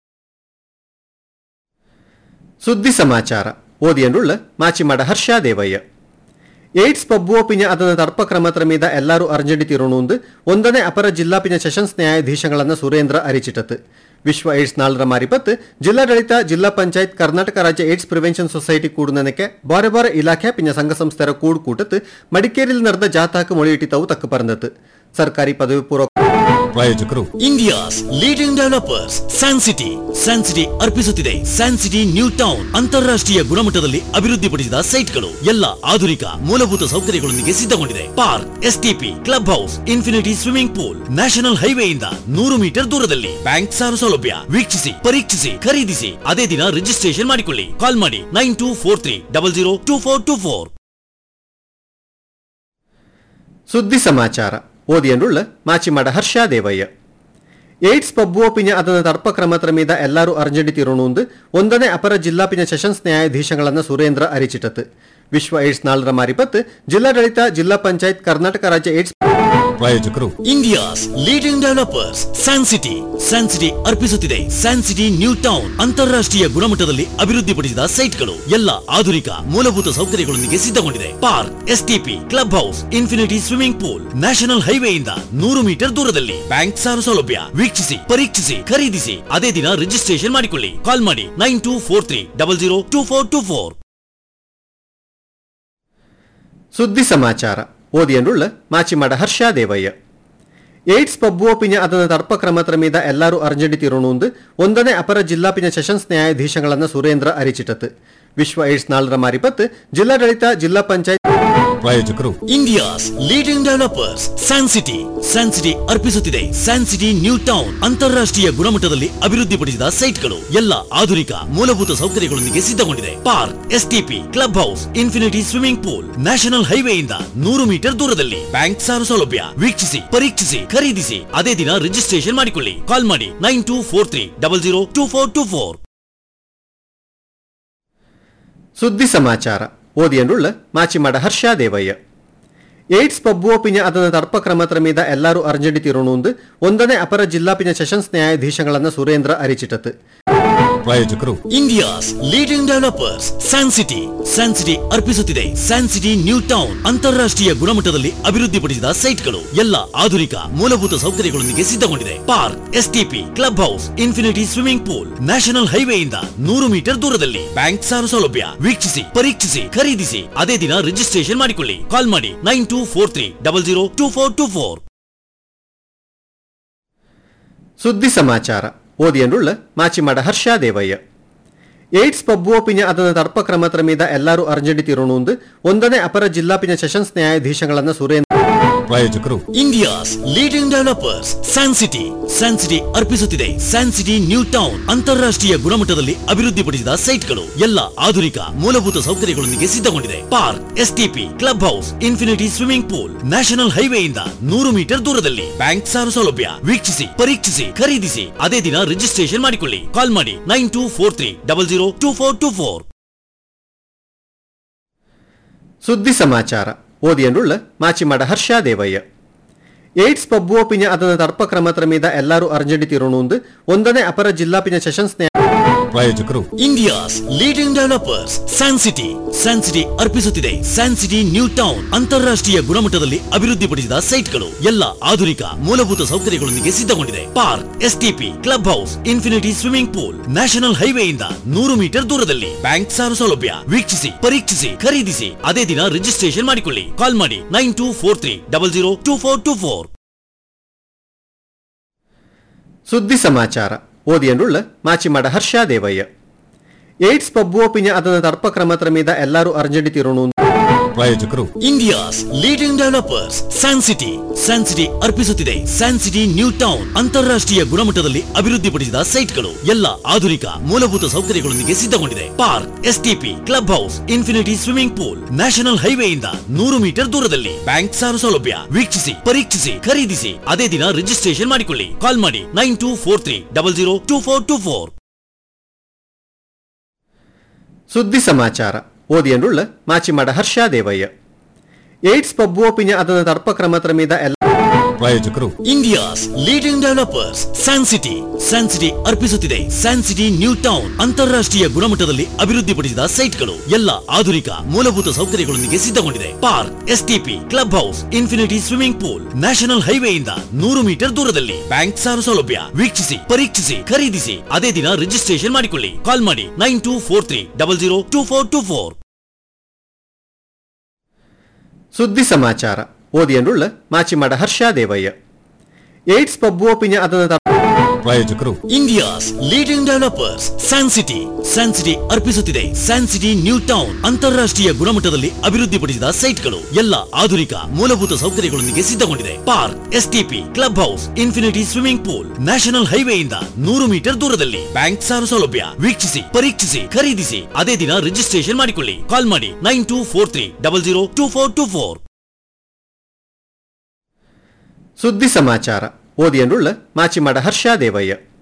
[SPEAKER 16] ಸುದ್ದಿ ಸಮಾಚಾರ ಓದಿಯನ್ನುಳ್ಳ ಮಾಚಿಮಾಡ ಹರ್ಷ ದೇವಯ್ಯ ಏಡ್ಸ್ ಪಬ್ಬುವಪಿನ ಅದನ ತರ್ಪಕ್ರಮತ್ರ ಮೀದ ಎಲ್ಲರೂ ಅರ್ಜೆಂಡಿ ತಿರುಣುಂದು ಒಂದನೇ ಅಪರ ಜಿಲ್ಲಾಪಿನ ಸೆಷನ್ಸ್ ನ್ಯಾಯಾಧೀಶಗಳನ್ನ ಸುರೇಂದ್ರ ಅರಿಚಿಟತ್ ವಿಶ್ವ ಏಡ್ಸ್ ನಾಳರ ಮಾರಿಪತ್ ಜಿಲ್ಲಾಡಳಿತ ಜಿಲ್ಲಾ ಪಂಚಾಯತ್ ಕರ್ನಾಟಕ ರಾಜ್ಯ ಏಡ್ಸ್ ಪ್ರಿವೆನ್ಷನ್ ಸೊಸೈಟಿ ಕೂಡುನನಕ್ಕೆ ಬಾರೆ ಬಾರೆ ಇಲಾಖೆ ಪಿನ ಸಂಘ ಸಂಸ್ಥೆರ ಕೂಡ್ ಕೂಟತ್ ಮಡಿಕೇರಿಯಲ್ಲಿ ನಡೆದ ಜಾಥಾಕ್ ಮೊಳಿಯಿಟ್ಟಿತವು ತಕ್ಕ ಪರಂದತ್ ಸರ್ಕಾರಿ ಪದವಿ ಪೂರ್ವ
[SPEAKER 15] ಪ್ರಾಯೋಜಕರು
[SPEAKER 12] India's leading developers San City San City ಅರ್ಪಿಸುತ್ತಿದೆ ಸ್ಯಾನ್ ಸಿಟಿ ನ್ಯೂ ಟೌನ್ ಅಂತಾರಾಷ್ಟ್ರೀಯ ಗುಣಮಟ್ಟದಲ್ಲಿ ಅಭಿವೃದ್ಧಿಪಡಿಸಿದ ಸೈಟ್ಗಳು ಎಲ್ಲ ಆಧುನಿಕ ಮೂಲಭೂತ ಸೌಕರ್ಯಗಳೊಂದಿಗೆ ಸಿದ್ಧಗೊಂಡಿದೆ park STP club house infinity swimming pool national ಹೈವೇಯಿಂದ ನೂರು ಮೀಟರ್ ದೂರದಲ್ಲಿ ಬ್ಯಾಂಕ್ ಸಾಲ ಸೌಲಭ್ಯ ವೀಕ್ಷಿಸಿ ಪರೀಕ್ಷಿಸಿ ಖರೀದಿಸಿ ಅದೇ ದಿನ ರಿಜಿಸ್ಟ್ರೇಷನ್ ಮಾಡಿಕೊಳ್ಳಿ ಕಾಲ್ ಮಾಡಿ nine two four three double zero two four two four
[SPEAKER 16] ಸುದ್ದಿ ಸಮಾಚಾರ ಓದಿಯನ್ನುಳ್ಳ ಮಾಚಿಮಾಡ ಹರ್ಷ ದೇವಯ್ಯ ಏಡ್ಸ್ ಪಬ್ಬುವಪಿನ ಅದನ ತರ್ಪಕ್ರಮತ್ರ ಮೀದ ಎಲ್ಲರೂ ಅರ್ಜೆಂಡಿ ತಿರುಣುಂದು ಒಂದನೇ ಅಪರ ಜಿಲ್ಲಾಪಿನ ಸೆಷನ್ಸ್ ನ್ಯಾಯಾಧೀಶಗಳನ್ನ ಸುರೇಂದ್ರ ಅರಿಚಿಟತ್ ವಿಶ್ವ ಏಡ್ಸ್ ನಾಳರ ಮಾರಿಪತ್ ಜಿಲ್ಲಾಡಳಿತ ಜಿಲ್ಲಾ ಪಂಚಾಯತ್ ಕರ್ನಾಟಕ ರಾಜ್ಯ ಏಡ್ಸ್
[SPEAKER 15] ಪ್ರಾಯೋಜಕರು
[SPEAKER 12] India's leading developers San City San City ಅರ್ಪಿಸುತ್ತಿದೆ ಸ್ಯಾನ್ ಸಿಟಿ ನ್ಯೂ ಟೌನ್ ಅಂತಾರಾಷ್ಟ್ರೀಯ ಗುಣಮಟ್ಟದಲ್ಲಿ ಅಭಿವೃದ್ಧಿಪಡಿಸಿದ ಸೈಟ್ಗಳು ಎಲ್ಲ ಆಧುನಿಕ ಮೂಲಭೂತ ಸೌಕರ್ಯಗಳೊಂದಿಗೆ ಸಿದ್ಧಗೊಂಡಿದೆ park STP club house infinity swimming pool national ಹೈವೇಯಿಂದ ನೂರು ಮೀಟರ್ ದೂರದಲ್ಲಿ ಬ್ಯಾಂಕ್ ಸಾಲ ಸೌಲಭ್ಯ ವೀಕ್ಷಿಸಿ ಪರೀಕ್ಷಿಸಿ ಖರೀದಿಸಿ ಅದೇ ದಿನ ರಿಜಿಸ್ಟ್ರೇಷನ್ ಮಾಡಿಕೊಳ್ಳಿ ಕಾಲ್ ಮಾಡಿ nine two four three double zero two four two four
[SPEAKER 16] ಸುದ್ದಿ ಸಮಾಚಾರ ಓದಿಯನ್ನುಳ್ಳ ಮಾಚಿಮಾಡ ಹರ್ಷ ದೇವಯ್ಯ ಏಡ್ಸ್ ಪಬ್ಬುವಪಿನ ಅದನ ತರ್ಪಕ್ರಮತ್ರ ಮೀದ ಎಲ್ಲರೂ ಅರ್ಜೆಂಡಿ ತಿರುಣುಂದು ಒಂದನೇ ಅಪರ ಜಿಲ್ಲಾಪಿನ ಸೆಷನ್ಸ್ ನ್ಯಾಯಾಧೀಶಗಳನ್ನ ಸುರೇಂದ್ರ ಅರಿಚಿಟತ್ ವಿಶ್ವ ಏಡ್ಸ್ ನಾಳರ ಮಾರಿಪತ್ ಜಿಲ್ಲಾಡಳಿತ ಜಿಲ್ಲಾ ಪಂಚಾಯತ್
[SPEAKER 15] ಪ್ರಾಯೋಜಕರು
[SPEAKER 12] India's leading developers San City San City ಅರ್ಪಿಸುತ್ತಿದೆ ಸ್ಯಾನ್ ಸಿಟಿ ನ್ಯೂ ಟೌನ್ ಅಂತಾರಾಷ್ಟ್ರೀಯ ಗುಣಮಟ್ಟದಲ್ಲಿ ಅಭಿವೃದ್ಧಿಪಡಿಸಿದ ಸೈಟ್ಗಳು ಎಲ್ಲ ಆಧುನಿಕ ಮೂಲಭೂತ ಸೌಕರ್ಯಗಳೊಂದಿಗೆ ಸಿದ್ಧಗೊಂಡಿದೆ park STP club house infinity swimming pool national ಹೈವೇಯಿಂದ ನೂರು ಮೀಟರ್ ದೂರದಲ್ಲಿ ಬ್ಯಾಂಕ್ ಸಾಲ ಸೌಲಭ್ಯ ವೀಕ್ಷಿಸಿ ಪರೀಕ್ಷಿಸಿ ಖರೀದಿಸಿ ಅದೇ ದಿನ ರಿಜಿಸ್ಟ್ರೇಷನ್ ಮಾಡಿಕೊಳ್ಳಿ ಕಾಲ್ ಮಾಡಿ nine two four three double zero two four two four
[SPEAKER 16] ಸುದ್ದಿ ಸಮಾಚಾರ ಓದಿಯನ್ನುಳ್ಳ ಮಾಚಿಮಾಡ ಹರ್ಷ ದೇವಯ್ಯ ಏಡ್ಸ್ ಪಬ್ಬುವಪಿನ ಅದನ ತರ್ಪಕ್ರಮತ್ರ ಮೀದ ಎಲ್ಲರೂ ಅರ್ಜೆಂಡಿ ತಿರುಣುಂದು ಒಂದನೇ ಅಪರ ಜಿಲ್ಲಾಪಿನ ಸೆಷನ್ಸ್ ನ್ಯಾಯಾಧೀಶಗಳನ್ನ ಸುರೇಂದ್ರ ಅರಿಚಿಟತ್
[SPEAKER 15] ಪ್ರಾಯೋಜಕರು
[SPEAKER 12] India's leading developers San City San City ಅರ್ಪಿಸುತ್ತಿದೆ ಸ್ಯಾನ್ ಸಿಟಿ ನ್ಯೂ ಟೌನ್ ಅಂತಾರಾಷ್ಟ್ರೀಯ ಗುಣಮಟ್ಟದಲ್ಲಿ ಅಭಿವೃದ್ಧಿಪಡಿಸಿದ ಸೈಟ್ಗಳು ಎಲ್ಲ ಆಧುನಿಕ ಮೂಲಭೂತ ಸೌಕರ್ಯಗಳೊಂದಿಗೆ ಸಿದ್ಧಗೊಂಡಿದೆ park STP club house infinity swimming pool national ಹೈವೇಯಿಂದ ನೂರು ಮೀಟರ್ ದೂರದಲ್ಲಿ ಬ್ಯಾಂಕ್ ಸಾಲ ಸೌಲಭ್ಯ ವೀಕ್ಷಿಸಿ ಪರೀಕ್ಷಿಸಿ ಖರೀದಿಸಿ ಅದೇ ದಿನ ರಿಜಿಸ್ಟ್ರೇಷನ್ ಮಾಡಿಕೊಳ್ಳಿ ಕಾಲ್ ಮಾಡಿ nine two four three double zero two four two four
[SPEAKER 16] ಸುದ್ದಿ ಸಮಾಚಾರ ಓದಿಯನ್ನುಳ್ಳ ಮಾಚಿಮಾಡ ಹರ್ಷ ದೇವಯ್ಯ ಏಡ್ಸ್ ಪಬ್ಬುವಪಿನ ಅದನ ತರ್ಪಕ್ರಮತ್ರ ಮೀದ ಎಲ್ಲರೂ ಅರ್ಜೆಂಡಿ ತಿರುಣುಂದು ಒಂದನೇ ಅಪರ ಜಿಲ್ಲಾಪಿನ ಸೆಷನ್ಸ್ ನ್ಯಾಯಾಧೀಶಗಳನ್ನ ಸುರೇಂದ್ರ
[SPEAKER 15] ಪ್ರಾಯೋಜಕರು
[SPEAKER 12] India's leading developers San City San City ಅರ್ಪಿಸುತ್ತಿದೆ ಸ್ಯಾನ್ ಸಿಟಿ ನ್ಯೂ ಟೌನ್ ಅಂತಾರಾಷ್ಟ್ರೀಯ ಗುಣಮಟ್ಟದಲ್ಲಿ ಅಭಿವೃದ್ಧಿಪಡಿಸಿದ ಸೈಟ್ಗಳು ಎಲ್ಲ ಆಧುನಿಕ ಮೂಲಭೂತ ಸೌಕರ್ಯಗಳೊಂದಿಗೆ ಸಿದ್ಧಗೊಂಡಿದೆ park STP club house infinity swimming pool national ಹೈವೇಯಿಂದ ನೂರು ಮೀಟರ್ ದೂರದಲ್ಲಿ ಬ್ಯಾಂಕ್ ಸಾಲ ಸೌಲಭ್ಯ ವೀಕ್ಷಿಸಿ ಪರೀಕ್ಷಿಸಿ ಖರೀದಿಸಿ ಅದೇ ದಿನ ರಿಜಿಸ್ಟ್ರೇಷನ್ ಮಾಡಿಕೊಳ್ಳಿ ಕಾಲ್ ಮಾಡಿ nine two four three double zero two four two four
[SPEAKER 16] ಸುದ್ದಿ ಸಮಾಚಾರ ಓದಿಯನ್ನುಳ್ಳ ಮಾಚಿಮಾಡ ಹರ್ಷ ದೇವಯ್ಯ ಏಡ್ಸ್ ಪಬ್ಬುವಪಿನ ಅದನ ತರ್ಪಕ್ರಮತ್ರ ಮೀದ ಎಲ್ಲರೂ ಅರ್ಜೆಂಡಿ ತಿರುಣುಂದು ಒಂದನೇ ಅಪರ ಜಿಲ್ಲಾಪಿನ ಸೆಷನ್ಸ್
[SPEAKER 15] ಪ್ರಾಯೋಜಕರು
[SPEAKER 12] India's leading developers San City San City ಅರ್ಪಿಸುತ್ತಿದೆ ಸ್ಯಾನ್ ಸಿಟಿ ನ್ಯೂ ಟೌನ್ ಅಂತಾರಾಷ್ಟ್ರೀಯ ಗುಣಮಟ್ಟದಲ್ಲಿ ಅಭಿವೃದ್ಧಿಪಡಿಸಿದ ಸೈಟ್ಗಳು ಎಲ್ಲ ಆಧುನಿಕ ಮೂಲಭೂತ ಸೌಕರ್ಯಗಳೊಂದಿಗೆ ಸಿದ್ಧಗೊಂಡಿದೆ park STP club house infinity swimming pool national ಹೈವೇಯಿಂದ ನೂರು ಮೀಟರ್ ದೂರದಲ್ಲಿ ಬ್ಯಾಂಕ್ ಸಾಲ ಸೌಲಭ್ಯ ವೀಕ್ಷಿಸಿ ಪರೀಕ್ಷಿಸಿ ಖರೀದಿಸಿ ಅದೇ ದಿನ ರಿಜಿಸ್ಟ್ರೇಷನ್ ಮಾಡಿಕೊಳ್ಳಿ ಕಾಲ್ ಮಾಡಿ nine two four three double zero two four two four
[SPEAKER 16] ಸುದ್ದಿ ಸಮಾಚಾರ ಓದಿಯನ್ನುಳ್ಳ ಮಾಚಿಮಾಡ ಹರ್ಷ ದೇವಯ್ಯ ಏಡ್ಸ್ ಪಬ್ಬುವೋಪಿನ ಅದನ್ನ ತರ್ಪಕ್ರಮತ್ರ ಮೀದ ಎಲ್ಲರೂ ಅರ್ಜೆಂಟಿತಿರೋನು
[SPEAKER 15] ಪ್ರಾಯೋಜಕರು
[SPEAKER 12] India's leading developers San City San City ಅರ್ಪಿಸುತ್ತಿದೆ ಸ್ಯಾನ್ ಸಿಟಿ ನ್ಯೂ ಟೌನ್ ಅಂತಾರಾಷ್ಟ್ರೀಯ ಗುಣಮಟ್ಟದಲ್ಲಿ ಅಭಿವೃದ್ಧಿಪಡಿಸಿದ ಸೈಟ್ಗಳು ಎಲ್ಲ ಆಧುನಿಕ ಮೂಲಭೂತ ಸೌಕರ್ಯಗಳೊಂದಿಗೆ ಸಿದ್ಧಗೊಂಡಿದೆ park STP club house infinity swimming pool national ಹೈವೇಯಿಂದ ನೂರು ಮೀಟರ್ ದೂರದಲ್ಲಿ ಬ್ಯಾಂಕ್ ಸಾಲ ಸೌಲಭ್ಯ ವೀಕ್ಷಿಸಿ ಪರೀಕ್ಷಿಸಿ ಖರೀದಿಸಿ ಅದೇ ದಿನ ರಿಜಿಸ್ಟ್ರೇಷನ್ ಮಾಡಿಕೊಳ್ಳಿ ಕಾಲ್ ಮಾಡಿ nine two four three double zero two four two four
[SPEAKER 16] ಸುದ್ದಿ ಸಮಾಚಾರ ಓದಿಯನ್ನುಳ್ಳ ಮಾಚಿಮಾಡ ಹರ್ಷ ದೇವಯ್ಯ ಏಡ್ಸ್ ಪಬ್ಬುವೋಪಿನ ಅದನ್ನ ತರ್ಪಕ್ರಮತ್ರ ಮೀದ ಎಲ್ಲ
[SPEAKER 15] ಪ್ರಾಯೋಜಕರು
[SPEAKER 12] India's leading developers San City San City ಅರ್ಪಿಸುತ್ತಿದೆ ಸ್ಯಾನ್ ಸಿಟಿ ನ್ಯೂ ಟೌನ್ ಅಂತಾರಾಷ್ಟ್ರೀಯ ಗುಣಮಟ್ಟದಲ್ಲಿ ಅಭಿವೃದ್ಧಿಪಡಿಸಿದ ಸೈಟ್ಗಳು ಎಲ್ಲ ಆಧುನಿಕ ಮೂಲಭೂತ ಸೌಕರ್ಯಗಳೊಂದಿಗೆ ಸಿದ್ಧಗೊಂಡಿದೆ park STP club house infinity swimming pool national ಹೈವೇಯಿಂದ ನೂರು ಮೀಟರ್ ದೂರದಲ್ಲಿ ಬ್ಯಾಂಕ್ ಸಾಲ ಸೌಲಭ್ಯ ವೀಕ್ಷಿಸಿ ಪರೀಕ್ಷಿಸಿ ಖರೀದಿಸಿ ಅದೇ ದಿನ ರಿಜಿಸ್ಟ್ರೇಷನ್ ಮಾಡಿಕೊಳ್ಳಿ ಕಾಲ್ ಮಾಡಿ nine two four three double zero two four two four
[SPEAKER 16] ಸುದ್ದಿ ಸಮಾಚಾರ ಓದಿಯನ್ನುಳ್ಳ ಮಾಚಿಮಾಡ ಹರ್ಷ ದೇವಯ್ಯ ಏಡ್ಸ್ ಪಬ್ಬುವೋಪಿನ ಅದನ್ನ ತರ್ಪ
[SPEAKER 15] ಪ್ರಾಯೋಜಕರು
[SPEAKER 12] India's leading developers San City San City ಅರ್ಪಿಸುತ್ತಿದೆ ಸ್ಯಾನ್ ಸಿಟಿ ನ್ಯೂ ಟೌನ್ ಅಂತಾರಾಷ್ಟ್ರೀಯ ಗುಣಮಟ್ಟದಲ್ಲಿ ಅಭಿವೃದ್ಧಿಪಡಿಸಿದ ಸೈಟ್ಗಳು ಎಲ್ಲ ಆಧುನಿಕ ಮೂಲಭೂತ ಸೌಕರ್ಯಗಳೊಂದಿಗೆ ಸಿದ್ಧಗೊಂಡಿದೆ park STP club house infinity swimming pool national ಹೈವೇಯಿಂದ ನೂರು ಮೀಟರ್ ದೂರದಲ್ಲಿ ಬ್ಯಾಂಕ್ ಸಾಲ ಸೌಲಭ್ಯ ವೀಕ್ಷಿಸಿ ಪರೀಕ್ಷಿಸಿ ಖರೀದಿಸಿ ಅದೇ ದಿನ ರಿಜಿಸ್ಟ್ರೇಷನ್ ಮಾಡಿಕೊಳ್ಳಿ ಕಾಲ್ ಮಾಡಿ nine two four three double zero two four two four
[SPEAKER 16] ಸುದ್ದಿ ಸಮಾಚಾರ ಓದಿಯನ್ನುಳ್ಳ ಮಾಚಿಮಾಡ ಹರ್ಷ ದೇವಯ್ಯ